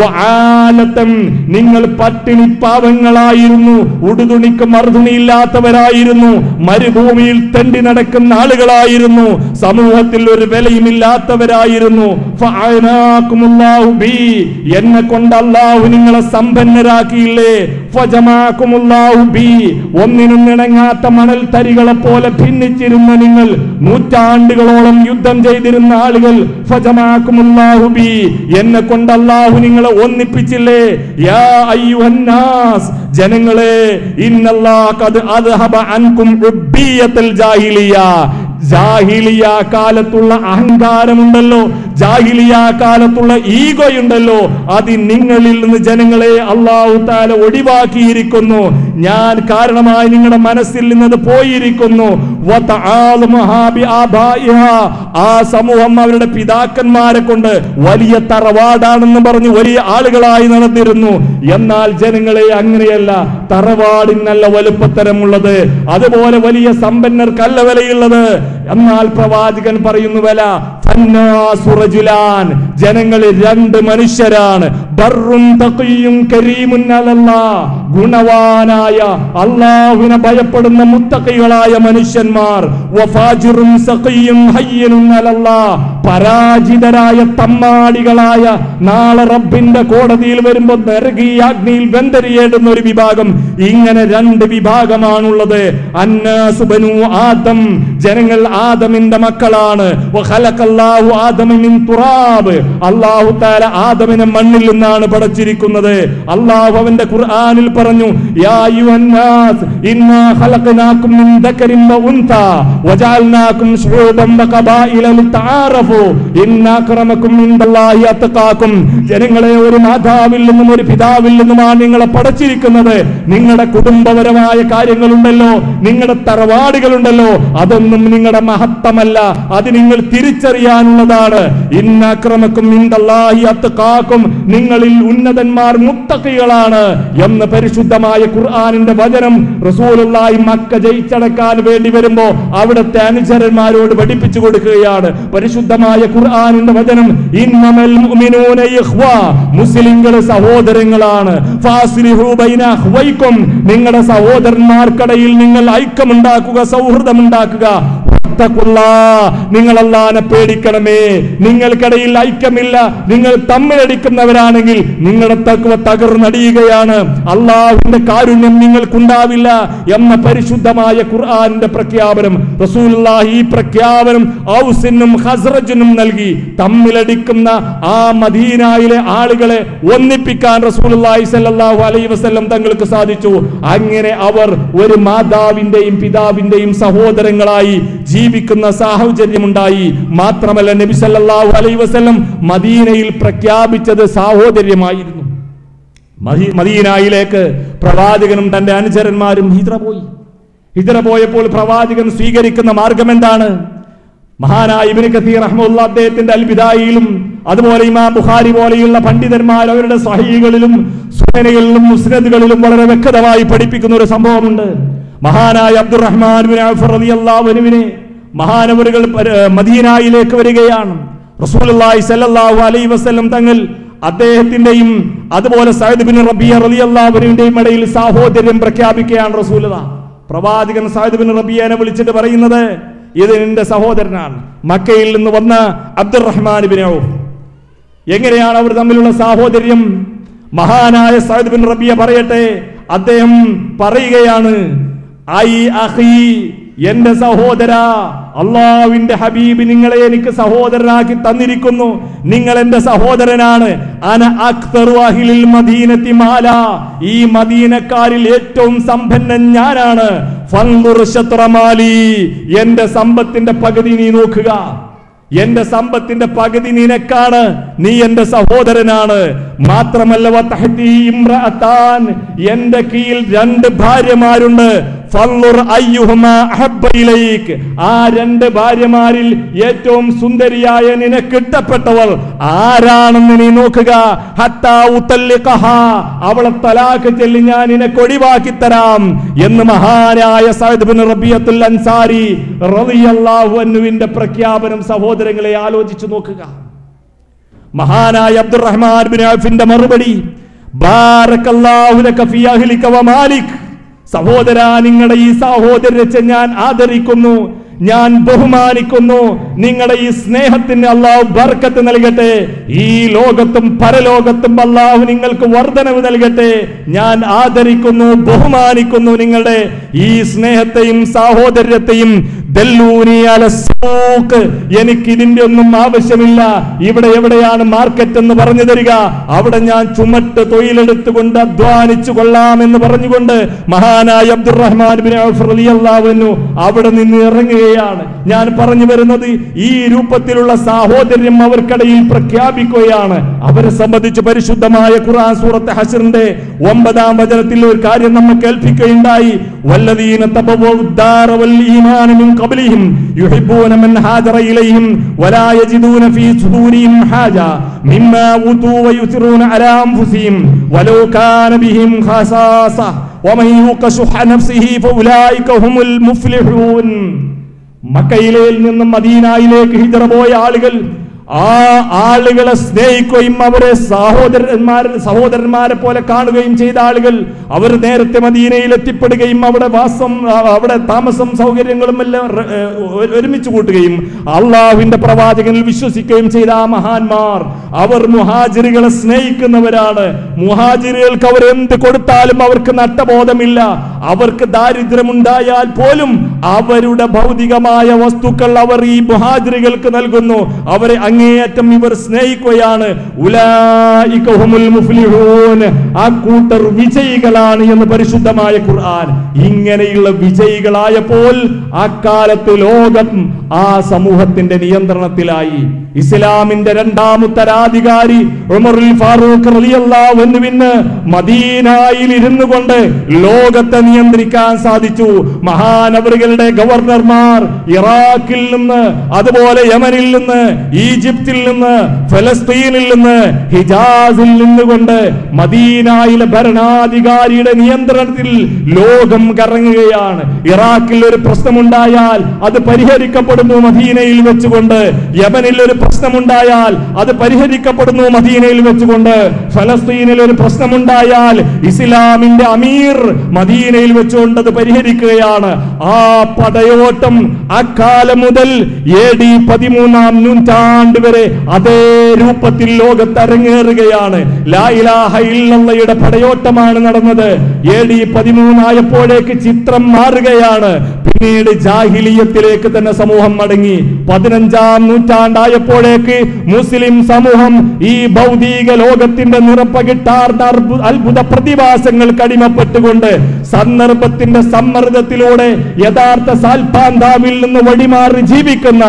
വആലത്തം നിങ്ങൾ പട്ടിണി പാവങ്ങളായിരുന്നു ഉടുതുണിക്ക് മറുതുണിയില്ലാത്തവരായിരുന്നു മരുഭൂമിയിൽ തെണ്ടി നടക്കുന്ന ആളുകളായിരുന്നു സമൂഹത്തിൽ ഒരു വിലയുമില്ലാത്തവരായിരുന്നു ഫഅനാക്കുമുല്ലാഹു ബി എന്നെ കൊണ്ട് അല്ലാഹു നിങ്ങളെ സമ്പന്നരാക്കിയില്ലേ ഫജമാക്കുമുല്ലാഹു ബി ഒന്നിനും ഇണങ്ങാത്ത മണൽ തരികളെ പോലെ ഭിന്നിച്ചിരുന്ന നിങ്ങൾ നൂറ്റാണ്ടുകളോളം യുദ്ധം ചെയ്തിരുന്ന ആളുകൾ ഫജമാക്കുമുല്ലാഹു ബി എന്നെ കൊണ്ട് അല്ലാഹു നിങ്ങളെ ഒന്നിപ്പിച്ചില്ലേ യാ അയ്യുഹന്നാസ് ജനങ്ങളെ ഇന്നല്ലാഹ് ഖദ് അദ്ഹബ അൻകും ഉബ്ബിയത്തുൽ ജാഹിലിയ ജാഹിലിയ കാലത്തുള്ള അഹങ്കാരമുണ്ടല്ലോ ജാഹിലിയ കാലത്തുള്ള ഈഗോയുണ്ടല്ലോ അത് നിങ്ങളിൽ നിന്ന് ജനങ്ങളെ അള്ളാഹു താല ഒഴിവാക്കിയിരിക്കുന്നു ഞാൻ കാരണമായി നിങ്ങളുടെ മനസ്സിൽ നിന്നത് പോയിരിക്കുന്നു വതആലു മഹാബി ആബായിഹ. ആ സമൂഹം അവരുടെ പിതാക്കന്മാരെ കൊണ്ട് വലിയ തറവാടാണെന്ന് പറഞ്ഞ് വലിയ ആളുകളായി നടന്നിരുന്നു എന്നാൽ ജനങ്ങളെ അങ്ങനെയല്ല തറവാടിനല്ല വലുപ്പത്തരമുള്ളത് അതുപോലെ വലിയ സമ്പന്നർക്കല്ല വിലയുള്ളത് എന്നാൽ പ്രവാചകൻ പറയുന്നു വില ഫന്നാസു റജുലാൻ ജനങ്ങൾ രണ്ട് മനുഷ്യരാണ് ബർറും തഖിയും കരീമുൻ അലല്ലാ ഗുണവാനായ അള്ളാഹുവിനെ ഭയപ്പെടുന്ന മുത്തഖികളായ മനുഷ്യന്മാർ വഫാജിറും സഖിയും ഹയ്യനും അലല്ലാ പരാജിതരായ തമ്മാടികളായ നാളെ റബ്ബിന്റെ കോടതിയിൽ വരുമ്പോൾ നരകീയാഗ്നിയിൽ വെന്തരിയേടുന്ന ഒരു വിഭാഗം ഇങ്ങനെ രണ്ട് വിഭാഗമാണുള്ളത് അന്നാസുബനു ആദം ജനങ്ങൾ ആദമിന്റെ മക്കളാണ് വഖലഖല്ലാഹു ആദമ മിൻ തുറാബ് അല്ലാഹു തആല ആദമിനെ മണ്ണിൽ നിന്നാണ് പടച്ചിരിക്കുന്നത് അല്ലാഹു അവന്റെ ഖുർആനിൽ പറഞ്ഞു യാ അയ്യുഹന്നാസ് ഇന്നാ ഖലഖനാകും മിൻ ദക്കരിൻ വ ഉൻത വജഅൽനാകും ശുഊബൻ വ ഖബായില ലിതആറഫു ഇന്ന അക്രമക്കും ഇൻദല്ലാഹി അത്ഖാക്കും ജനങ്ങളെ ഒരു മാതാവിൽ നിന്നും ഒരു പിതാവിൽ നിന്നുമാണ് നിങ്ങളെ പടച്ചിരിക്കുന്നത് നിങ്ങളുടെ കുടുംബപരമായ കാര്യങ്ങളുണ്ടല്ലോ നിങ്ങളുടെ തറവാടുകളുണ്ടല്ലോ അതൊന്നും നിങ്ങളുടെ മഹത്വമല്ല അത് നിങ്ങൾ തിരിച്ചറിയാനുള്ളതാണ് ഇന്നക്രമക്കും ഇൻദല്ലാഹി അത്ഖാക്കും നിങ്ങളിൽ ഉന്നതന്മാർ മുത്തഖികളാണ് എന്ന് പരിശുദ്ധമായ ഖുർആനിന്റെ വചനം റസൂലുള്ളാഹി മക്ക ജയിച്ചടക്കാൻ വേണ്ടി വരുമ്പോ അവിടുത്തെ അനുചരന്മാരോട് പഠിപ്പിച്ചു കൊടുക്കുകയാണ് പരിശുദ്ധമായ ഖുർആനിന്റെ വചനം ഇന്നമൽ മുഅ്മിനൂന ഇഖ്വ മുസ്ലിങ്ങൾ സഹോദരങ്ങളാണ് ഫാസ്ലിഹു ബൈന അഖ്വൈക്കും നിങ്ങളുടെ സഹോദരന്മാർക്കിടയിൽ നിങ്ങൾ ഐക്യമുണ്ടാക്കുക സൗഹൃദമുണ്ടാക്കുക വത്തക്കുള്ള നിങ്ങൾ അള്ളാനെ പേടിക്കണമേ നിങ്ങൾക്കിടയിൽ ഐക്യമില്ല നിങ്ങൾ തമ്മിലടിക്കുന്നവരാണെങ്കിൽ നിങ്ങളുടെ തക്കുവ തകർന്നടിയുകയാണ് അള്ളാഹുവിന്റെ കാരുണ്യം നിങ്ങൾക്കുണ്ടാവില്ല എന്ന പരിശുദ്ധമായ ഖുർആാനിന്റെ പ്രഖ്യാപനം റസൂലുള്ളാഹി ഈ പ്രഖ്യാപനം ഔസിനും ഹസ്റജിനും നൽകി തമ്മിലടിക്കുന്ന ആ മദീനായിലെ ആളുകളെ ഒന്നിപ്പിക്കാൻ റസൂലുള്ളാഹി സ്വല്ലല്ലാഹു അലൈഹി വസല്ലം തങ്ങൾക്ക് സാധിച്ചു അങ്ങനെ അവർ ഒരു മാതാവിന്റെയും പിതാവിന്റെയും സഹോദരങ്ങളായി ജീവിക്കുന്ന സാഹചര്യമുണ്ടായി മാത്രമല്ല നബി സല്ലല്ലാഹു അലൈഹി വസല്ലം മദീനയിൽ പ്രഖ്യാപിച്ചത് സാഹോദര്യമായിരുന്നു മദീ- മദീനായിലേക്ക് പ്രവാചകനും തന്റെ അനുചരന്മാരും ഹിദ്ര പോയി ഹിദ്ര പോയപ്പോൾ പ്രവാചകൻ സ്വീകരിക്കുന്ന മാർഗം എന്താണ് മഹാനായ ഇബ്നു കസീർ റഹ്മുള്ള അദ്ദേഹത്തിന്റെ അൽബിദായിലും അതുപോലെ ഇമാം ബുഖാരി പോലെയുള്ള പണ്ഡിതന്മാർ അവരുടെ സഹീകളിലും സുനനുകളിലും മുസ്നദുകളിലും വളരെ വ്യക്തമായി പഠിപ്പിക്കുന്ന ഒരു സംഭവമുണ്ട് മഹാനായ അബ്ദുറഹ്മാൻ ബിൻ ഔഫ് റളിയല്ലാഹു അൻഹുവിനെ മഹാനവറുകൾ പര- മദീനായിലേക്ക് വരികയാണ് റസൂലുള്ളാഹി സ്വല്ലല്ലാഹു അലൈഹി വസല്ലം തങ്ങൾ അദ്ദേഹത്തിന്റെയും അതുപോലെ സഅദ് ബിൻ റബിയ റളിയല്ലാഹു അൻഹുവിന്റെയും ഇടയിൽ സാഹോദര്യം പ്രഖ്യാപിക്കുകയാണ് റസൂലുള്ളാഹ് പ്രവാചകൻ സഅദ് ബിൻ റബിയനെ വിളിച്ചിട്ട് പറയുന്നത് ഇത് നിന്റെ സഹോദരനാണ് മക്കയിൽ നിന്ന് വന്ന അബ്ദുറഹ്മാൻ ബിൻ ഔഫ് എങ്ങനെയാണ് അവർ തമ്മിലുള്ള സാഹോദര്യം മഹാനായ സഅദ് ബിൻ റബിയ പറയട്ടെ അദ്ദേഹം പറയുകയാണ് ഐ അഹി എന്റെ സഹോദര അള്ളാവിന്റെ ഹബീബ് നിങ്ങളെ എനിക്ക് സഹോദരനാക്കി തന്നിരിക്കുന്നു നിങ്ങൾ എന്റെ സഹോദരനാണ് അന അക്തറു അഹ്ലിൽ മദീനത്തി മാല ഈ മദീനക്കാരിൽ ഏറ്റവും സമ്പന്നൻ ഞാനാണ് ഫൻദുർ ശത്രമാലി എന്റെ സമ്പത്തിന്റെ പകുതി നീ നോക്കുക എന്റെ സമ്പത്തിന്റെ പകുതി നിനക്കാണ് നീ എന്റെ സഹോദരനാണ് മാത്രമല്ല വതഹ്തി ഇമ്രഅത്താൻ എന്റെ കീഴിൽ രണ്ട് ഭാര്യമാരുണ്ട് ഫൻദുർ അയ്യുഹുമാ അഹബ്ബ ഇലൈക് ആ രണ്ട് ഭാര്യമാരിൽ ഏറ്റവും സുന്ദരിയായ നിനക്ക് ഇഷ്ടപ്പെട്ടവൾ ആരാണെന്ന് നീ നോക്കുക ഹത്താ ഉത്തല്ലിഖഹ അവളെ തലാഖ് ചൊല്ലി ഞാൻ നിനക്ക് ഒഴിവാക്കി തരാം എന്ന് മഹാനായ സഅദ് ബിൻ റബിയത്തുൽ അൻസാരി റളിയല്ലാഹു അൻഹുവിന്റെ പ്രഖ്യാപനം സഹോദരങ്ങളെ ആലോചിച്ചു നോക്കുക മഹാനായ അബ്ദുറഹ്മാൻ ബിൻ ഔഫിന്റെ മറുപടി ബാറക്കല്ലാഹു ലക ഫീ അഹ്ലിക വമാലിക് സഹോദര നിങ്ങളുടെ ഈ സാഹോദര്യത്തെ ഞാൻ ആദരിക്കുന്നു ഞാൻ ബഹുമാനിക്കുന്നു നിങ്ങളുടെ ഈ സ്നേഹത്തിന് അള്ളാഹു ബർക്കത്ത് നൽകട്ടെ ഈ ലോകത്തും പരലോകത്തും അള്ളാഹു നിങ്ങൾക്ക് വർധനവ് നൽകട്ടെ ഞാൻ ആദരിക്കുന്നു ബഹുമാനിക്കുന്നു നിങ്ങളുടെ ഈ സ്നേഹത്തെയും സാഹോദര്യത്തെയും ദല്ലൂനി അല സൂക്ക്. എനിക്ക് ഇതിന്റെ ഒന്നും ആവശ്യമില്ല ഇവിടെ എവിടെയാണ് മാർക്കറ്റ് എന്ന് പറഞ്ഞു തരിക അവിടെ ഞാൻ ചുമട്ട് തൊഴിലെടുത്തുകൊണ്ട് അധ്വാനിച്ചു കൊള്ളാമെന്ന് പറഞ്ഞുകൊണ്ട് മഹാനായ അബ്ദുറഹ്മാൻ ബിൻ ഔഫ് റളിയല്ലാഹു അൻഹു അവിടെ നിന്ന് ഇറങ്ങുകയാണ് ഞാൻ പറഞ്ഞു വരുന്നത് ഈ രൂപത്തിലുള്ള സാഹോദര്യം അവർക്കിടയിൽ പ്രഖ്യാപിക്കുകയാണ് അവരെ സംബന്ധിച്ച് പരിശുദ്ധമായ ഖുർആൻ സൂറത്ത് ഹഷറിന്റെ ഒമ്പതാം വചനത്തിൽ ഒരു കാര്യം നമ്മെ കേൾപ്പിക്കുകയുണ്ടായി വല്ലദീന തബവ്വഉ الدار والإيمان من قبلهم يحبون من هاجر إليهم ولا يجدون في صدورهم حاجة مما أوتوا ويؤثرون على أنفسهم ولو كان بهم خصاصة ومن يوق شح نفسه فأولئك هم المفلحون മക്കയിലയിൽ നിന്നും മദീനായിലേക്ക് ഹിജറ പോയ ആളുകൾ ആ ആളുകളെ സ്നേഹിക്കുകയും അവരെ സഹോദരന്മാർ സഹോദരന്മാരെ പോലെ കാണുകയും ചെയ്ത ആളുകൾ അവർ നേരത്തെ മദീനയിൽ എത്തിപ്പെടുകയും അവിടെ വാസം ആ, അവിടെ താമസം സൗകര്യങ്ങളും എല്ലാം ര- ഏ, ഒ- ഒരുമിച്ച് കൂട്ടുകയും അള്ളാഹുവിന്റെ പ്രവാചകനിൽ വിശ്വസിക്കുകയും ചെയ്ത ആ മഹാന്മാർ അവർ മുഹാജിറുകളെ സ്നേഹിക്കുന്നവരാണ് മുഹാജിറുകൾക്ക് അവർ എന്ത് കൊടുത്താലും അവർക്ക് നട്ടബോധമില്ല അവർക്ക് ദാരിദ്ര്യമുണ്ടായാൽ പോലും അവരുടെ ഭൗതികമായ വസ്തുക്കൾ അവർ ഈ മുഹാജിറുകൾക്ക് നൽകുന്നു അവരെ അങ്ങേയറ്റം ഇവർ സ്നേഹിക്കുകയാണ് ഉലായിക ഹുമുൽ മുഫ്ലിഹൂൻ. ആ കൂട്ടർ വിജയികളാണ് എന്ന് പരിശുദ്ധമായ ഖുർആൻ ഇങ്ങനെയുള്ള വിജയികളായപ്പോൾ അക്കാലത്ത് ലോകം ആ സമൂഹത്തിന്റെ നിയന്ത്രണത്തിലായി ഇസ്ലാമിന്റെ രണ്ടാമത്തരാധികാരി ഉമറുൽ ഫാറൂഖ് റളിയല്ലാഹു അൻഹുവിന് മദീനായിൽ ഇരുന്നു കൊണ്ട് ലോകത്തെ നിയന്ത്രിക്കാൻ സാധിച്ചു മഹാനവറുകളുടെ ഗവർണർമാർ ഇറാഖിൽ നിന്ന് അതുപോലെ യമനിൽ നിന്ന് ഈജിപ്തിൽ നിന്ന് ഫലസ്തീനിൽ നിന്ന് ഹിജാസിൽ നിന്നുകൊണ്ട് മദീനായിലെ ഭരണാധികാരിയുടെ നിയന്ത്രണത്തിൽ ലോകം കറങ്ങുകയാണ് ഇറാഖിൽ ഒരു പ്രശ്നമുണ്ടായാൽ അത് പരിഹരിക്കപ്പെടുന്നു മദീനയിൽ വെച്ചുകൊണ്ട് യമനിൽ ഒരു പ്രശ്നമുണ്ടായാൽ അത് പരിഹരിക്കപ്പെടുന്നു മദീനയിൽ വെച്ചുകൊണ്ട് ഫലസ്തീനിൽ ഒരു പ്രശ്നമുണ്ടായാൽ ഇസ്ലാമിന്റെ അമീർ മദീനയിൽ വെച്ചുകൊണ്ട് അത് പരിഹരിക്കുകയാണ് ആ പടയോട്ടം അക്കാലം മുതൽ എ ഡി പതിമൂന്നാം നൂറ്റാണ്ട് വരെ അതേ രൂപത്തിൽ ലോകത്ത് അരങ്ങേറുകയാണ് ലാ ഇലാഹ ഇല്ലല്ലയുടെ പടയോട്ടമാണ് നടന്നത് എ ഡി പതിമൂന്നായപ്പോഴേക്ക് ചിത്രം മാറുകയാണ് പിന്നീട് ജാഹിലിയത്തിലേക്ക് തന്നെ സമൂഹം മടങ്ങി പതിനഞ്ചാം നൂറ്റാണ്ടായപ്പോഴേക്ക് മുസ്ലിം സമൂഹം ഈ ഭൗതിക ലോകത്തിന്റെ നിറപ്പകിട്ടാർന്ന അർബു- അത്ഭുത പ്രതിഭാസങ്ങൾക്ക് അടിമപ്പെട്ടുകൊണ്ട് സന്ദർഭത്തിന്റെ സമ്മർദ്ദത്തിലൂടെ യഥാർത്ഥ സാൽപാന്താവിൽ നിന്ന് വഴിമാറി ജീവിക്കുന്ന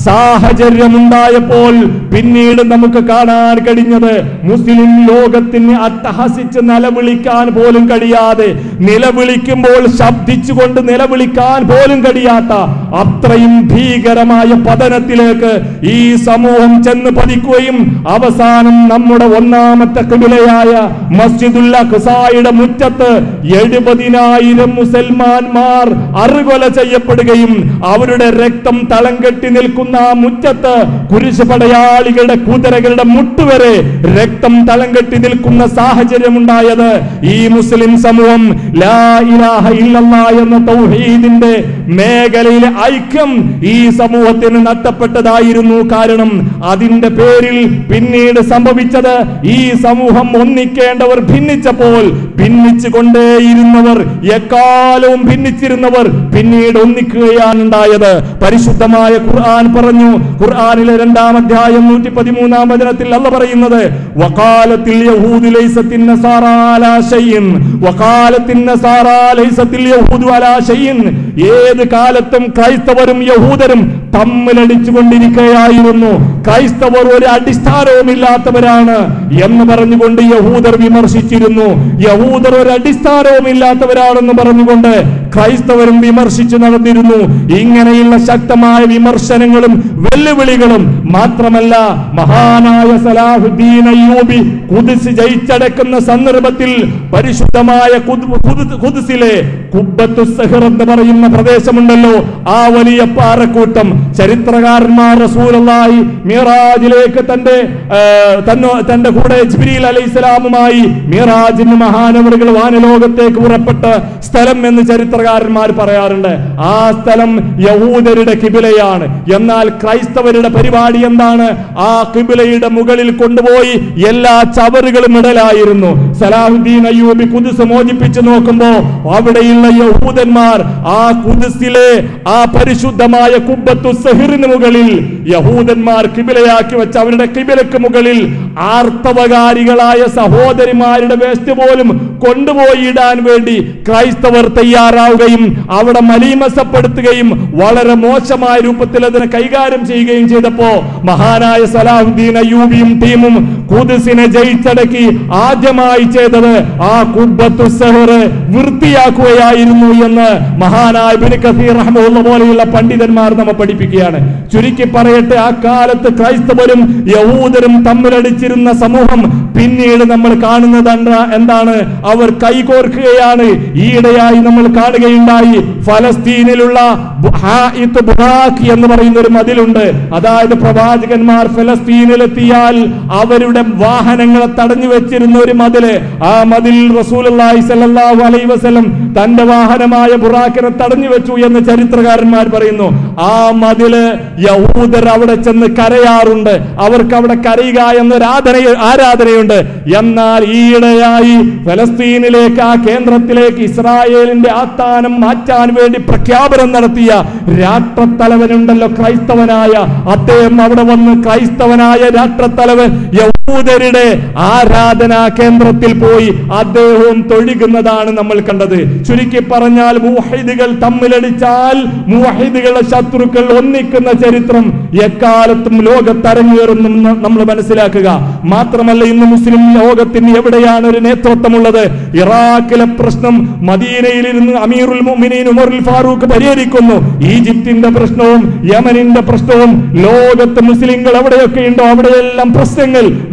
സാഹചര്യമുണ്ടായപ്പോൾ പിന്നീട് നമുക്ക് കാണാൻ കഴിഞ്ഞത് മുസ്ലിം ലോകത്തിന് അട്ടഹസിച്ച് നിലവിളിക്കാൻ പോലും കഴിയാതെ നിലവിളിക്കുമ്പോൾ ശബ്ദിച്ചുകൊണ്ട് നിലവിളിക്കാൻ പോലും കഴിയാത്ത അത്രയും ഭീകരമായ പതനത്തിലേക്ക് ഈ സമൂഹം ചെന്ന് പതിക്കുകയും അവസാനം നമ്മുടെ ഒന്നാമത്തെ കിബിലയായ മസ്ജിദുൽ അഖ്സായുടെ മുറ്റത്ത് എഴുപതിനായിരം മുസൽമാന്മാർ അറുകൊല ചെയ്യപ്പെടുകയും അവരുടെ രക്തം തളം കെട്ടി നിൽക്കുന്ന ആ മുറ്റത്ത് കുരിശ് പടയാളികളുടെ കുതിരകളുടെ മുട്ടുവരെ രക്തം തളം കെട്ടി നിൽക്കുന്ന സാഹചര്യമുണ്ടായത് ഈ മുസ്ലിം സമൂഹം ലാ ഇലാഹ ഇല്ലല്ലാ എന്ന തൗഹീദിന്റെ മേഖലയിലെ ഐക്യം ഈ സമൂഹത്തിന് നഷ്ടപ്പെട്ടതായിരുന്നു കാരണം അതിന്റെ പേരിൽ പിന്നീട് സംഭവിച്ചത് ഈ സമൂഹം ഒന്നിക്കേണ്ടവർ ഭിന്നിച്ചപ്പോൾ ഭിന്നിച്ചു കൊണ്ടേയിരുന്നവർ എക്കാലവും ഭിന്നിച്ചിരുന്നവർ പിന്നീട് ഒന്നിക്കുകയാണ് ഉണ്ടായത് പരിശുദ്ധമായ ഖുർആൻ പറഞ്ഞു ഖുർആനിലെ രണ്ടാം അധ്യായം നൂറ്റി പതിമൂന്നാം വചനത്തിൽ അല്ല പറയുന്നത് വകാലത്തിൽ യഹൂദ് ലൈസത്തിൻ നസാറ അലാ ഷൈഇൻ വകാലത്തിൻ നസാറ ലൈസത്തിൽ യഹൂദു അലാ ഷൈഇൻ ഏത് കാലത്തും ക്രൈസ്തവരും യഹൂദരും തമ്മിലടിച്ചു കൊണ്ടിരിക്കുകയായിരുന്നു ക്രൈസ്തവർ ഒരു അടിസ്ഥാനവുമില്ലാത്തവരാണ് എന്ന് പറഞ്ഞുകൊണ്ട് യഹൂദർ വിമർശിച്ചിരുന്നു യഹൂദർ ഒരു അടിസ്ഥാനവുമില്ലാത്തവരാണെന്ന് പറഞ്ഞുകൊണ്ട് ക്രൈസ്തവരും വിമർശിച്ചു നടന്നിരുന്നു ഇങ്ങനെയുള്ള ശക്തമായ വിമർശനങ്ങളും വെല്ലുവിളികളും മാത്രമല്ല മഹാനായ സലാഹുദ്ദീൻ അയ്യൂബി കുതിസ് ജയിച്ചടക്കുന്ന സന്ദർഭത്തിൽ പരിശുദ്ധമായ കുദ്- കുദ്- കുദ്സിലെ കുബ്ബത്തു സഹർ എന്ന് പറയുന്ന പ്രദേശമുണ്ടല്ലോ ആ വലിയ പാറക്കൂട്ടം ചരിത്രകാരന്മാർ റസൂലുള്ളാഹി മിറാജിലേക്ക് തന്റെ ആ, തന്നോ തന്റെ കൂടെ ജിബ്രീൽ അലൈഹിസ്സലാമുമായി മിറാജിന് മഹാനവറുകൾ വാനലോകത്തേക്ക് പുറപ്പെട്ട സ്ഥലം എന്ന് ചരിത്രകാരന്മാർ പറയാറുണ്ട് ആ സ്ഥലം യഹൂദരുടെ കിബിലയാണ് എന്നാൽ ക്രൈസ്തവരുടെ പരിപാടി എന്താണ് ആ കിബിലയുടെ മുകളിൽ കൊണ്ടുപോയി എല്ലാ ചവറുകളും ഇടലായിരുന്നു സലാഹുദ്ദീൻ അയ്യൂബി കുതിസ് മോചിപ്പിച്ചു നോക്കുമ്പോ അവിടെയുള്ള യഹൂദന്മാർ ആ കുതിസിലെ ആ പരിശുദ്ധമായ കുബ്ബത്തു സഹിറിന് മുകളിൽ യഹൂദന്മാർ കിബിലയാക്കി വെച്ച അവരുടെ കിബിലക്ക് മുകളിൽ ആർത്തവകാരികളായ സഹോദരിമാരുടെ വേസ്റ്റ് പോലും കൊണ്ടുപോയി ഇടാൻ വേണ്ടി ക്രൈസ്തവർ തയ്യാറാവുകയും അവിടെ മലീമസപ്പെടുത്തുകയും വളരെ മോശമായ രൂപത്തിൽ അതിനെ കൈകാര്യം ചെയ്യുകയും ചെയ്തപ്പോ മഹാനായ സലാഹുദ്ദീൻ അയ്യൂബിയും ടീമും കുതിസിനെ ജയിച്ചടക്കി ആദ്യമായി ചെയ്തത് ആ കുബ്ബത്തു സഹർ വൃത്തിയാക്കുകയായിരുന്നു എന്ന് മഹാനായ ബിൻ കസീർ റഹ്മുള്ള പോലെയുള്ള പണ്ഡിതന്മാർ നമ്മെ പഠിപ്പിക്കുകയാണ് ചുരുക്കി പറയട്ടെ ആ കാലത്ത് ക്രൈസ്തവരും യഹൂദരും തമ്മിലടിച്ചിരുന്ന സമൂഹം പിന്നീട് നമ്മൾ കാണുന്നത് എന്താ- എന്താണ് അവർ കൈകോർക്കുകയാണ് ഈയിടെയായി നമ്മൾ കാണുകയുണ്ടായി ഫലസ്തീനിലുള്ള ബുഹായിത്ത് ബുറാഖ് എന്ന് പറയുന്ന ഒരു മതിലുണ്ട് അതായത് പ്രവാചകന്മാർ ഫലസ്തീനിലെത്തിയാൽ അവരുടെ വാഹനങ്ങളെ തടഞ്ഞു വെച്ചിരുന്ന ഒരു മതില് ആ മതിൽ റസൂലുള്ളാഹി സ്വല്ലല്ലാഹു അലൈഹി വസല്ലം തന്റെ വാഹനമായ ബുറാഖിനെ തടഞ്ഞു വെച്ചു എന്ന് ചരിത്രകാരന്മാർ പറയുന്നു ആ മതില് യഹൂദർ അവിടെ ചെന്ന് കരയാറുണ്ട് അവർക്ക് അവിടെ കരയുക എന്നൊരു ആരാധന ആരാധനയുണ്ട് എന്നാൽ ഈയിടെയായി ഫലസ്തീനിലേക്ക് ആ കേന്ദ്രത്തിലേക്ക് ഇസ്രായേലിന്റെ ആസ്ഥാനം മാറ്റാൻ വേണ്ടി പ്രഖ്യാപനം നടത്തിയ രാഷ്ട്രത്തലവനുണ്ടല്ലോ ക്രൈസ്തവനായ അദ്ദേഹം അവിടെ വന്ന് ക്രൈസ്തവനായ രാഷ്ട്രത്തലവൻ യഹൂദരുടെ ആരാധനാ കേന്ദ്രത്തിൽ പോയി അദ്ദേഹവും തൊഴുകുന്നതാണ് നമ്മൾ കണ്ടത് ചുരുക്കി പറഞ്ഞാൽ മൂഹിദുകൾ തമ്മിലടിച്ചാൽ മൂഹിദുകളുടെ ശത്രുക്കൾ ഒന്നിക്കുന്ന ചരിത്രം എക്കാലത്തും ലോകത്തരങ്ങേറുന്നും നമ്മൾ മനസ്സിലാക്കുക മാത്രമല്ല ഇന്ന് മുസ്ലിം ലോകത്തിന് എവിടെയാണ് ഒരു നേതൃത്വമുള്ളത് ഇറാഖിലെ പ്രശ്നം മദീനയിലിരുന്ന് അമീറുൽ മുഅ്മിനീൻ ഉമറുൽ ഫാറൂഖ് പരിഹരിക്കുന്നു ഈജിപ്തിന്റെ പ്രശ്നവും യമനിന്റെ പ്രശ്നവും ലോകത്ത് മുസ്ലിങ്ങൾ എവിടെയൊക്കെ ഉണ്ടോ അവിടെയെല്ലാം പ്രശ്നങ്ങൾ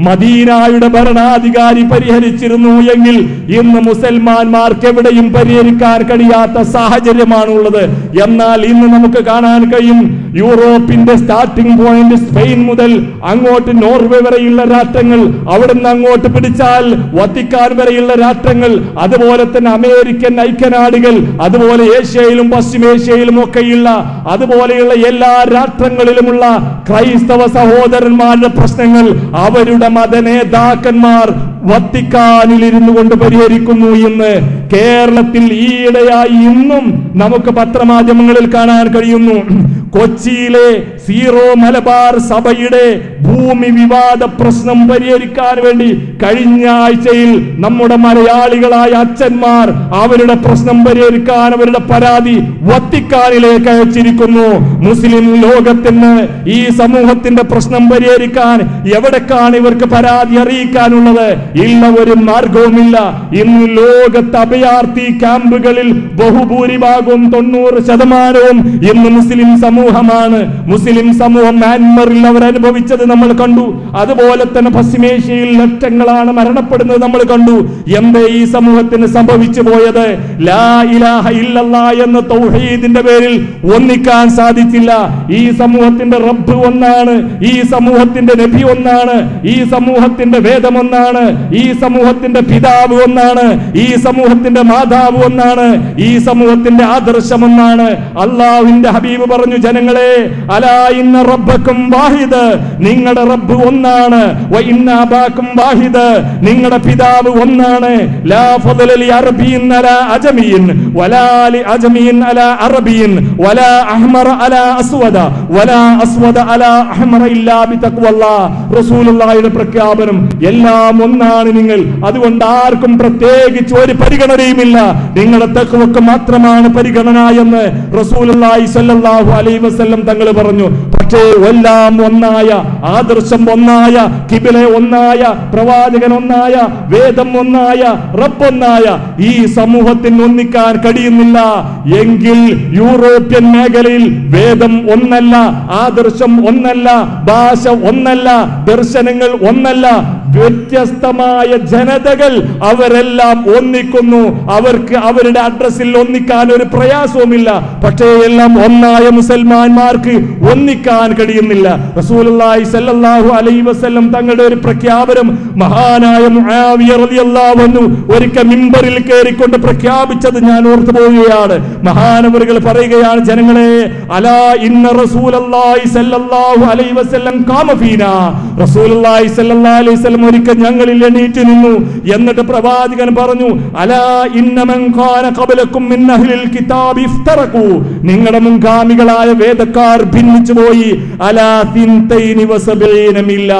മദീനായുടെ ഭരണാധികാരി പരിഹരിച്ചിരുന്നു എങ്കിൽ ഇന്ന് മുസൽമാന്മാർക്ക് എവിടെയും പരിഹരിക്കാൻ കഴിയാത്ത സാഹചര്യമാണുള്ളത് എന്നാൽ ഇന്ന് നമുക്ക് കാണാൻ കഴിയും യൂറോപ്പിന്റെ സ്റ്റാർട്ടിംഗ് പോയിന്റ് സ്പെയിൻ മുതൽ അങ്ങോട്ട് നോർവേ വരെയുള്ള രാഷ്ട്രങ്ങൾ അവിടുന്ന് അങ്ങോട്ട് പിടിച്ചാൽ വത്തിക്കാൻ വരെയുള്ള രാഷ്ട്രങ്ങൾ അതുപോലെ തന്നെ അമേരിക്കൻ ഐക്യനാടുകൾ അതുപോലെ ഏഷ്യയിലും പശ്ചിമേഷ്യയിലും ഒക്കെയുള്ള അതുപോലെയുള്ള എല്ലാ രാഷ്ട്രങ്ങളിലുമുള്ള ക്രൈസ്തവ സഹോദരന്മാരുടെ പ്രശ്നങ്ങൾ അവരുടെ മതനേതാക്കന്മാർ വത്തിക്കാനിൽ ഇരുന്നു കൊണ്ട് പരിഹരിക്കുന്നു എന്ന് കേരളത്തിൽ ഈയിടെയായി ഇന്നും നമുക്ക് പത്രമാധ്യമങ്ങളിൽ കാണാൻ കഴിയുന്നു കൊച്ചിയിലെ സീറോ മലബാർ സഭയുടെ ഭൂമി വിവാദ പ്രശ്നം പരിഹരിക്കാൻ വേണ്ടി കഴിഞ്ഞ ആഴ്ചയിൽ നമ്മുടെ മലയാളികളായ അച്ഛന്മാർ അവരുടെ പ്രശ്നം പരിഹരിക്കാൻ അവരുടെ പരാതി വത്തിക്കാനിലേക്ക് അയച്ചിരിക്കുന്നു മുസ്ലിം ലോകത്തിന് ഈ സമൂഹത്തിന്റെ പ്രശ്നം പരിഹരിക്കാൻ എവിടേക്കാണ് ഇവർക്ക് പരാതി അറിയിക്കാനുള്ളത് ഇല്ല ഒരു മാർഗവുമില്ല ഇന്ന് ലോകത്ത് അഭയാർത്ഥി ക്യാമ്പുകളിൽ ബഹുഭൂരിഭാഗവും തൊണ്ണൂറ് ശതമാനവും ഇന്ന് മുസ്ലിം സമൂഹമാണ് മുസ്ലിം സമൂഹം മ്യാൻമറിൽ അവർ അനുഭവിച്ചത് നമ്മൾ കണ്ടു അതുപോലെ തന്നെ പശ്ചിമേഷ്യയിൽ ലക്ഷങ്ങളാണ് മരണപ്പെടുന്നത് നമ്മൾ കണ്ടു എന്തേ ഈ സമൂഹത്തിന് സംഭവിച്ചു പോയത് ലാ ഇലാഹ ഇല്ലല്ലാ എന്ന തൗഹീദിന്റെ പേരിൽ ഒന്നിക്കാൻ സാധിച്ചില്ല ഈ സമൂഹത്തിന്റെ റബ്ബ് ഒന്നാണ് ഈ സമൂഹത്തിന്റെ നബി ഒന്നാണ് ഈ സമൂഹത്തിന്റെ വേദം ഒന്നാണ് ഈ സമൂഹത്തിന്റെ പിതാവ് ഒന്നാണ് ഈ സമൂഹത്തിന്റെ മാതാവ് ഒന്നാണ് ഈ സമൂഹത്തിന്റെ ആദർശം ഒന്നാണ് അള്ളാഹുവിന്റെ ഹബീബ് പറഞ്ഞു ജനങ്ങളെ അലാ ഇന്ന റബ്ബക്കും വാഹിദ് നിങ്ങളുടെ റബ്ബ് ഒന്നാണ് വ ഇന്ന അബാക്കും വാഹിദ് നിങ്ങളുടെ പിതാവ് ഒന്നാണ് ലാ ഫضل لعربي على عجمي ولا لعجمي على عربي ولا احمر على اسود ولا اسود على احمر الا بتقوى الله റസൂലുള്ളാഹിയുടെ പ്രഖ്യാപനം എല്ലാം ഒന്നാണ് നിങ്ങൾ അതുകൊണ്ട് ആർക്കും പ്രത്യേകിച്ച് ഒരു പരിഗണനയുമില്ല നിങ്ങളുടെ തഖ്വക്ക് മാത്രമാണ് പരിഗണന എന്ന് റസൂലുള്ളാഹി സ്വല്ലല്ലാഹു അലൈഹി വസല്ലം തങ്ങൾ പറഞ്ഞു പക്ഷേ എല്ലാം ഒന്നായ ആദർശം ഒന്നായ കിബില ഒന്നായ പ്രവാചകൻ ഒന്നായ വേദം ഒന്നായ റബ്ബൊന്നായ ഈ സമൂഹത്തിന് ഒന്നിക്കാൻ കഴിയുന്നില്ല എങ്കിൽ യൂറോപ്യൻ മേഖലയിൽ വേദം ഒന്നല്ല ആദർശം ഒന്നല്ല ഭാഷ ഒന്നല്ല ദർശനങ്ങൾ ഒന്നല്ല വ്യത്യസ്തമായ ജനതകൾ അവരെല്ലാം ഒന്നിക്കുന്നു അവർക്ക് അവരുടെ അഡ്രസ്സിൽ ഒന്നിക്കാൻ ഒരു പ്രയാസവുമില്ല പക്ഷേ എല്ലാം ഒന്നായ മുസൽമാന്മാർക്ക് ഒന്നിക്കാൻ കഴിയുന്നില്ല റസൂലുള്ളാഹി സല്ലല്ലാഹു അലൈഹി വസല്ലം തങ്ങളുടെ ഒരു പ്രഖ്യാപനം മഹാനായ മുആവിയ റളിയല്ലാഹു അൻഹു ഒരിക്കൽ മിമ്പറിൽ കയറിക്കൊണ്ട് പ്രഖ്യാപിച്ചത് ഞാൻ ഓർത്തു പോവുകയാണ് മഹാനവറുകൾ പറയുകയാണ് ജനങ്ങളെ അലാ ഇന്ന റസൂലല്ലാഹി സല്ലല്ലാഹു അലൈഹി വസല്ലം കാമ ഫീനാ റസൂലുള്ളാഹി സല്ലല്ലാഹു അലൈഹി വസല്ലം ഒരിക്കൽ ഞങ്ങളിൽ എണീറ്റ് നിന്നു എന്നിട്ട് പ്രവാചകൻ പറഞ്ഞു അലാ ഇന്ന മൻ കാന ഖബലക്കും മിൻ അഹ്ലിൽ കിതാബ് ഇഫ്തറഖു നിങ്ങളുടെ മുൻഗാമികളായ വേദക്കാർ ഭിന്നിച്ചു പോയി അലാ തിൻതൈനി വസബീന മില്ല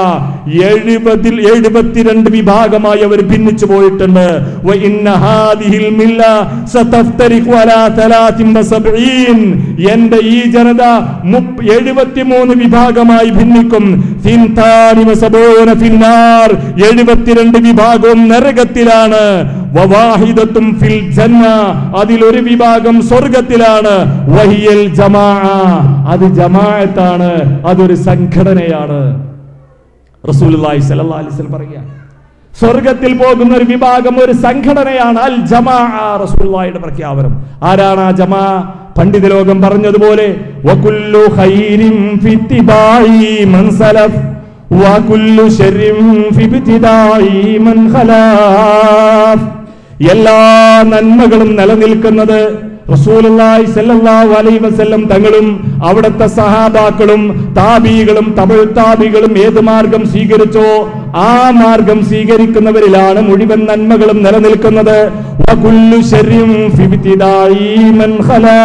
എഴുപതിൽ എഴുപത്തിരണ്ട് വിഭാഗമായി അവർ ഭിന്നിച്ചു പോയിട്ടുണ്ട് വ ഇന്ന ഹാദിഹിൽ മില്ല സതഫ്തരിഖു അലാ തലാത്തിൻ വസബീൻ എന്റെ ഈ ജനത മുപ്പ- എഴുപത്തിമൂന്ന് വിഭാഗമായി ഭിന്നിക്കും തിൻതാനി വസബൂന ഫിന്നാർ എഴുപത്തിരണ്ട് വിഭാഗവും നരകത്തിലാണ് വവാഹിദത്തും ഫിൽ ജന്ന അതിലൊരു വിഭാഗം സ്വർഗത്തിലാണ് വഹിയൽ ജമാ അത് ജമാഅത്താണ് അതൊരു സംഘടനയാണ് റസൂലുള്ളാഹി സ്വല്ലല്ലാഹി അലൈഹി വസല്ലം പറയുക സ്വർഗത്തിൽ പോകുന്ന ഒരു വിഭാഗം ഒരു സംഘടനയാണ് അൽ ജമാ റസൂലുള്ളാഹിയുടെ പ്രഖ്യാപനം ആരാണ് ആ ജമാ പണ്ഡിത ലോകം പറഞ്ഞതുപോലെ വകുല്ലു ഖൈരിൻ ഫി ഇത്തിബാഇ മൻ സലഫ് വകുല്ലു ശർരിൻ ഫി ഇബ്തിദാഇ മൻ ഖലാഫ് എല്ലാ നന്മകളും നിലനിൽക്കുന്നത് റസൂലുള്ളാഹി സ്വല്ലല്ലാഹു അലൈഹി വസല്ലം തങ്ങളും അവിടുത്തെ സഹാബാക്കളും താബികളും തമിഴ് താബികളും ഏത് മാർഗം സ്വീകരിച്ചോ ആ മാർഗം സ്വീകരിക്കുന്നവരിലാണ് മുഴുവൻ നന്മകളും നിലനിൽക്കുന്നത് വകുല്ലു ശർരിൻ ഫി ഇബ്തിദാഇ മൻ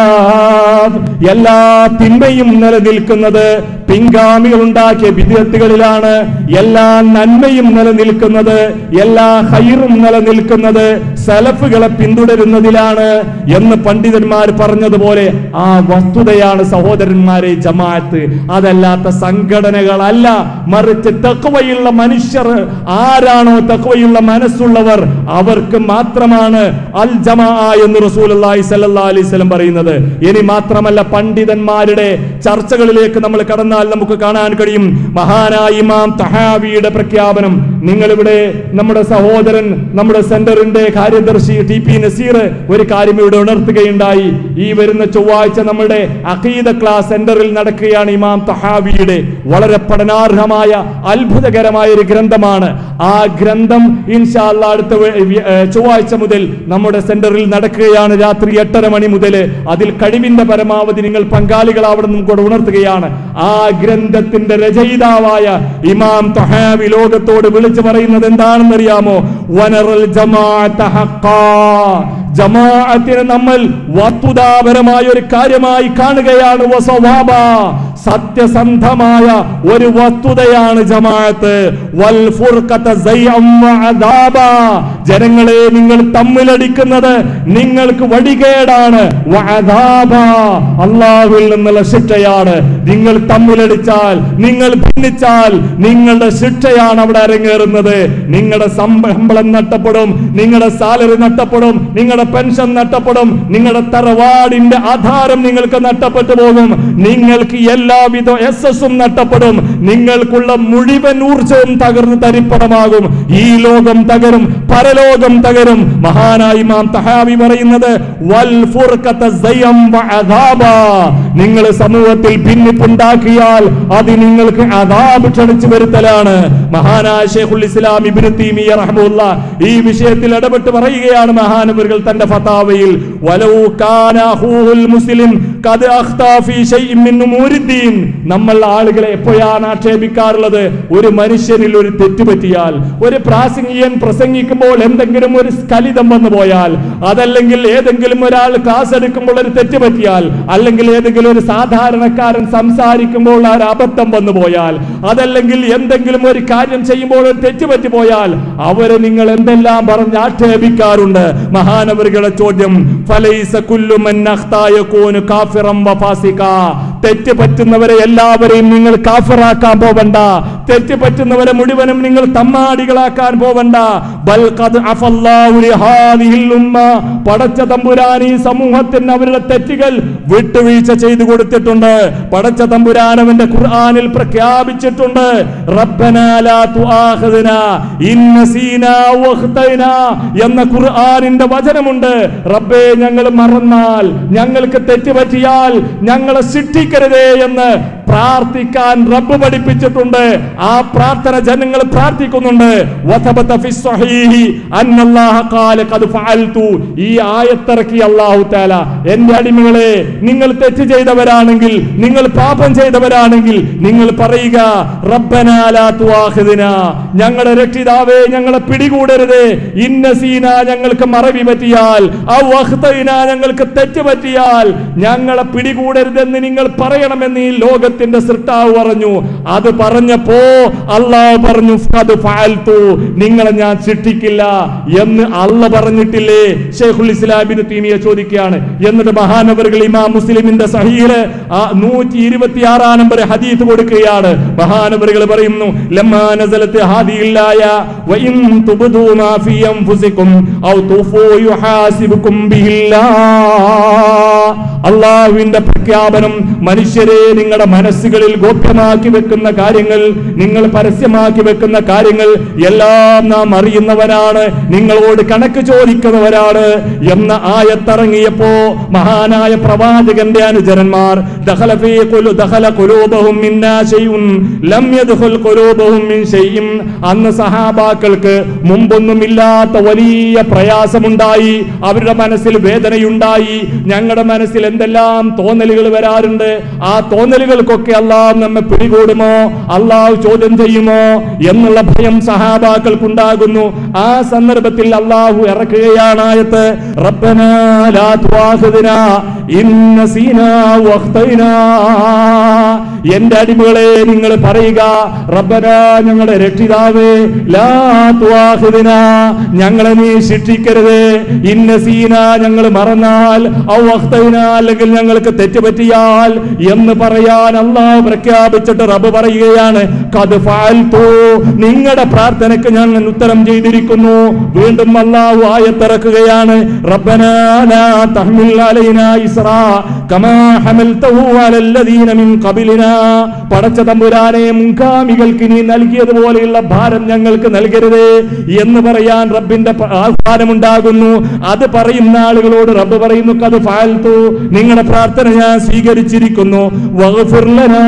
ഖലാഫ് എല്ലാ തിന്മയും നിലനിൽക്കുന്നത് പിൻഗാമികൾ ഉണ്ടാക്കിയ വിദ്യത്തുകളിലാണ് എല്ലാ നന്മയും നിലനിൽക്കുന്നത് എല്ലാ ഹൈറും നിലനിൽക്കുന്നത് സലഫുകളെ പിന്തുടരുന്നതിലാണ് എന്ന് പണ്ഡിത പണ്ഡിതന്മാർ പറഞ്ഞതുപോലെ ആ വസ്തുതയാണ് സഹോദരന്മാരെ ജമാഅത്ത് അതല്ലാത്ത സംഘടനകളല്ല മറിച്ച് തക്വയുള്ള മനുഷ്യർ ആരാണോ തക്വയുള്ള മനസ്സുള്ളവർ അവർക്ക് മാത്രമാണ് അൽ ജമാ എന്ന് റസൂലുള്ളാഹി സ്വല്ലല്ലാഹി അലൈഹി വസല്ലം പറയുന്നത് ഇനി മാത്രമല്ല പണ്ഡിതന്മാരുടെ ചർച്ചകളിലേക്ക് നമ്മൾ കടന്നാൽ നമുക്ക് കാണാൻ കഴിയും മഹാനായ ഇമാം തഹാവിയുടെ പ്രഖ്യാപനം നിങ്ങളിവിടെ നമ്മുടെ സഹോദരൻ നമ്മുടെ സെന്ററിന്റെ കാര്യദർശി ടി പി നസീർ ഒരു കാര്യം ഇവിടെ ഉണർത്തുകയുണ്ടായി ഈ വരുന്ന ചൊവ്വാഴ്ച നമ്മുടെ അഖീദ ക്ലാസ് സെന്ററിൽ നടക്കുകയാണ് ഇമാം തഹാവിയുടെ വളരെ പഠനാർഹമായ അത്ഭുതകരമായ ഒരു ഗ്രന്ഥമാണ് ആ ഗ്രന്ഥം ഇൻഷാല്ല അടുത്ത വെ- വ്യ- ഏ, ചൊവ്വാഴ്ച മുതൽ നമ്മുടെ സെന്ററിൽ നടക്കുകയാണ് രാത്രി എട്ടര മണി മുതൽ അതിൽ കഴിവിന്റെ പരമാവധി നിങ്ങൾ പങ്കാളികളാവണമെന്നും കൂടെ ഉണർത്തുകയാണ് ആ ഗ്രന്ഥത്തിന്റെ രചയിതാവായ ഇമാം തഹാവി ലോകത്തോട് വിളിച്ചു പറയുന്നത് എന്താണെന്നറിയാമോ വനറൽ ജമാഅത്ത ഹഖാ ജമാഅത്തിനെ നമ്മൾ വസ്തുതാപരമായ ഒരു കാര്യമായി കാണുകയാണ് വസവാബ സത്യസന്ധമായ ഒരു വസ്തുതയാണ് ജമാഅത്ത് വൽ ഫുർഖത സൈഅം വഅദാബ ജനങ്ങളെ നിങ്ങൾ തമ്മിലടിക്കുന്നത് നിങ്ങൾക്ക് വടികേടാണ് വഅദാബ അള്ളാഹുവിൽ നിന്നുള്ള ശിക്ഷയാണ് നിങ്ങൾ തമ്മിലടിച്ചാൽ നിങ്ങൾ ഭിന്നിച്ചാൽ നിങ്ങളുടെ ശിക്ഷയാണ് അവിടെ അരങ്ങേറുന്നത് നിങ്ങളുടെ ശമ്പളം നഷ്ടപ്പെടും നിങ്ങളുടെ സാലറി നഷ്ടപ്പെടും നിങ്ങളുടെ പെൻഷൻ നഷ്ടപ്പെടും നിങ്ങളുടെ തറവാടിന്റെ ആധാരം നിങ്ങൾക്ക് നഷ്ടപ്പെട്ടു പോകും നിങ്ങൾക്ക് എല്ലാവിധ എസ് എസും നഷ്ടപ്പെടും നിങ്ങൾക്കുള്ള മുഴുവൻ ഊർജവും തകർന്ന് തരിപ്പണമാകും ഈ ലോകം തകരും പരലോകം തകരും മഹാനായി മാം തഹാവി പറയുന്നത് വൽ ഫുർഖത സയം വഅദാബ നിങ്ങൾ സമൂഹത്തിൽ ഭിന്നിപ്പുണ്ടാക്കിയാൽ അത് നിങ്ങൾക്ക് അദാബ് ക്ഷണിച്ചു വരുത്തലാണ് മഹാനായ ഷെയ്ഖുൽ ഇസ്ലാം ഇബ്നു തീമിയ റഹ്മുല്ല ഈ വിഷയത്തിൽ ഇടപെട്ട് പറയുകയാണ് മഹാനവറുകൾ തന്റെ ഫതാവയിൽ വലൗ കാന അഖൂഹുൽ മുസ്ലിം ഖദ് അഖ്താ ഫീ ശൈഇൻ മിൻ ഉമൂരിദ്ദീൻ നമ്മൾ ആളുകളെ എപ്പോഴാണ് ആക്ഷേപിക്കാറുള്ളത് ഒരു മനുഷ്യനിൽ ഒരു തെറ്റ് പറ്റിയാൽ ഒരു പ്രാസംഗികൻ പ്രസംഗിക്കുമ്പോൾ എന്തെങ്കിലും ഒരു സ്ഖലിതം വന്നു പോയാൽ അതല്ലെങ്കിൽ ഏതെങ്കിലും ഒരാൾ ക്ലാസ് എടുക്കുമ്പോൾ ഒരു തെറ്റ് പറ്റിയാൽ അല്ലെങ്കിൽ ഏതെങ്കിലും ഒരു സാധാരണക്കാരൻ സംസാരിക്കുമ്പോൾ ആ ഒരു അബദ്ധം വന്നു പോയാൽ അതല്ലെങ്കിൽ എന്തെങ്കിലും ഒരു കാര്യം ചെയ്യുമ്പോൾ ഒരു തെറ്റ് പറ്റി പോയാൽ അവരെ നിങ്ങൾ എന്തെല്ലാം പറഞ്ഞ് ആക്ഷേപിക്കാറുണ്ട് മഹാനവറുകളുടെ ചോദ്യം ഫലൈസ കുല്ലു മൻ അഖ്താ യകൂനു കാഫിറൻ വഫാസിക തെറ്റ് പറ്റുന്നവരെ എല്ലാവരെയും നിങ്ങൾ കാഫിറാക്കാൻ പോവണ്ട തെറ്റ് പറ്റുന്നവരെ മുഴുവനും നിങ്ങൾ തമ്മാടികളാക്കാൻ പോവണ്ട ബൽ ഖദ് അഫല്ലാഹു ലിഹാദിഹിൽ ഉമ്മ പടച്ച തമ്പുരാൻ ഈ സമൂഹത്തിന് അവരുടെ തെറ്റുകൾ വിട്ടുവീഴ്ച ചെയ്തു കൊടുത്തിട്ടുണ്ട് പടച്ച തമ്പുരാൻ അവന്റെ ഖുർആനിൽ പ്രഖ്യാപിച്ചിട്ടുണ്ട് റബ്ബനാ ലാ തുആഖിദ്ന ഇൻ നസീനാ വഖ്തൈനാ എന്ന ഖുർആനിന്റെ വചനമുണ്ട് റബ്ബേ ഞങ്ങൾ മറന്നാൽ ഞങ്ങൾക്ക് തെറ്റ് പറ്റിയാൽ ഞങ്ങളെ ശിക്ഷിക്കരുതേ എന്ന് പ്രാർത്ഥിക്കാൻ റബ്ബ് പഠിപ്പിച്ചിട്ടുണ്ട് ആ പ്രാർത്ഥന ജനങ്ങൾ പ്രാർത്ഥിക്കുന്നുണ്ട് വഥബത ഫി സ്വഹീഹി അന്നല്ലാഹ ഖാല ഖദ് ഫഅൽതു ഈ ആയത്തിറക്കി അല്ലാഹു തആല എന്റെ അടിമകളെ നിങ്ങൾ തെറ്റ് ചെയ്തവരാണെങ്കിൽ നിങ്ങൾ പാപം ചെയ്തവരാണെങ്കിൽ നിങ്ങൾ പറയുക റബ്ബനാ ലാ തുആഖിദ്ന ഞങ്ങളുടെ രക്ഷിതാവേ ഞങ്ങളെ പിടികൂടരുതേ ഇന്നസീന ഞങ്ങൾക്ക് മറവി പറ്റിയാൽ ഔ അഖ്തൈന ഞങ്ങൾക്ക് തെറ്റ് പറ്റിയാൽ ഞങ്ങളെ പിടികൂടരുതെന്ന് നിങ്ങൾ പറയണമെന്ന് ഈ ലോകത്തിന്റെ സൃഷ്ടാവ് പറഞ്ഞു അത് പറഞ്ഞപ്പോ അള്ളാഹ് പറഞ്ഞു "ഫഖദ് ഫഅൽതു നിങ്ങളെ ഞാൻ ശിക്ഷിക്കില്ല എന്ന് അല്ല പറഞ്ഞിട്ടില്ലേ ഷെയ്ഖുൽ ഇസ്ലാമിന് തീമിയ ചോദിക്കുകയാണ് എന്നിട്ട് മഹാനവറുകൾ ഇമാം മുസ്ലിമിന്റെ സഹീല് ആ നൂറ്റി ഇരുപത്തി ആറാം നമ്പർ ഹദീത്ത് കൊടുക്കുകയാണ് മഹാനവറുകൾ പറയുന്നു ലമ്മാ നസലത്ത് ഹാദിയില്ലായ വഇൻ തുബ്ദു മാ ഫീ അൻഫുസികും ഔ തുഫൂ യുഹാസിബുകും ബിഹില്ലാഹ് അള്ളാഹുവിന്റെ പ്രഖ്യാപനം മനുഷ്യരെ നിങ്ങളുടെ മനസ്സുകളിൽ ഗോപ്യമാക്കി വെക്കുന്ന കാര്യങ്ങൾ നിങ്ങൾ പരസ്യമാക്കി വെക്കുന്ന കാര്യങ്ങൾ എല്ലാം നാം അറിയുന്നവരാണ് നിങ്ങളോട് കണക്ക് ചോദിക്കുന്നവരാണ് എന്ന ആയത്തിറങ്ങിയപ്പോ മഹാനായ പ്രവാചകന്റെ അനുചരന്മാർ ദഖല ഫീ ഖുലു ദഖല ഖുലൂബഹും മിന്നാ ശൈഉൻ ലം യദ്ഖുൽ ഖുലൂബഹും മിൻ ശൈഇൻ അന്ന് സഹാബാക്കൾക്ക് മുമ്പൊന്നുമില്ലാത്ത വലിയ പ്രയാസമുണ്ടായി അവരുടെ മനസ്സിൽ വേദനയുണ്ടായി ഞങ്ങളുടെ മനസ്സിൽ എന്തെല്ലാം തോന്നലുകൾ വരാറുണ്ട് ആ തോന്നലുകൾക്കൊക്കെ അള്ളാഹ് നമ്മെ പിടികൂടുമോ അള്ളാഹു ചോദ്യം ചെയ്യുമോ എന്നുള്ള ഭയം സഹാബാക്കൾക്കുണ്ടാകുന്നു ആ സന്ദർഭത്തിൽ അള്ളാഹു ഇറക്കുകയാണ് ആയത്ത് റബ്ബനാ ലാ തുആഖിദ്നാ ഇൻ നസീനാ വഖ്തൈനാ എന്റെ അടിമകളെ നിങ്ങൾ പറയുക റബ്ബന ഞങ്ങളുടെ രക്ഷിതാവേ ലാ തുആഖിദ്നാ ഞങ്ങളെ നീ ശിക്ഷിക്കരുത് ഇന്ന സീന ഞങ്ങൾ മറന്നാൽ ഔ അഖ്തൈനാ അല്ലെങ്കിൽ ഞങ്ങൾക്ക് തെറ്റ് പറ്റിയാൽ എന്ന് പറയാൻ അള്ളാഹ് പ്രഖ്യാപിച്ചിട്ട് റബ്ബ് പറയുകയാണ് ഖദ് ഫഅൽതു നിങ്ങളുടെ പ്രാർത്ഥനയ്ക്ക് ഞാൻ ഉത്തരം ചെയ്തിരിക്കുന്നു വീണ്ടും അള്ളാഹു ആയത്തിറക്കുകയാണ് റബ്ബനാ ലാ തഹ്മിൽ അലൈനാ ഇസ്റാ കമാ ഹമൽതഹു അലല്ലദീന മിൻ ഖബലിനാ പടച്ച തമ്പുരാനെ മുൻഗാമികൾക്ക് നീ നൽകിയതുപോലെയുള്ള ഭാരം ഞങ്ങൾക്ക് നൽകരുത് എന്ന് പറയാൻ റബ്ബിന്റെ പ- ആഹ്വാനമുണ്ടാകുന്നു അത് പറയുന്ന ആളുകളോട് റബ്ബ് പറയുന്നു കത് ഫാൽത്തു നിങ്ങളുടെ പ്രാർത്ഥന ഞാൻ സ്വീകരിച്ചിരിക്കുന്നു വഗ്ഫിർ ലനാ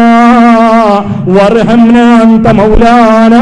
വർഹംനാ അൻത മൗലാനാ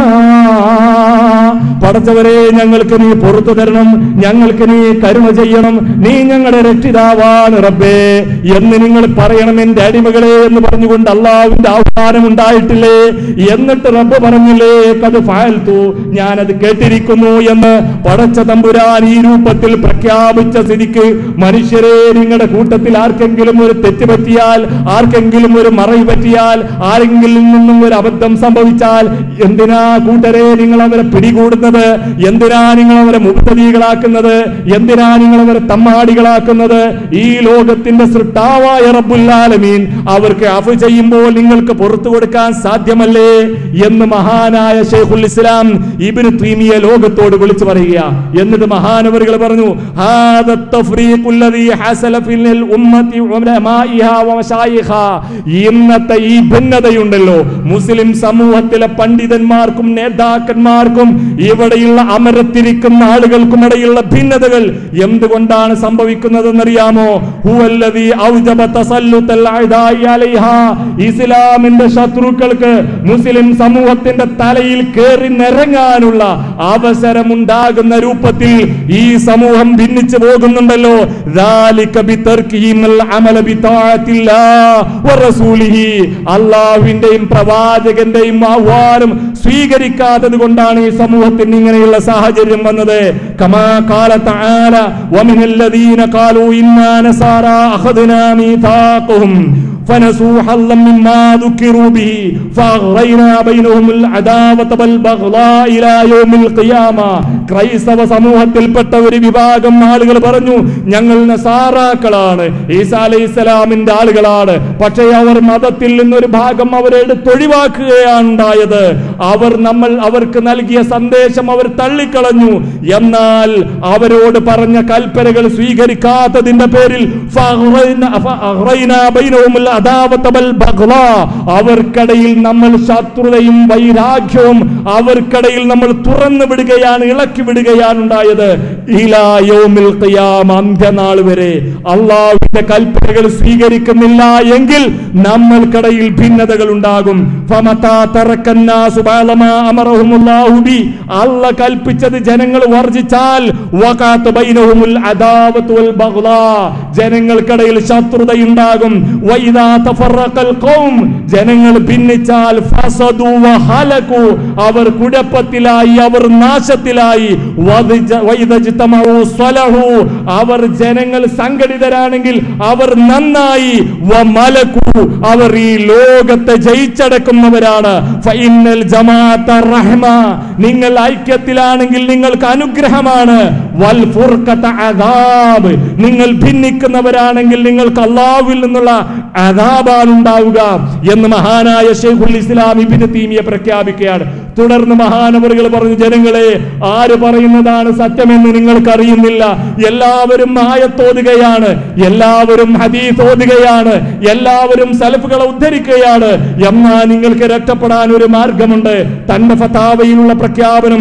പടച്ചവരെ ഞങ്ങൾക്ക് നീ പുറത്തു തരണം ഞങ്ങൾക്ക് നീ കരുണ ചെയ്യണം നീ ഞങ്ങളുടെ രക്ഷിതാവാണ് റബ്ബേ എന്ന് നിങ്ങൾ പറയണം എന്റെ അടിമകളെ എന്ന് പറഞ്ഞുകൊണ്ട് അള്ളാഹുവിന്റെ ആഹ്വാനം ഉണ്ടായിട്ടില്ലേ എന്നിട്ട് റബ്ബ് പറഞ്ഞില്ലേ കത് ഫാൽത്തു ഞാനത് കേട്ടിരിക്കുന്നു എന്ന് പടച്ച തമ്പുരാൻ ഈ രൂപത്തിൽ പ്രഖ്യാപിച്ച സ്ഥിതിക്ക് മനുഷ്യരെ നിങ്ങളുടെ കൂട്ടത്തിൽ ആർക്കെങ്കിലും ഒരു തെറ്റ് പറ്റിയാൽ ആർക്കെങ്കിലും ഒരു മറവ് പറ്റിയാൽ ആരെങ്കിലും നിന്നും ഒരു അബദ്ധം സംഭവിച്ചാൽ എന്തിനാ കൂട്ടരെ നിങ്ങൾ അവരെ പിടികൂടുന്നത് എന്തിനാ നിങ്ങൾ അവരെ മുക്തതീകളാക്കുന്നത് എന്തിനാ നിങ്ങൾ അവരെ തമ്മാടികളാക്കുന്നത് ഈ ലോകത്തിന്റെ സൃഷ്ടാവായ റബ്ബുല്ലാലമീൻ അവർക്ക് അഫ് ചെയ്യുമ്പോൾ നിങ്ങൾക്ക് പുറത്തു കൊടുക്കാൻ സാധ്യമല്ലേ എന്ന് മഹാനായ ഷെയ്ഖുൽ ഇസ്ലാം ഇബ്നു തീമിയ ലോകത്തോട് വിളിച്ചു പറയുക എന്നിട്ട് മഹാനവറുകൾ പറഞ്ഞു "ഹാദ തഫ്രീഖു അല്ലദീ ഹസല ഫിൽ ഉമ്മത്തി ഉലമാഇഹാ വമശായിഖാ." ഇന്നത്തെ ഈ ഭിന്നതയുണ്ടല്ലോ മുസ്ലിം സമൂഹത്തിലെ പണ്ഡിതന്മാർക്കും നേതാക്കന്മാർക്കും ഇവിടെയുള്ള അമരത്തിരിക്കുന്ന ആളുകൾക്കും ഇടയിലുള്ള ഭിന്നതകൾ എന്തുകൊണ്ടാണ് സംഭവിക്കുന്നതെന്നറിയാമോ ഹുവല്ലദീ ഔജബ തസല്ലുത്തൽ അഅദാഇ അലൈഹാ ഇസ്ലാമിന്റെ ശത്രുക്കൾക്ക് മുസ്ലിം സമൂഹത്തിന്റെ തലയിൽ കയറി നിറങ്ങാനുള്ള അവസരമുണ്ടാകുന്ന രൂപത്തിൽ ഈ സമൂഹം ഭിന്നിച്ചു പോകുന്നുണ്ടല്ലോ ذَلِكَ بِتَرْكِهِمُ الْعَمَلَ بِطَاعَةِ اللَّهِ وَرَسُولِهِ അള്ളാഹുവിന്റെയും പ്രവാചകന്റെയും ആഹ്വാനം സ്വീകരിക്കാത്തത് കൊണ്ടാണ് ഈ സമൂഹത്തിന് ഇങ്ങനെയുള്ള സാഹചര്യം വന്നത് കമാ കാല തആല ومن الذين قالوا إنا نصارى أخذنا ميثاقهم فنسوا حظا مما ذكروا به فأغرينا بينهم العداوة والبغضاء إلى يوم القيامة ക്രൈസ്തവ സമൂഹത്തിൽപ്പെട്ട ഒരു വിഭാഗം ആളുകൾ പറഞ്ഞു ഞങ്ങൾ നസാറാക്കളാണ് ഈസാ അലൈഹി ഇസ്ലാമിന്റെ ആളുകളാണ് പക്ഷേ അവർ മതത്തിൽ നിന്നൊരു ഭാഗം അവരെ എടുത്തൊഴിവാക്കുകയാണ് ഉണ്ടായത് അവർ നമ്മൾ അവർക്ക് നൽകിയ സന്ദേശം അവർ തള്ളിക്കളഞ്ഞു എന്നാൽ അവരോട് പറഞ്ഞ കൽപ്പനകൾ സ്വീകരിക്കാത്തതിന്റെ പേരിൽ ഫഅഗ്റൈന- ഫഅഗ്റൈന ബൈനഹുമുൽ അദാവത വൽ ബഗ്ളാ. അവർക്കിടയിൽ നമ്മൾ ശത്രുതയും വൈരാഗ്യവും അവർക്കിടയിൽ നമ്മൾ തുറന്നു വിടുകയാണ് ഇളക്കി വിടുകയാണ് ഉണ്ടായത് ഇലാ യൗമിൽ ഖിയാമ അന്ത്യനാൾ വരെ അള്ളാഹുവിന്റെ കൽപ്പനകൾ സ്വീകരിക്കുന്നില്ല എങ്കിൽ നമ്മൾക്കിടയിൽ ഭിന്നതകൾ ഉണ്ടാകും ഫമതാ തറക്കന്നാസു ബഅദ മാ അമറഹുമുല്ലാഹു ബി അല്ല കൽപ്പിച്ചത് ജനങ്ങൾ വർജിച്ചാൽ വഖാത്ത് ബൈനഹുമുൽ അദാവത്തു വൽ ബഗ്ളാ ജനങ്ങൾക്കിടയിൽ ശത്രുതയുണ്ടാകും വൈദാ തഫറഖൽ ഖൗം ജനങ്ങൾ ഭിന്നിച്ചാൽ ഫസദു വഹലകു അവർ കുഴപ്പത്തിലായി അവർ നാശത്തിലായി വദിജ- വൈദജ്തമഉ സ്വലഹു അവർ ജനങ്ങൾ സംഘടിതരാണെങ്കിൽ അവർ നന്നായി വമലകു അവർ ഈ ലോകത്തെ ജയിച്ചടക്കുന്നവരാണ് ഫഇന്നൽ ജമാഅത്ത റഹ്മ നിങ്ങൾ ഐക്യത്തിലാണെങ്കിൽ നിങ്ങൾക്ക് അനുഗ്രഹമാണ് വൽ ഫുർഖത അദാബ് നിങ്ങൾ ഭിന്നിക്കുന്നവരാണെങ്കിൽ നിങ്ങൾക്ക് അള്ളാഹുവിൽ നിന്നുള്ള അദാബാണ് ഉണ്ടാവുക എന്ന് മഹാനായ ഷെയ്ഖുൽ ഇസ്ലാം ഇബ്നു തീമിയ പ്രഖ്യാപിക്കുകയാണ് തുടർന്ന് മഹാനവറുകൾ പറഞ്ഞു ജനങ്ങളെ ആര് പറയുന്നതാണ് സത്യമെന്ന് നിങ്ങൾക്ക് അറിയുന്നില്ല എല്ലാവരും ആയത്തോതുകയാണ് എല്ലാവരും ഹദീസ് ഓതുകയാണ് എല്ലാവരും സലഫുകളെ ഉദ്ധരിക്കുകയാണ് എന്നാൽ നിങ്ങൾക്ക് രക്ഷപ്പെടാൻ ഒരു മാർഗമുണ്ട് തന്റെ ഫതാവയിലുള്ള പ്രഖ്യാപനം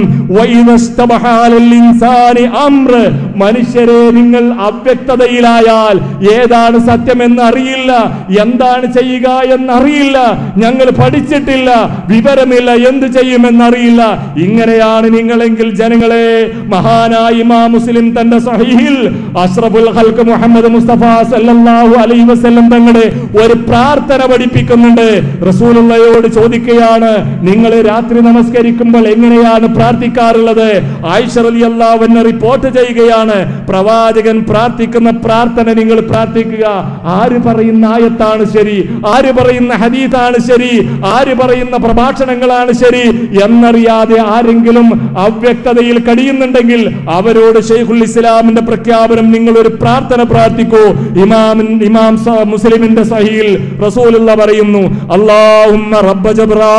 വൈനസ്തബഹാലൽ ഇൻസാനി അംറ് മനുഷ്യരെ നിങ്ങൾ അവ്യക്തതയിലായാൽ ഏതാണ് സത്യമെന്ന് അറിയില്ല എന്താണ് ചെയ്യുക എന്നറിയില്ല ഞങ്ങൾ പഠിച്ചിട്ടില്ല വിവരമില്ല എന്ത് ചെയ്യും കഴിയുമെന്നറിയില്ല ഇങ്ങനെയാണ് നിങ്ങളെങ്കിൽ ജനങ്ങളെ മഹാനായ ഇമാം മുസ്ലിം തന്റെ സഹീഹിൽ അഷ്റഫുൽ ഖൽക്ക് മുഹമ്മദ് മുസ്തഫ സല്ലല്ലാഹു അലൈഹി വസല്ലം തങ്ങളുടെ ഒരു പ്രാർത്ഥന പഠിപ്പിക്കുന്നുണ്ട് റസൂലുള്ളയോട് ചോദിക്കുകയാണ് നിങ്ങൾ രാത്രി നമസ്കരിക്കുമ്പോൾ എങ്ങനെയാണ് പ്രാർത്ഥിക്കാറുള്ളത് ആയിഷ റളിയല്ലാഹു അൻഹ റിപ്പോർട്ട് ചെയ്യുകയാണ് പ്രവാചകൻ പ്രാർത്ഥിക്കുന്ന പ്രാർത്ഥന നിങ്ങൾ പ്രാർത്ഥിക്കുക ആര് പറയുന്ന ആയത്താണ് ശരി ആര് പറയുന്ന ഹദീത്താണ് ശരി ആര് പറയുന്ന പ്രഭാഷണങ്ങളാണ് ശരി എന്നറിയാതെ ആരെങ്കിലും അവ്യക്തതയിൽ കഴിയുന്നുണ്ടെങ്കിൽ അവരോട് ഷെയ്ഖുൽ ഇസ്ലാമിന്റെ പ്രഖ്യാപനം നിങ്ങൾ ഒരു പ്രാർത്ഥന പ്രാർത്ഥിക്കൂ ഇമാം ഇമാം സ- മുസ്ലിമിന്റെ സഹിയിൽ റസൂലുള്ള പറയുന്നു അല്ലാഹുമ്മ റബ്ബ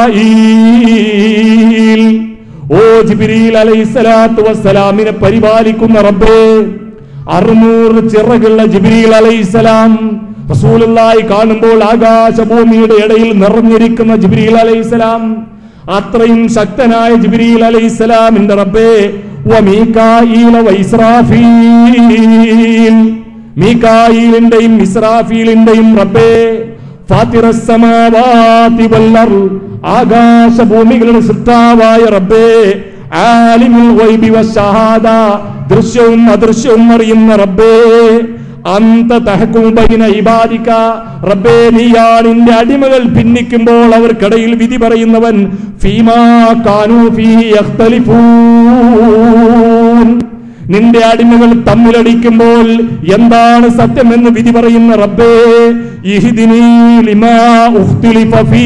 ജബ്രായീൽ ഓ ജിബ്രീൽ അലൈഹിസ്സലാത്തു വസ്സലാമിനെ പരിപാലിക്കുന്ന റബ്ബേ അറുന്നൂറ് ചിറകുള്ള ജിബ്രീൽ അലൈഹിസ്സലാം റസൂലുള്ളായി കാണുമ്പോൾ ആകാശഭൂമിയുടെ ഇടയിൽ നിറഞ്ഞിരിക്കുന്ന ജിബ്രീൽ അലൈഹിസ്സലാം അത്രയും ശക്തനായ ജിബ്രീൽ അലൈഹിസ്സലാമിന്റെ റബ്ബേ വമീകായീല വൈസ്രാഫീൽ മീകായിലിന്റെയും ഇസ്രാഫീലിന്റെയും റബ്ബേ ഫാത്തിറസ്സമാവാതി വല്ലർ ആകാശഭൂമികളുടെ സൃഷ്ടാവായ റബ്ബേ ആലിമുൽ ഗൈബി വശഹാദ ദൃശ്യവും അദൃശ്യവും അറിയുന്ന റബ്ബേ അന്ത തഹക്കും ബൈന ഇബാദിക റബ്ബേ നീയാണ് നിന്റെ അടിമകൾ ഭിന്നിക്കുമ്പോൾ അവർക്കിടയിൽ വിധി പറയുന്നവൻ ഫീമാ കാനൂ ഫീ യഖ്തലിഫൂൻ നിന്റെ അടിമകൾ തമ്മിലടിക്കുമ്പോൾ എന്താണ് സത്യമെന്ന് വിധി പറയുന്ന റബ്ബേ ഇഹ്ദിനീ ലിമാ ഉഖ്തുലിഫ ഫീ.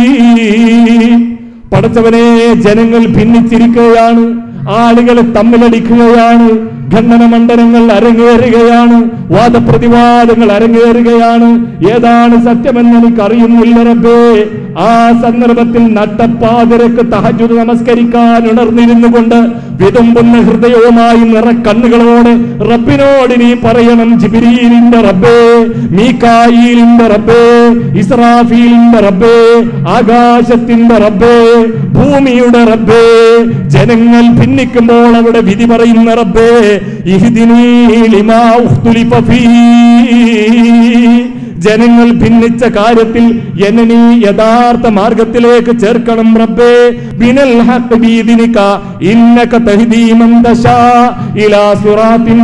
പടച്ചവനെ ജനങ്ങൾ ഭിന്നിച്ചിരിക്കുകയാണ് ആളുകൾ തമ്മിലടിക്കുകയാണ് ഖണ്ഡന മണ്ഡലങ്ങൾ അരങ്ങേറുകയാണ് വാദപ്രതിവാദങ്ങൾ അരങ്ങേറുകയാണ് ഏതാണ് സത്യമെന്ന് എനിക്ക് അറിയുന്നില്ല റബ്ബേ ആ സന്ദർഭത്തിൽ നട്ടപ്പാതിരക്ക് തഹജുദ് നമസ്കരിക്കാൻ ഉണർന്നിരുന്നു കൊണ്ട് വിതുമ്പുന്ന ഹൃദയവുമായി നിറക്കണ്ണുകളോട് റബ്ബിനോട് നീ പറയണം ജിബിരീലിന്റെ റബ്ബേ മീക്കായിലിന്റെ റബ്ബേ ഇസ്രാഫീലിന്റെ റബ്ബേ ആകാശത്തിന്റെ റബ്ബേ ഭൂമിയുടെ റബ്ബേ ജനങ്ങൾ ഭിന്നിക്കുമ്പോൾ അവിടെ വിധി പറയുന്ന റബ്ബേ ഇഹ്ദിനീ ലിമാ ഉഖ്തുലിഫ ഫീ ജനങ്ങൾ ഭിന്നിച്ച കാര്യത്തിൽ എന്നെ നീ യഥാർത്ഥ മാർഗത്തിലേക്ക് ചേർക്കണം റബ്ബേ ബിനൽ ഹഖ് ബീദിനിക ഇന്നക തഹ്ദീ മൻ തശാ ഇലാ സിറാത്തിൻ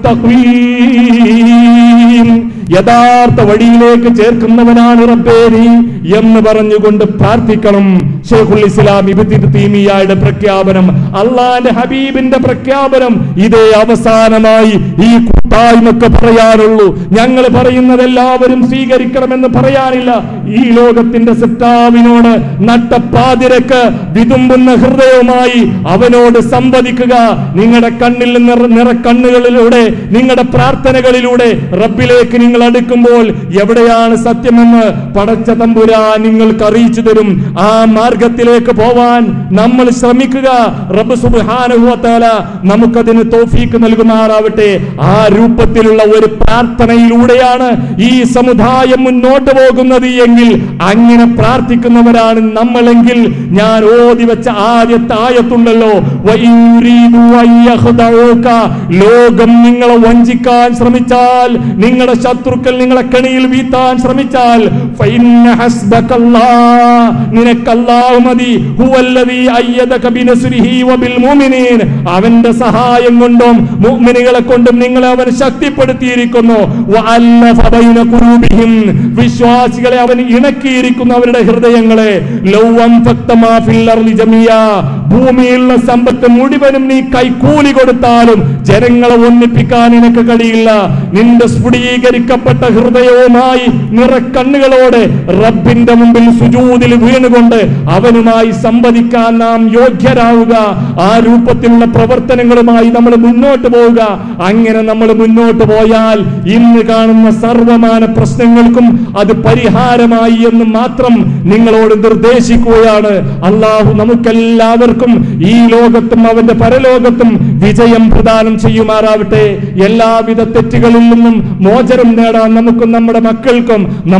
മുസ്തഖീം യഥാർത്ഥ വഴിയിലേക്ക് ചേർക്കുന്നവനാണ് റബ്ബേ നീ എന്ന് പറഞ്ഞുകൊണ്ട് പ്രാർത്ഥിക്കണം ഷെയ്ഖുൽ ഇസ്ലാം ഇബ്നു തീമിയയുടെ പ്രഖ്യാപനം അള്ളാന്റെ ഹബീബിന്റെ പ്രഖ്യാപനം ഇതേ അവസാനമായി ഈ കൂട്ടായ്മക്ക് പറയാനുള്ളൂ ഞങ്ങൾ പറയുന്നത് എല്ലാവരും സ്വീകരിക്കണമെന്ന് പറയാനില്ല ഈ ലോകത്തിന്റെ സിട്ടാവിനോട് നട്ടപ്പാതിരക്ക് വിതുമ്പുന്ന ഹൃദയവുമായി അവനോട് സംവദിക്കുക നിങ്ങളുടെ കണ്ണിൽ നിറ നിറക്കണ്ണുകളിലൂടെ നിങ്ങളുടെ പ്രാർത്ഥനകളിലൂടെ റബ്ബിലേക്ക് നിങ്ങൾ അടുക്കുമ്പോൾ എവിടെയാണ് സത്യമെന്ന് പടച്ച തമ്പുരാ നിങ്ങൾക്ക് അറിയിച്ചു തരും ആ മാർഗത്തിലേക്ക് പോവാൻ നമ്മൾ ശ്രമിക്കുക റബ്ബ് സുബ്ഹാനഹുവതആല നമുക്കതിന് തോഫീക്ക് നൽകുമാറാവട്ടെ ആ രൂപത്തിലുള്ള ഒരു പ്രാർത്ഥനയിലൂടെയാണ് ഈ സമുദായം മുന്നോട്ട് പോകുന്നത് എങ്കിൽ അങ്ങനെ പ്രാർത്ഥിക്കുന്നവരാണ് നമ്മളെങ്കിൽ ഞാൻ ഓതി വെച്ച ആദ്യത്തെ ആയത്തുണ്ടല്ലോ വൈയുരീദു അയ്യഖ്ദഊക. ലോകം നിങ്ങളെ വഞ്ചിക്കാൻ ശ്രമിച്ചാൽ നിങ്ങളുടെ ശത്രുക്കൾ നിങ്ങളെ കണിയിൽ വീത്താൻ ശ്രമിച്ചാൽ ഫഇന്ന ഹസ്ബകല്ലാ. നിനക്കല്ലാഹു മതി ഹുവല്ലദീ അയ്യദക ബിനസ്രിഹി വബിൽ മുഅ്മിനീൻ അവന്റെ സഹായം കൊണ്ടും മുഅ്മിനുകളെ കൊണ്ടും നിങ്ങളെ അവൻ ശക്തിപ്പെടുത്തിയിരിക്കുന്നു വഅല്ലഫ ബൈന ഖുലൂബിഹിം വിശ്വാസികളെ അവൻ ഇണക്കിയിരിക്കുന്നു അവരുടെ ഹൃദയങ്ങളെ ലൗ അൻഫക്ത മാ ഫിൽ അർളി ജമിയാ ഭൂമിയിലുള്ള സമ്പത്ത് മുഴുവനും നീ കൈക്കൂലി കൊടുത്താലും ജനങ്ങളെ ഒന്നിപ്പിക്കാൻ നിനക്ക് കഴിയില്ല നിന്റെ സ്ഫുടീകരിക്കപ്പെട്ട ഹൃദയവുമായി നിറക്കണ്ണുകളോടെ റബ്ബിന്റെ മുമ്പിൽ സുജൂതിൽ വീണുകൊണ്ട് അവനുമായി സംവദിക്കാൻ നാം യോഗ്യരാവുക ആ രൂപത്തിലുള്ള പ്രവർത്തനങ്ങളുമായി നമ്മൾ മുന്നോട്ട് പോവുക അങ്ങനെ നമ്മൾ മുന്നോട്ട് പോയാൽ ഇന്ന് കാണുന്ന സർവമാന പ്രശ്നങ്ങൾക്കും അത് പരിഹാരമായി എന്ന് മാത്രം നിങ്ങളോട് നിർദ്ദേശിക്കുകയാണ് അള്ളാഹു നമുക്കെല്ലാവർക്കും ഈ ലോകത്തും അവന്റെ പരലോകത്തും വിജയം പ്രദാനം ചെയ്യുമാറാവട്ടെ എല്ലാവിധ തെറ്റുകളിൽ നിന്നും മോചനം നേടാൻ നമുക്കും നമ്മുടെ മക്കൾക്കും നമ്മോട് ബന്ധ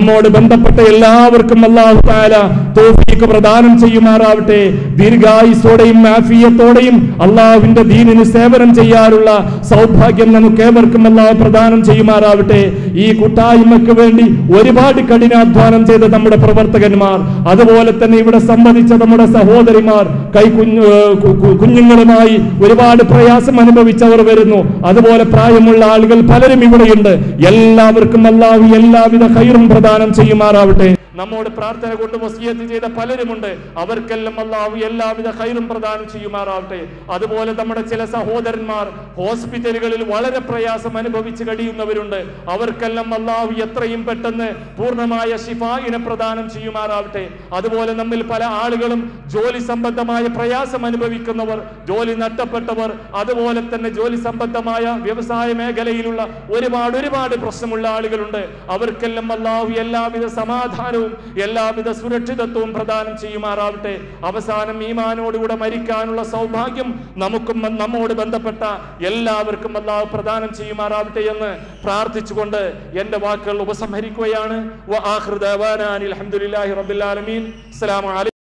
ബന്ധപ്പെട്ട എല്ലാവർക്കും അള്ളാഹു താല തോഫീക്ക് പ്രദാനം ചെയ്യുമാറാവട്ടെ ദീർഘായുസോടെയും ആഫിയത്തോടെയും അള്ളാഹുവിന്റെ ദീനിന് സേവനം ചെയ്യാനുള്ള സൗഭാഗ്യം നമുക്ക് ഏവർക്കും അള്ളാഹു പ്രദാനം ചെയ്യുമാറാവട്ടെ ഈ കൂട്ടായ്മക്ക് വേണ്ടി ഒരുപാട് കഠിനാധ്വാനം ചെയ്ത നമ്മുടെ പ്രവർത്തകന്മാർ അതുപോലെ തന്നെ ഇവിടെ സംബന്ധിച്ച നമ്മുടെ സഹോദരിമാർ കൈക്കുഞ്ഞു ഏർ കു- കു- കുഞ്ഞുങ്ങളുമായി ഒരുപാട് പ്രയാസം അനുഭവിച്ചവർ വരുന്നു അതുപോലെ പ്രായമുള്ള ആളുകൾ പലരും ഇവിടെയുണ്ട് എല്ലാവർക്കും അള്ളാഹു എല്ലാവിധ ഹൈറും പ്രദാനം ചെയ്യുമാറാവട്ടെ നമ്മോട് പ്രാർത്ഥന കൊണ്ട് വസിയത്ത് ചെയ്ത പലരുമുണ്ട് അവർക്കെല്ലാം അള്ളാഹു എല്ലാവിധ ഹൈറും പ്രദാനം ചെയ്യുമാറാവട്ടെ അതുപോലെ നമ്മുടെ ചില സഹോദരന്മാർ ഹോസ്പിറ്റലുകളിൽ വളരെ പ്രയാസം അനുഭവിച്ച് കഴിയുന്നവരുണ്ട് അവർക്കെല്ലാം അള്ളാഹു എത്രയും പെട്ടെന്ന് പൂർണ്ണമായ ഷിഫായിനെ പ്രദാനം ചെയ്യുമാറാവട്ടെ അതുപോലെ നമ്മിൽ പല ആളുകളും ജോലി സംബന്ധമായ പ്രയാസം അനുഭവിക്കുന്നവർ ജോലി നഷ്ടപ്പെട്ടവർ അതുപോലെ തന്നെ ജോലി സംബന്ധമായ വ്യവസായ മേഖലയിലുള്ള ഒരുപാട് ഒരുപാട് പ്രശ്നമുള്ള ആളുകളുണ്ട് അവർക്കെല്ലാം അള്ളാഹു എല്ലാവിധ സമാധാനവും എല്ലാവിധ സുരക്ഷിതത്വവും പ്രദാനം ചെയ്യുമാറാവട്ടെ അവസാനം ഈമാനോടുകൂടെ മരിക്കാനുള്ള സൗഭാഗ്യം നമുക്കും നമ്മോട് ബന്ധപ്പെട്ട എല്ലാവർക്കും അള്ളാഹു പ്രദാനം ചെയ്യുമാറാവട്ടെ എന്ന് പ്രാർത്ഥിച്ചുകൊണ്ട് എന്റെ വാക്കുകൾ ഉപസംഹരിക്കുകയാണ് വ ആഖിറു ദഅവാനാ അനിൽ ഹംദുലില്ലാഹി റബ്ബിൽ ആലമീൻ അസ്സലാമു അലൈക്കും